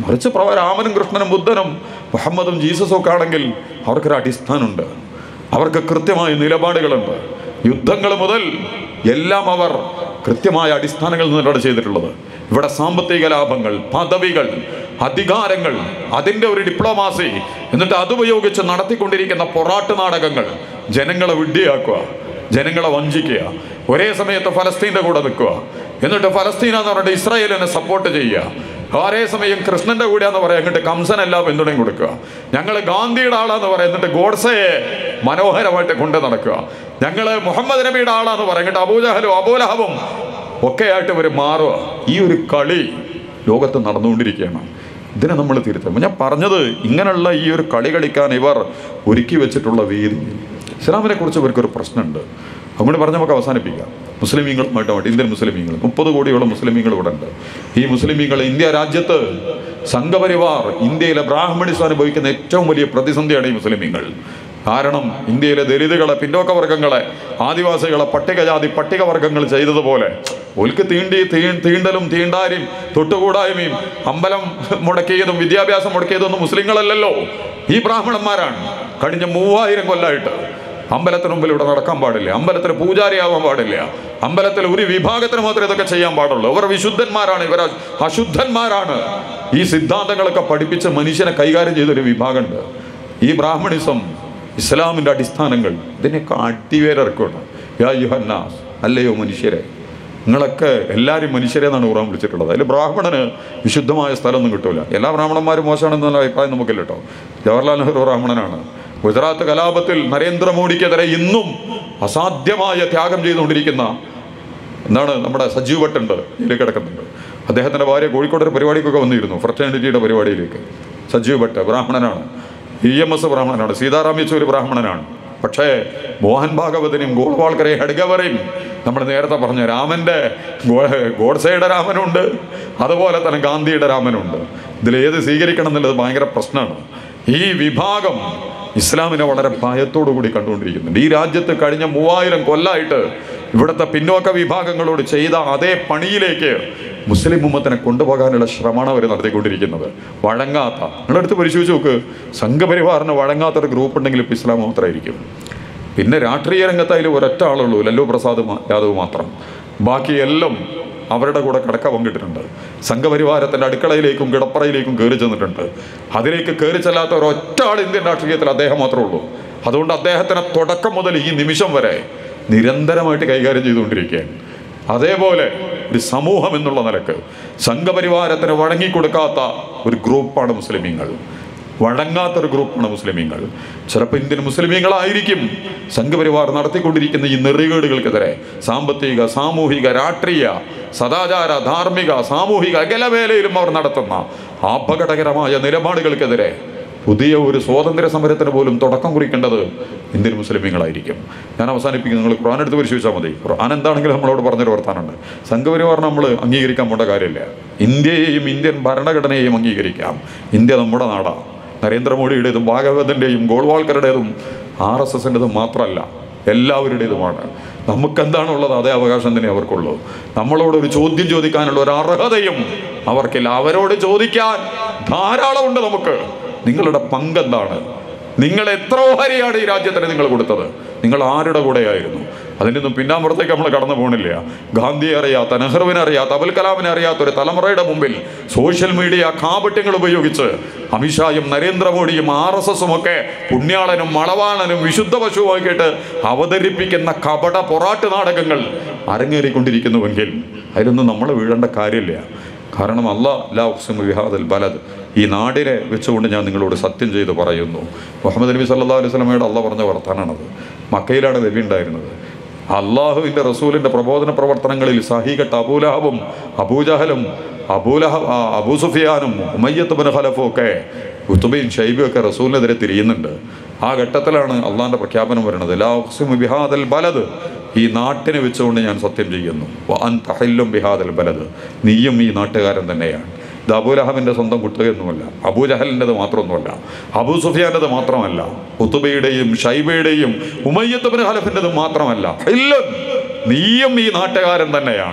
മറിച്ച് പ്രവ രാമനും കൃഷ്ണനും ബുദ്ധനും മുഹമ്മദും ജീസസും ഒക്കെ ആണെങ്കിൽ അവർക്കൊരു അടിസ്ഥാനമുണ്ട് അവർക്ക് കൃത്യമായ നിലപാടുകളുണ്ട് യുദ്ധങ്ങൾ മുതൽ എല്ലാം അവർ കൃത്യമായ അടിസ്ഥാനങ്ങളിൽ നിന്നിട്ടാണ് ചെയ്തിട്ടുള്ളത് ഇവിടെ സാമ്പത്തിക ലാഭങ്ങൾ പദവികൾ അധികാരങ്ങൾ അതിൻ്റെ ഒരു ഡിപ്ലോമാസി എന്നിട്ട് അതുപയോഗിച്ച് നടത്തിക്കൊണ്ടിരിക്കുന്ന പൊറാട്ട് നാടകങ്ങൾ ജനങ്ങളെ വിഡ്ഢിയാക്കുക ജനങ്ങളെ വഞ്ചിക്കുക ഒരേ സമയത്ത് ഫലസ്തീൻ്റെ കൂടെ നിൽക്കുക എന്നിട്ട് ഫലസ്തീൻ എന്ന് പറഞ്ഞിട്ട് ഇസ്രായേലിനെ സപ്പോർട്ട് ചെയ്യുക ഒരേ സമയം കൃഷ്ണന്റെ കൂടെ എന്ന് പറയാം എന്നിട്ട് കംസനല്ല പിന്തുണയും കൊടുക്കുക ഞങ്ങൾ ഗാന്ധിയുടെ ആളാന്ന് പറയാം എന്നിട്ട് ഗോഡ്സയെ മനോഹരമായിട്ട് കൊണ്ട് നടക്കുക ഞങ്ങൾ മുഹമ്മദ് നബിയുടെ ആളാന്ന് പറയാം എന്നിട്ട് അബൂജഹലും അബൂലഹബും ഒക്കെ ആയിട്ട് ഇവർ മാറുക ഈ ഒരു കളി ലോകത്ത് നടന്നുകൊണ്ടിരിക്കുകയാണ് ഇതിനെ നമ്മൾ തിരുത്തും ഞാൻ പറഞ്ഞത് ഇങ്ങനെയുള്ള ഈ ഒരു കളി കളിക്കാൻ ഇവർ ഒരുക്കി വെച്ചിട്ടുള്ള വേദി ഇസ്ലാമിനെ കുറിച്ച് ഇവർക്കൊരു പ്രശ്നമുണ്ട് അതുകൊണ്ട് പറഞ്ഞ് നമുക്ക് അവസാനിപ്പിക്കാം മുസ്ലിമീങ്ങളുമായിട്ട് ഇന്ത്യൻ മുസ്ലിമീങ്ങൾ മുപ്പത് കോടിയോളം മുസ്ലിമീങ്ങൾ ഇവിടെ ഉണ്ട് ഈ മുസ്ലിമീങ്ങൾ ഇന്ത്യ രാജ്യത്ത് സംഘപരിവാർ ഇന്ത്യയിലെ ബ്രാഹ്മണിസം അനുഭവിക്കുന്ന ഏറ്റവും വലിയ പ്രതിസന്ധിയാണ് ഈ മുസ്ലിമീങ്ങൾ കാരണം ഇന്ത്യയിലെ ദലിതുകളെ പിന്നോക്ക വർഗങ്ങളെ ആദിവാസികളെ പട്ടികജാതി പട്ടികവർഗങ്ങൾ ചെയ്തതുപോലെ ഒൽക്ക് തീണ്ടി തീ തീണ്ടലും തീണ്ടാരും തൊട്ടുകൂടായ്മയും അമ്പലം മുടക്കിയതും വിദ്യാഭ്യാസം മുടക്കിയതൊന്നും മുസ്ലിങ്ങളല്ലല്ലോ ഈ ബ്രാഹ്മണന്മാരാണ് കഴിഞ്ഞ മൂവായിരം കൊല്ലമായിട്ട് അമ്പലത്തിന് മുമ്പിൽ ഇവിടെ നടക്കാൻ പാടില്ല അമ്പലത്തിന് പൂജാരിയാവാൻ പാടില്ല അമ്പലത്തിൽ ഒരു വിഭാഗത്തിന് മാത്രമേ ഇതൊക്കെ ചെയ്യാൻ പാടുള്ളൂ ഇവർ വിശുദ്ധന്മാരാണ് ഇവർ അശുദ്ധന്മാരാണ് ഈ സിദ്ധാന്തങ്ങളൊക്കെ പഠിപ്പിച്ച് മനുഷ്യനെ കൈകാര്യം ചെയ്തൊരു വിഭാഗമുണ്ട് ഈ ബ്രാഹ്മണിസം ഇസ്ലാമിൻ്റെ അടിസ്ഥാനങ്ങൾ ഇതിനൊക്കെ അടിവേരിറക്കണം യാ യുഹന്നാസ് അല്ലയോ മനുഷ്യരെ നിങ്ങളൊക്കെ എല്ലാവരും മനുഷ്യരെ എന്നാണ് ഖുറാൻ വിളിച്ചിട്ടുള്ളത് അതിൽ ബ്രാഹ്മണന് വിശുദ്ധമായ സ്ഥലമൊന്നും കിട്ടൂല എല്ലാ ബ്രാഹ്മണന്മാരും മോശമാണെന്നുള്ള അഭിപ്രായം നമുക്കില്ല കേട്ടോ ജവഹർലാൽ നെഹ്റു ബ്രാഹ്മണനാണ് ഗുജറാത്ത് കലാപത്തിൽ നരേന്ദ്രമോദിക്കെതിരെ ഇന്നും അസാധ്യമായ ത്യാഗം ചെയ്തുകൊണ്ടിരിക്കുന്ന എന്താണ് നമ്മുടെ സജീവ് ഭട്ടുണ്ട് ഇതിൽ കിടക്കുന്നുണ്ട് അദ്ദേഹത്തിൻ്റെ ഭാര്യ കോഴിക്കോട് ഒരു പരിപാടിക്കൊക്കെ വന്നിരുന്നു ഫ്രറ്റേണിറ്റിയുടെ പരിപാടിയിലേക്ക് സജീവ് ഭട്ട് ബ്രാഹ്മണനാണ് ഇ എം എസ് ബ്രാഹ്മണനാണ് സീതാറാം യെച്ചൂരി ബ്രാഹ്മണനാണ് പക്ഷേ മോഹൻ ഭാഗവതനെയും ഗോൾവാൾക്കരെയും ഹെഡ്ഗവരെയും നമ്മൾ നേരത്തെ പറഞ്ഞ രാമൻ്റെ ഗോ- ഗോഡ്സെയുടെ രാമനുണ്ട് അതുപോലെ തന്നെ ഗാന്ധിയുടെ രാമനുണ്ട് ഇതിലേത് സ്വീകരിക്കണം എന്നുള്ളത് ഭയങ്കര പ്രശ്നമാണ് ഈ വിഭാഗം ഇസ്ലാമിനെ വളരെ ഭയത്തോടു കൂടി കണ്ടുകൊണ്ടിരിക്കുന്നുണ്ട് ഈ രാജ്യത്ത് കഴിഞ്ഞ മൂവായിരം കൊല്ലായിട്ട് ഇവിടുത്തെ പിന്നോക്ക വിഭാഗങ്ങളോട് ചെയ്ത അതേ പണിയിലേക്ക് മുസ്ലിം ഉമ്മത്തിനെ കൊണ്ടുപോകാനുള്ള ശ്രമമാണ് അവർ നടത്തിക്കൊണ്ടിരിക്കുന്നത് വഴങ്ങാത്ത നിങ്ങളടുത്ത് പരിശോധിച്ച് നോക്ക് സംഘപരിവാറിന് വഴങ്ങാത്തൊരു ഗ്രൂപ്പ് ഉണ്ടെങ്കിൽ ഇപ്പോൾ ഇസ്ലാം മാത്രമായിരിക്കും പിന്നെ രാഷ്ട്രീയ രംഗത്ത് അതിൽ ഒരൊറ്റ ആളുള്ളൂ ലല്ലു പ്രസാദ് മാ- യാദവ് മാത്രം ബാക്കിയെല്ലാം അവരുടെ കൂടെ കിടക്ക പങ്കിട്ടിട്ടുണ്ട് സംഘപരിവാരത്തിൻ്റെ അടുക്കളയിലേക്കും കിടപ്പറയിലേക്കും കയറി ചെന്നിട്ടുണ്ട് അതിലേക്ക് കയറി ചെല്ലാത്ത ഒരൊറ്റ ആൾ ഇന്ത്യൻ രാഷ്ട്രീയത്തിൽ അദ്ദേഹം മാത്രമേ ഉള്ളൂ അതുകൊണ്ട് അദ്ദേഹത്തിന് തുടക്കം മുതൽ ഈ നിമിഷം വരെ നിരന്തരമായിട്ട് കൈകാര്യം ചെയ്തുകൊണ്ടിരിക്കുകയാണ് അതേപോലെ ഒരു സമൂഹം എന്നുള്ള നിലക്ക് സംഘപരിവാരത്തിന് വഴങ്ങിക്കൊടുക്കാത്ത ഒരു ഗ്രൂപ്പാണ് മുസ്ലിമീങ്ങൾ വഴങ്ങാത്തൊരു ഗ്രൂപ്പാണ് മുസ്ലിമീങ്ങൾ ചിലപ്പോൾ ഇന്ത്യൻ മുസ്ലിമീങ്ങളായിരിക്കും സംഘപരിവാർ നടത്തിക്കൊണ്ടിരിക്കുന്ന ഈ നെറികേടുകൾക്കെതിരെ സാമ്പത്തിക സാമൂഹിക രാഷ്ട്രീയ സദാചാര ധാർമ്മിക സാമൂഹിക അകല വേലയിലും അവർ നടത്തുന്ന അപകടകരമായ നിലപാടുകൾക്കെതിരെ പുതിയ ഒരു സ്വാതന്ത്ര്യ സമരത്തിന് പോലും തുടക്കം കുറിക്കേണ്ടത് ഇന്ത്യൻ മുസ്ലിമീങ്ങളായിരിക്കും ഞാൻ അവസാനിപ്പിക്കുന്നു നിങ്ങൾ ഖുർആൻ എടുത്ത് പരിശോധിച്ചാൽ മതി ഖുർആൻ എന്താണെങ്കിലും നമ്മളോട് പറഞ്ഞൊരു വർത്താനുണ്ട് സംഘപരിവാർ നമ്മൾ അംഗീകരിക്കാൻ പോണ്ട കാര്യമില്ല ഇന്ത്യയെയും ഇന്ത്യൻ ഭരണഘടനയെയും അംഗീകരിക്കാം ഇന്ത്യ നമ്മുടെ നാടാണ് നരേന്ദ്രമോദിയുടേതും ഭാഗവതൻ്റെയും ഗോൾവാൾക്കറുടേതും ആർ എസ് എസിൻ്റെതും മാത്രമല്ല എല്ലാവരുടേതുമാണ് നമുക്കെന്താണുള്ളത് അതേ അവകാശം തന്നെ അവർക്കുള്ളൂ നമ്മളോട് ഒരു ചോദ്യം ചോദിക്കാനുള്ള ഒരു അർഹതയും അവർക്കില്ല അവരോട് ചോദിക്കാൻ ധാരാളമുണ്ട് നമുക്ക് നിങ്ങളുടെ പങ്കെന്താണ് നിങ്ങൾ എത്ര ഓഹരിയാണ് ഈ രാജ്യത്തിന് നിങ്ങൾ കൊടുത്തത് നിങ്ങൾ ആരുടെ കൂടെയായിരുന്നു അതിൽ നിന്നും പിന്നാമ്പുറത്തേക്ക് നമ്മൾ കടന്നു പോകണില്ല ഗാന്ധിയെ അറിയാത്ത നെഹ്റുവിനെ അറിയാത്ത അബുൽ കലാമിനെ അറിയാത്ത ഒരു തലമുറയുടെ മുമ്പിൽ സോഷ്യൽ മീഡിയ കാപട്യങ്ങൾ ഉപയോഗിച്ച് അമിത്ഷായും നരേന്ദ്രമോദിയും ആർ എസ് എസും ഒക്കെ പുണ്യാളനും മളവാളനും വിശുദ്ധ പശുവാക്കിയിട്ട് അവതരിപ്പിക്കുന്ന കപട പൊറാട്ട് നാടകങ്ങൾ അരങ്ങേറിക്കൊണ്ടിരിക്കുന്നുവെങ്കിൽ അതിലൊന്നും നമ്മൾ വീഴേണ്ട കാര്യമില്ല കാരണം അല്ലാ ലാ ഉഖ്സിമു ബിഹാദൽ ബലദ് ഈ നാടിനെ വെച്ചുകൊണ്ട് ഞാൻ നിങ്ങളോട് സത്യം ചെയ്ത് പറയുന്നു മുഹമ്മദ് നബി സല്ലാ അലൈഹി സ്വലമയുടെ അള്ള പറഞ്ഞ വർത്താനാണത് മക്കയിലാണ് നബി ഉണ്ടായിരുന്നത് അള്ളാഹുവിൻ്റെ റസൂലിൻ്റെ പ്രബോധന പ്രവർത്തനങ്ങളിൽ സഹീകട്ട് അബൂലഹബും അബൂജഹലും അബൂലഹ ആ, അബൂ സുഫിയാനും ഉമയ്യത്ത് ബിൻ ഖലഫും ഒക്കെ ഉത്തുബയും ഷൈബയും ഒക്കെ റസൂലിനെതിരെ തിരിയുന്നുണ്ട് ആ ഘട്ടത്തിലാണ് അള്ളാഹിൻ്റെ പ്രഖ്യാപനം വരുന്നത് ലാ ഉഖ്സിമു ബിഹാദൽ ബലദ് ഈ നാട്ടിനെ വെച്ചുകൊണ്ട് ഞാൻ സത്യം ചെയ്യുന്നു വ അൻ തഹല്ലും ബിഹാദൽ ബലദ് നീയും ഈ നാട്ടുകാരൻ തന്നെയാണ് ഇത് അബൂലഹബിൻ്റെ സ്വന്തം കുട്ടുകയൊന്നുമല്ല അബൂജഹലിൻ്റെത് മാത്രമൊന്നുമല്ല അബൂ സുഫിയാൻ്റെത് മാത്രമല്ല ഉത്തുബയുടെയും ഷൈബയുടെയും ഉമയ്യത്തുബിൻ ഹലഫിൻ്റെത് മാത്രമല്ല ഹില്ലുൻ, നീയും ഈ നാട്ടുകാരൻ തന്നെയാണ്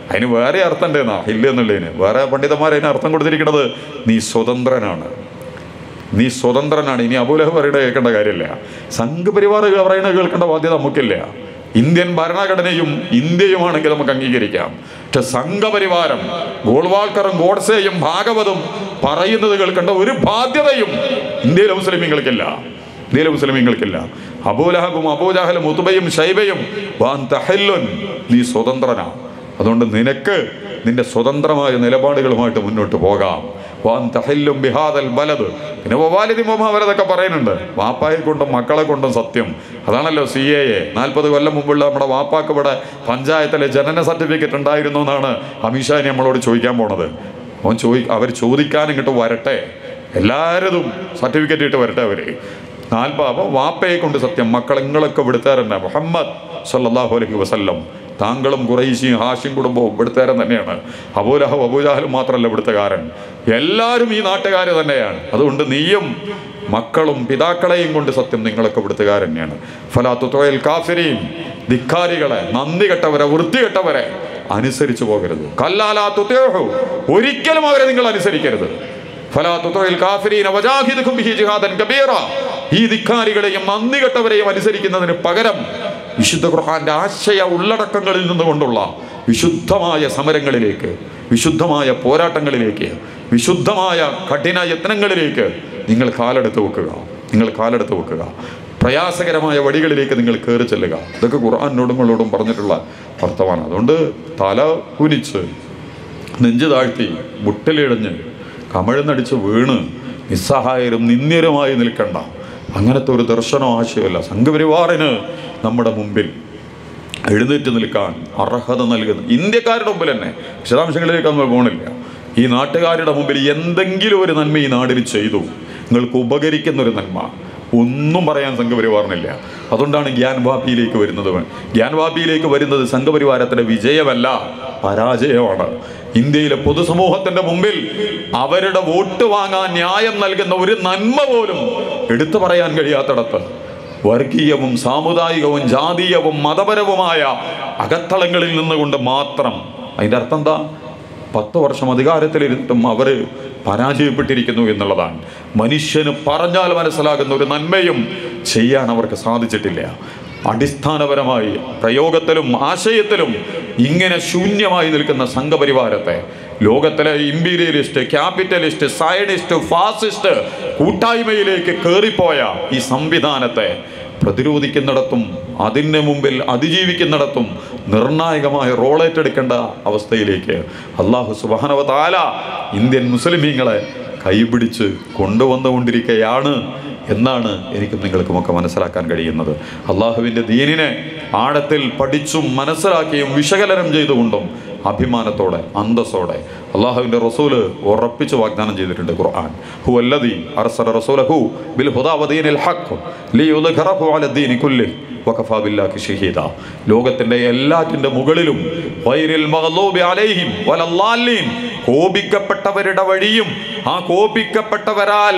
അതിന് വേറെ അർത്ഥം ഉണ്ടെന്നാ ഇല്ല എന്നുള്ളതിന് വേറെ പണ്ഡിതന്മാർ അതിന് അർത്ഥം കൊടുത്തിരിക്കുന്നത് നീ സ്വതന്ത്രനാണ് നീ സ്വതന്ത്രനാണ് ഇനി അബൂലഹ് പറയുന്നത് കേൾക്കേണ്ട കാര്യമില്ല സംഘപരിവാർ പറയുന്നത് കേൾക്കേണ്ട ബാധ്യത നമുക്കില്ല ഇന്ത്യൻ ഭരണഘടനയും ഇന്ത്യയുമാണെങ്കിൽ നമുക്ക് അംഗീകരിക്കാം പക്ഷെ സംഘപരിവാരം ഗോൾവാൾക്കറും ഗോഡ്സെയും ഭാഗവതും പറയുന്നത് കേൾക്കേണ്ട ഒരു ബാധ്യതയും ഇന്ത്യയിലെ മുസ്ലിമീങ്ങൾക്കില്ല ഇന്ത്യയിലെ മുസ്ലിമീങ്ങൾക്കില്ല അബൂലഹബും അബൂജാഹലും ഉത്തുബയും ഷൈബയും വാൻ തഹല്ലുൻ നീ സ്വതന്ത്രനാണ് അതുകൊണ്ട് നിനക്ക് നിന്റെ സ്വതന്ത്രമായ നിലപാടുകളുമായിട്ട് മുന്നോട്ട് പോകാം വാൻ തഹല്ലും ബിഹാദൽ ബലത് പിന്നെ വവാലിദി മൊഹാവലതൊക്കെ പറയുന്നുണ്ട് വാപ്പായെ കൊണ്ടും മക്കളെ കൊണ്ടും സത്യം അതാണല്ലോ സി എ എ നാൽപ്പത് കൊല്ലം മുമ്പുള്ള നമ്മുടെ വാപ്പാക്ക് ഇവിടെ പഞ്ചായത്തിലെ ജനന സർട്ടിഫിക്കറ്റ് ഉണ്ടായിരുന്നു എന്നാണ് അമിത്ഷാനെ നമ്മളോട് ചോദിക്കാൻ പോണത് അവൻ ചോദി അവർ ചോദിക്കാൻ ഇങ്ങോട്ട് വരട്ടെ എല്ലാവരും സർട്ടിഫിക്കറ്റ് ഇട്ട് വരട്ടെ അവര് നാൽപ്പ അപ്പോൾ വാപ്പയെ കൊണ്ട് സത്യം മക്കൾ നിങ്ങളൊക്കെ ഇവിടുത്തേരന്നെ മുഹമ്മദ് സല്ലല്ലാഹു അലൈഹി വസല്ലം താങ്കളും കുറേശിയും ഹാഷിം കുടുംബവും ഇവിടുത്തേരൻ തന്നെയാണ് അബൂലഹബ് അബൂജാഹലും മാത്രമല്ല ഇവിടുത്തുകാരൻ എല്ലാവരും ഈ നാട്ടുകാർ തന്നെയാണ് അതുകൊണ്ട് നീയും മക്കളും പിതാക്കളെയും കൊണ്ട് സത്യം നിങ്ങളൊക്കെ ഇവിടുത്തുകാരൻ തന്നെയാണ് ഫലാത്തു തൊഴിൽ കാഫിരിയും ധിക്കാരികളെ നന്ദി കെട്ടവരെ വൃത്തികെട്ടവരെ അനുസരിച്ചു പോകരുത് കല്ലാലാ തുത്തേഹു ഒരിക്കലും അവരെ നിങ്ങൾ അനുസരിക്കരുത് ഫലാ തുതഇൽ കാഫിരീന വജാഹിദുഹും ബിഹി ജിഹാദൻ കബീറ ഈ ധിക്കാരികളെയും നന്ദി കെട്ടവരെയും അനുസരിക്കുന്നതിന് പകരം വിശുദ്ധ ഖുർആന്റെ ആശയ ഉള്ളടക്കങ്ങളിൽ നിന്നുകൊണ്ടുള്ള വിശുദ്ധമായ സമരങ്ങളിലേക്ക് വിശുദ്ധമായ പോരാട്ടങ്ങളിലേക്ക് വിശുദ്ധമായ കഠിന യത്നങ്ങളിലേക്ക് നിങ്ങൾ കാലെടുത്ത് വെക്കുക നിങ്ങൾ കാലെടുത്ത് വെക്കുക പ്രയാസകരമായ വഴികളിലേക്ക് നിങ്ങൾ കയറി ചെല്ലുക ഇതൊക്കെ ഖുർആാനോടും നിങ്ങളോടും പറഞ്ഞിട്ടുള്ള വർത്തമാനം അതുകൊണ്ട് തല കുനിച്ച് നെഞ്ചു താഴ്ത്തി മുട്ടലിഴഞ്ഞ് കമഴ്ന്നടിച്ച് വീണ് നിസ്സഹായരും നിന്ദ്യരുമായി നിൽക്കണ്ട അങ്ങനത്തെ ഒരു ദർശനം ആശയമല്ല സംഘപരിവാറിന് നമ്മുടെ മുമ്പിൽ എഴുന്നേറ്റ് നിൽക്കാൻ അർഹത നൽകുന്ന ഇന്ത്യക്കാരുടെ മുമ്പിൽ തന്നെ വിശദാംശങ്ങളിലേക്ക് നമ്മൾ പോകണില്ല ഈ നാട്ടുകാരുടെ മുമ്പിൽ എന്തെങ്കിലും ഒരു നന്മ ഈ നാടിന് ചെയ്തു നിങ്ങൾക്ക് ഉപകരിക്കുന്ന ഒരു നന്മ ഒന്നും പറയാൻ സംഘപരിവാറിനില്ല അതുകൊണ്ടാണ് ഗ്യാൻവാപിയിലേക്ക് വരുന്നത് ഗ്യാൻവാപിയിലേക്ക് വരുന്നത് സംഘപരിവാരത്തിന്റെ വിജയമല്ല പരാജയമാണ് ഇന്ത്യയിലെ പൊതുസമൂഹത്തിന്റെ മുമ്പിൽ അവരുടെ വോട്ട് വാങ്ങാൻ ന്യായം നൽകുന്ന ഒരു നന്മ പോലും എടുത്തു പറയാൻ കഴിയാത്തിടത്ത് വർഗീയവും സാമുദായികവും ജാതീയവും മതപരവുമായ അകത്തളങ്ങളിൽ നിന്നുകൊണ്ട് മാത്രം അതിൻ്റെ അർത്ഥം എന്താ പത്ത് വർഷം അധികാരത്തിലിരുന്നിട്ടും അവർ പരാജയപ്പെട്ടിരിക്കുന്നു എന്നുള്ളതാണ് മനുഷ്യന് പറഞ്ഞാൽ മനസ്സിലാകുന്ന ഒരു നന്മയും ചെയ്യാൻ അവർക്ക് സാധിച്ചിട്ടില്ല അടിസ്ഥാനപരമായി പ്രയോഗത്തിലും ആശയത്തിലും ഇങ്ങനെ ശൂന്യമായി നിൽക്കുന്ന സംഘപരിവാരത്തെ ലോകത്തിലെ ഇമ്പീരിയലിസ്റ്റ് ക്യാപിറ്റലിസ്റ്റ് സയനിസ്റ്റ് ഫാസിസ്റ്റ് കൂട്ടായ്മയിലേക്ക് കയറിപ്പോയ ഈ സംവിധാനത്തെ പ്രതിരോധിക്കുന്നിടത്തും അതിന് മുമ്പിൽ അതിജീവിക്കുന്നിടത്തും നിർണായകമായ റോൾ ഏറ്റെടുക്കേണ്ട അവസ്ഥയിലേക്ക് അള്ളാഹു സുബാനവ താല ഇന്ത്യൻ മുസ്ലിമീങ്ങളെ കൈപിടിച്ച് കൊണ്ടുവന്നുകൊണ്ടിരിക്കുകയാണ് എന്നാണ് എനിക്കും നിങ്ങൾക്കുമൊക്കെ മനസ്സിലാക്കാൻ കഴിയുന്നത് അള്ളാഹുവിൻ്റെ ദീനിനെ ആഴത്തിൽ പഠിച്ചും മനസ്സിലാക്കിയും വിശകലനം ചെയ്തുകൊണ്ടും അഭിമാനത്തോടെ അന്തസ്സോടെ അള്ളാഹുവിൻ്റെ റസൂല് ഉറപ്പിച്ച് വാഗ്ദാനം ചെയ്തിട്ടുണ്ട് ഖുർആൻ ഹു അല്ലദി അർസല റസൂലഹു ബിൽ ഹുദാവദീനിൽ ഹഖ് ലിയുദ്ഹിറഹു അല ദീനി കുല്ലി വകഫാ ബില്ലാഹി ഷഹീദ ലോകത്തിന്റെ എല്ലാറ്റിന്റെ മുകളിലും വൈരിൽ മഗ്ലൂബി അലൈഹിം വലല്ലാലീൻ കോപിക്കപ്പെട്ടവരുടെ വഴിയും ആ കോപിക്കപ്പെട്ടവരാൽ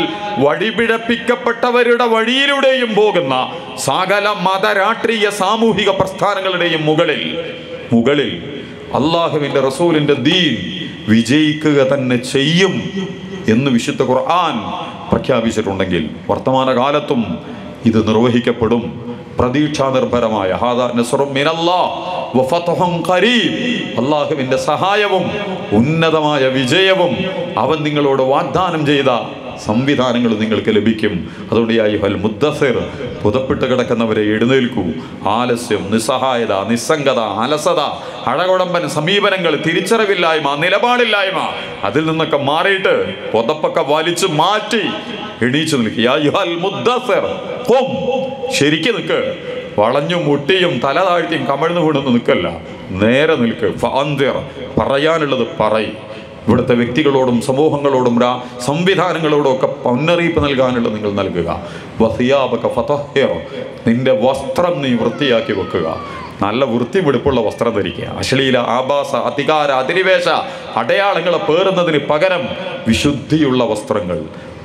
വഴിപിഴപ്പിക്കപ്പെട്ടവരുടെ വഴിയിലൂടെയും പോകുന്ന സകല മത രാഷ്ട്രീയ സാമൂഹിക പ്രസ്ഥാനങ്ങളുടെയും മുകളിൽ മുകളിൽ അള്ളാഹുവിൻ്റെ റസൂലിൻ്റെ ദീൻ വിജയിക്കുക തന്നെ ചെയ്യും എന്ന് വിശുദ്ധ ഖുർആൻ പ്രഖ്യാപിച്ചിട്ടുണ്ടെങ്കിൽ വർത്തമാനകാലത്തും ഇത് നിർവഹിക്കപ്പെടും പ്രതീക്ഷാ നിർഭരമായ ഹാദാ നസ്റും മിനല്ലാഹ് വഫത്ഹും ഖരീബ് അള്ളാഹുവിൻ്റെ സഹായവും ഉന്നതമായ വിജയവും അവൻ നിങ്ങളോട് വാഗ്ദാനം ചെയ്ത സംവിധാനങ്ങൾ നിങ്ങൾക്ക് ലഭിക്കും അതുകൊണ്ട് ഈ അയ്യുഹൽ മുദ്ദസിർ പുതപ്പെട്ട് കിടക്കുന്നവരെ എഴുന്നേൽക്കൂ ആലസ്യം നിസ്സഹായത നിസ്സംഗത അലസത അഴകുടമ്പൻ സമീപനങ്ങൾ തിരിച്ചറിവില്ലായ്മ നിലപാടില്ലായ്മ അതിൽ നിന്നൊക്കെ മാറിയിട്ട് പുതപ്പൊക്കെ വലിച്ചു മാറ്റി എണീച്ചു നിൽക്കുക യാ അയ്യുഹൽ മുദ്ദസിർ ഖും ശരിക്ക് നിൽക്ക് വളഞ്ഞും മുട്ടിയും തല താഴ്ത്തിയും കമഴ്ന്നു വീണൊന്നും നിൽക്കല്ല നേരെ നിൽക്ക് ഫാന്തിർ പറയാനുള്ളത് പറയും ഇവിടുത്തെ വ്യക്തികളോടും സമൂഹങ്ങളോടും രാ സംവിധാനങ്ങളോടും ഒക്കെ മുന്നറിയിപ്പ് നൽകാനുള്ളത് നിങ്ങൾ നൽകുക വസിയാബക ഫതഹിർ നിന്റെ വസ്ത്രം നീ വൃത്തിയാക്കി വെക്കുക നല്ല വൃത്തി വെടുപ്പുള്ള വസ്ത്രം ധരിക്കുക അശ്ലീല ആഭാസ അധികാര അധിനിവേശ അടയാളങ്ങളെ പേറുന്നതിന് പകരം വിശുദ്ധിയുള്ള വസ്ത്രങ്ങൾ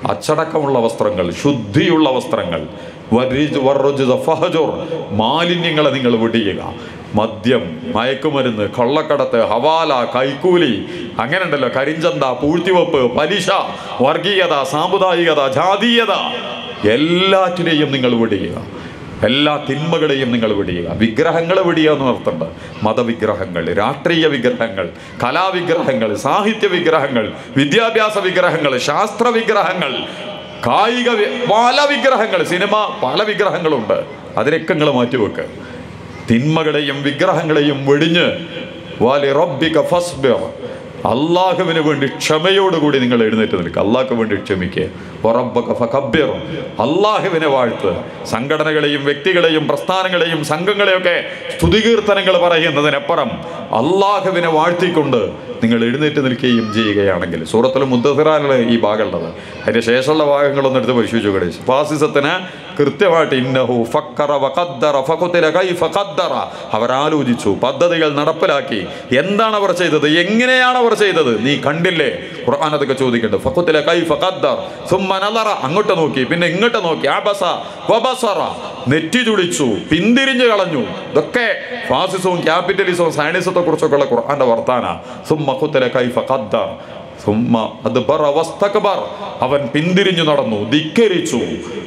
അച്ചടക്കമുള്ള വസ്ത്രങ്ങൾ ശുദ്ധിയുള്ള വസ്ത്രങ്ങൾ വരിജ് വറുജുദ ഫഹജുർ മാലിന്യങ്ങളെ നിങ്ങൾ വെടിയുക മദ്യം മയക്കുമരുന്ന് കള്ളക്കടത്ത് ഹവാല കൈക്കൂലി അങ്ങനെ ഉണ്ടല്ലോ കരിഞ്ചന്ത പൂഴ്ത്തിവെപ്പ് പലിശ വർഗീയത സാമുദായികത ജാതീയത എല്ലാറ്റിനെയും നിങ്ങൾ വെടിയുക എല്ലാ തിന്മകളെയും നിങ്ങൾ വെടിയുക വിഗ്രഹങ്ങൾ വെടിയുക എന്ന് അർത്ഥമുണ്ട് മതവിഗ്രഹങ്ങൾ രാഷ്ട്രീയ വിഗ്രഹങ്ങൾ കലാവിഗ്രഹങ്ങൾ സാഹിത്യ വിഗ്രഹങ്ങൾ വിദ്യാഭ്യാസ വിഗ്രഹങ്ങൾ ശാസ്ത്ര വിഗ്രഹങ്ങൾ കായിക വി- പല വിഗ്രഹങ്ങൾ സിനിമ പല വിഗ്രഹങ്ങളുണ്ട് അതിനൊക്കെ നിങ്ങൾ മാറ്റിവെക്കുക തിന്മകളെയും വിഗ്രഹങ്ങളെയും വെടിഞ്ഞ് വാലി റബ്ബിക ഫസ്ബിർ അള്ളാഹുവിന് വേണ്ടി ക്ഷമയോടുകൂടി നിങ്ങൾ എഴുന്നേറ്റ് നിൽക്കുക അള്ളാഹ്ക്ക് വേണ്ടി ക്ഷമിക്കുക വറബ്ബക ഫകബ്ബിർ. അള്ളാഹുവിനെ വാഴ്ത്ത് സംഘടനകളെയും വ്യക്തികളെയും പ്രസ്ഥാനങ്ങളെയും സംഘങ്ങളെയൊക്കെ സ്തുതികീർത്തനങ്ങൾ പറയുന്നതിനപ്പുറം അള്ളാഹുവിനെ വാഴ്ത്തിക്കൊണ്ട് നിങ്ങൾ എഴുന്നേറ്റ് നിൽക്കുകയും ചെയ്യുകയാണെങ്കിൽ സൂറത്തിൽ മുദ്ദസിറാനുള്ള ഈ ഭാഗമുള്ളത് അതിന്റെ ശേഷമുള്ള ഭാഗങ്ങളൊന്നും എടുത്ത് പരിശോധിച്ചു കൂടെ ഫാസിസത്തിന് കൃത്യമായിട്ട് ഇന്നഹു ഫക്കറ വഖദ്ദറ ഫഖുതില കൈഫ ഖദ്ദറ അവർ ആലോചിച്ചു പദ്ധതികൾ നടപ്പിലാക്കി എന്താണ് അവർ ചെയ്തത് എങ്ങനെയാണ് അവർ ചെയ്തത് നീ കണ്ടില്ലേ ഖുർആൻ അതൊക്കെ ചോദിക്കുന്നുണ്ട് ഫഖുതില കൈഫ ഖദ്ദർ സുമ്മ നദറ അങ്ങോട്ട് നോക്കി പിന്നെ ഇങ്ങോട്ട് നോക്കി അബസ വബസറ നെറ്റി ചുളിച്ചു പിന്തിരിഞ്ഞു കളഞ്ഞു ഇതൊക്കെ ഫാസിസവും ക്യാപിറ്റലിസവും സയനിസത്തെ കുറിച്ചൊക്കെയുള്ള ഖുർആന്റെ വർത്താന സുമ്മ ഖുതില കൈഫ ഖദ്ദർ സുമ്മ അദ്ബറ വസ്തക്ബർ അവൻ പിന്തിരിഞ്ഞു നടന്നു ധിക്കരിച്ചു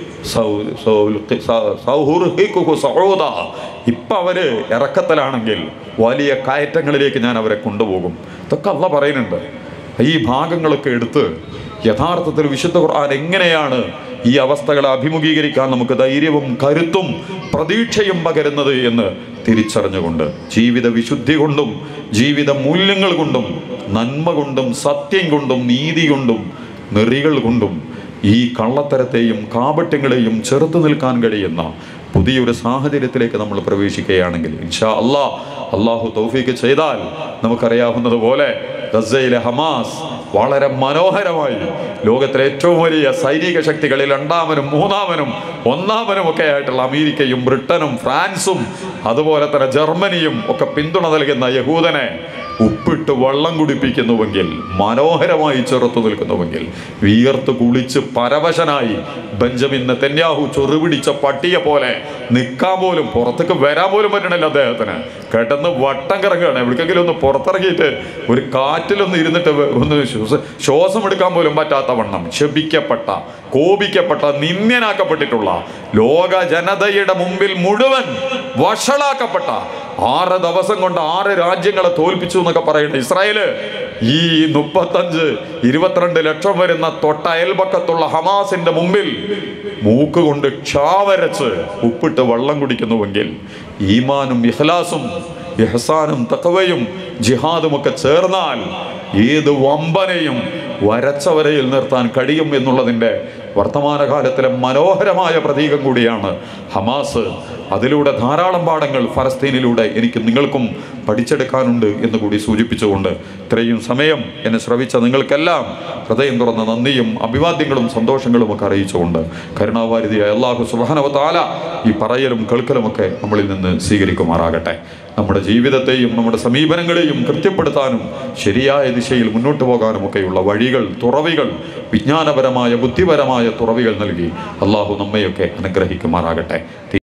സൗ- സൗ- സ- സൗഹൃഹിക്കുഹു സഊദ. ഇപ്പൊ അവര് ഇറക്കത്തിലാണെങ്കിൽ വലിയ കയറ്റങ്ങളിലേക്ക് ഞാൻ അവരെ കൊണ്ടുപോകും ഇതൊക്കെ അല്ല പറയുന്നുണ്ട് ഈ ഭാഗങ്ങളൊക്കെ എടുത്ത് യഥാർത്ഥത്തിൽ വിശുദ്ധ ഖുർആൻ എങ്ങനെയാണ് ഈ അവസ്ഥകളെ അഭിമുഖീകരിക്കാൻ നമുക്ക് ധൈര്യവും കരുത്തും പ്രതീക്ഷയും പകരുന്നത് എന്ന് തിരിച്ചറിഞ്ഞുകൊണ്ട് ജീവിത വിശുദ്ധി കൊണ്ടും ജീവിത മൂല്യങ്ങൾ കൊണ്ടും നന്മ കൊണ്ടും സത്യം കൊണ്ടും നീതി കൊണ്ടും നെറികൾ കൊണ്ടും ഈ കള്ളത്തരത്തെയും കാപട്യങ്ങളെയും ചെറുത്തു നിൽക്കാൻ കഴിയുന്ന പുതിയൊരു സാഹചര്യത്തിലേക്ക് നമ്മൾ പ്രവേശിക്കുകയാണെങ്കിൽ ഇൻഷാ അള്ളാ അള്ളാഹു തൗഫീക്ക് ചെയ്താൽ നമുക്കറിയാവുന്നതുപോലെ ഗസയിലെ ഹമാസ് വളരെ മനോഹരമായി ലോകത്തിലെ ഏറ്റവും വലിയ സൈനിക ശക്തികളിൽ രണ്ടാമനും മൂന്നാമനും ഒന്നാമനും ഒക്കെ ആയിട്ടുള്ള അമേരിക്കയും ബ്രിട്ടനും ഫ്രാൻസും അതുപോലെ തന്നെ ജർമ്മനിയും ഒക്കെ പിന്തുണ നൽകുന്ന യഹൂദനെ ഉപ്പിട്ട് വെള്ളം കുടിപ്പിക്കുന്നുവെങ്കിൽ മനോഹരമായി ചെറുത്തു നിൽക്കുന്നുവെങ്കിൽ വിയർത്ത് കുളിച്ച് പരവശനായി ബെഞ്ചമിൻ നെതന്യാഹു ചൊറുപിടിച്ച പട്ടിയെ പോലെ നിൽക്കാൻ പോലും പുറത്തേക്ക് വരാൻ പോലും പറ്റണില്ല അദ്ദേഹത്തിന് കിടന്ന് വട്ടം കറങ്ങുകയാണ് എവിടേക്കെങ്കിലും ഒന്ന് പുറത്തിറങ്ങിയിട്ട് ഒരു കാറ്റിലൊന്ന് ഇരുന്നിട്ട് വെ- ഒന്ന് ശ്വാസ- ശ്വാസം എടുക്കാൻ പോലും പറ്റാത്ത വണ്ണം ശപിക്കപ്പെട്ട കോപിക്കപ്പെട്ട നിന്ദ്യനാക്കപ്പെട്ടിട്ടുള്ള ലോക ജനതയുടെ മുമ്പിൽ മുഴുവൻ വഷളാക്കപ്പെട്ട ആറ് ദിവസം കൊണ്ട് ആറ് രാജ്യങ്ങളെ തോൽപ്പിച്ചു എന്നൊക്കെ പറയുന്നത് ഇസ്രായേല് ഈ മുപ്പത്തഞ്ച് ഇരുപത്തിരണ്ട് ലക്ഷം വരുന്ന തൊട്ട അയൽപക്കത്തുള്ള ഹമാസിന്റെ മുമ്പിൽ മൂക്ക് കൊണ്ട് ക്ഷാവരച്ച് ഉപ്പിട്ട് വെള്ളം കുടിക്കുന്നുവെങ്കിൽ ഈമാനും ഇഹ്ലാസും ഇഹ്സാനും തക്കവയും ജിഹാദും ഒക്കെ ചേർന്നാൽ ഏത് വമ്പനെയും വരച്ചവരയിൽ നിർത്താൻ കഴിയും എന്നുള്ളതിൻ്റെ വർത്തമാനകാലത്തിലെ മനോഹരമായ പ്രതീകം കൂടിയാണ് ഹമാസ് അതിലൂടെ ധാരാളം പാഠങ്ങൾ ഫലസ്തീനിലൂടെ എനിക്ക് നിങ്ങൾക്കും പഠിച്ചെടുക്കാനുണ്ട് എന്ന് കൂടി സൂചിപ്പിച്ചുകൊണ്ട് ഇത്രയും സമയം എന്നെ ശ്രവിച്ച നിങ്ങൾക്കെല്ലാം ഹൃദയം തുറന്ന നന്ദിയും അഭിവാദ്യങ്ങളും സന്തോഷങ്ങളും ഒക്കെ അറിയിച്ചുകൊണ്ട് കരുണാവാരിതിയായ അള്ളാഹു സുബാനവത്താല ഈ പറയലും കേൾക്കലുമൊക്കെ നമ്മളിൽ നിന്ന് സ്വീകരിക്കുമാറാകട്ടെ നമ്മുടെ ജീവിതത്തെയും നമ്മുടെ സമീപനങ്ങളെയും കൃത്യപ്പെടുത്താനും ശരിയായ ദിശയിൽ മുന്നോട്ട് പോകാനും ഒക്കെയുള്ള വഴികൾ തുറവികൾ വിജ്ഞാനപരമായ ബുദ്ധിപരമായ തുറവികൾ നൽകി അള്ളാഹു നമ്മയൊക്കെ അനുഗ്രഹിക്കുമാറാകട്ടെ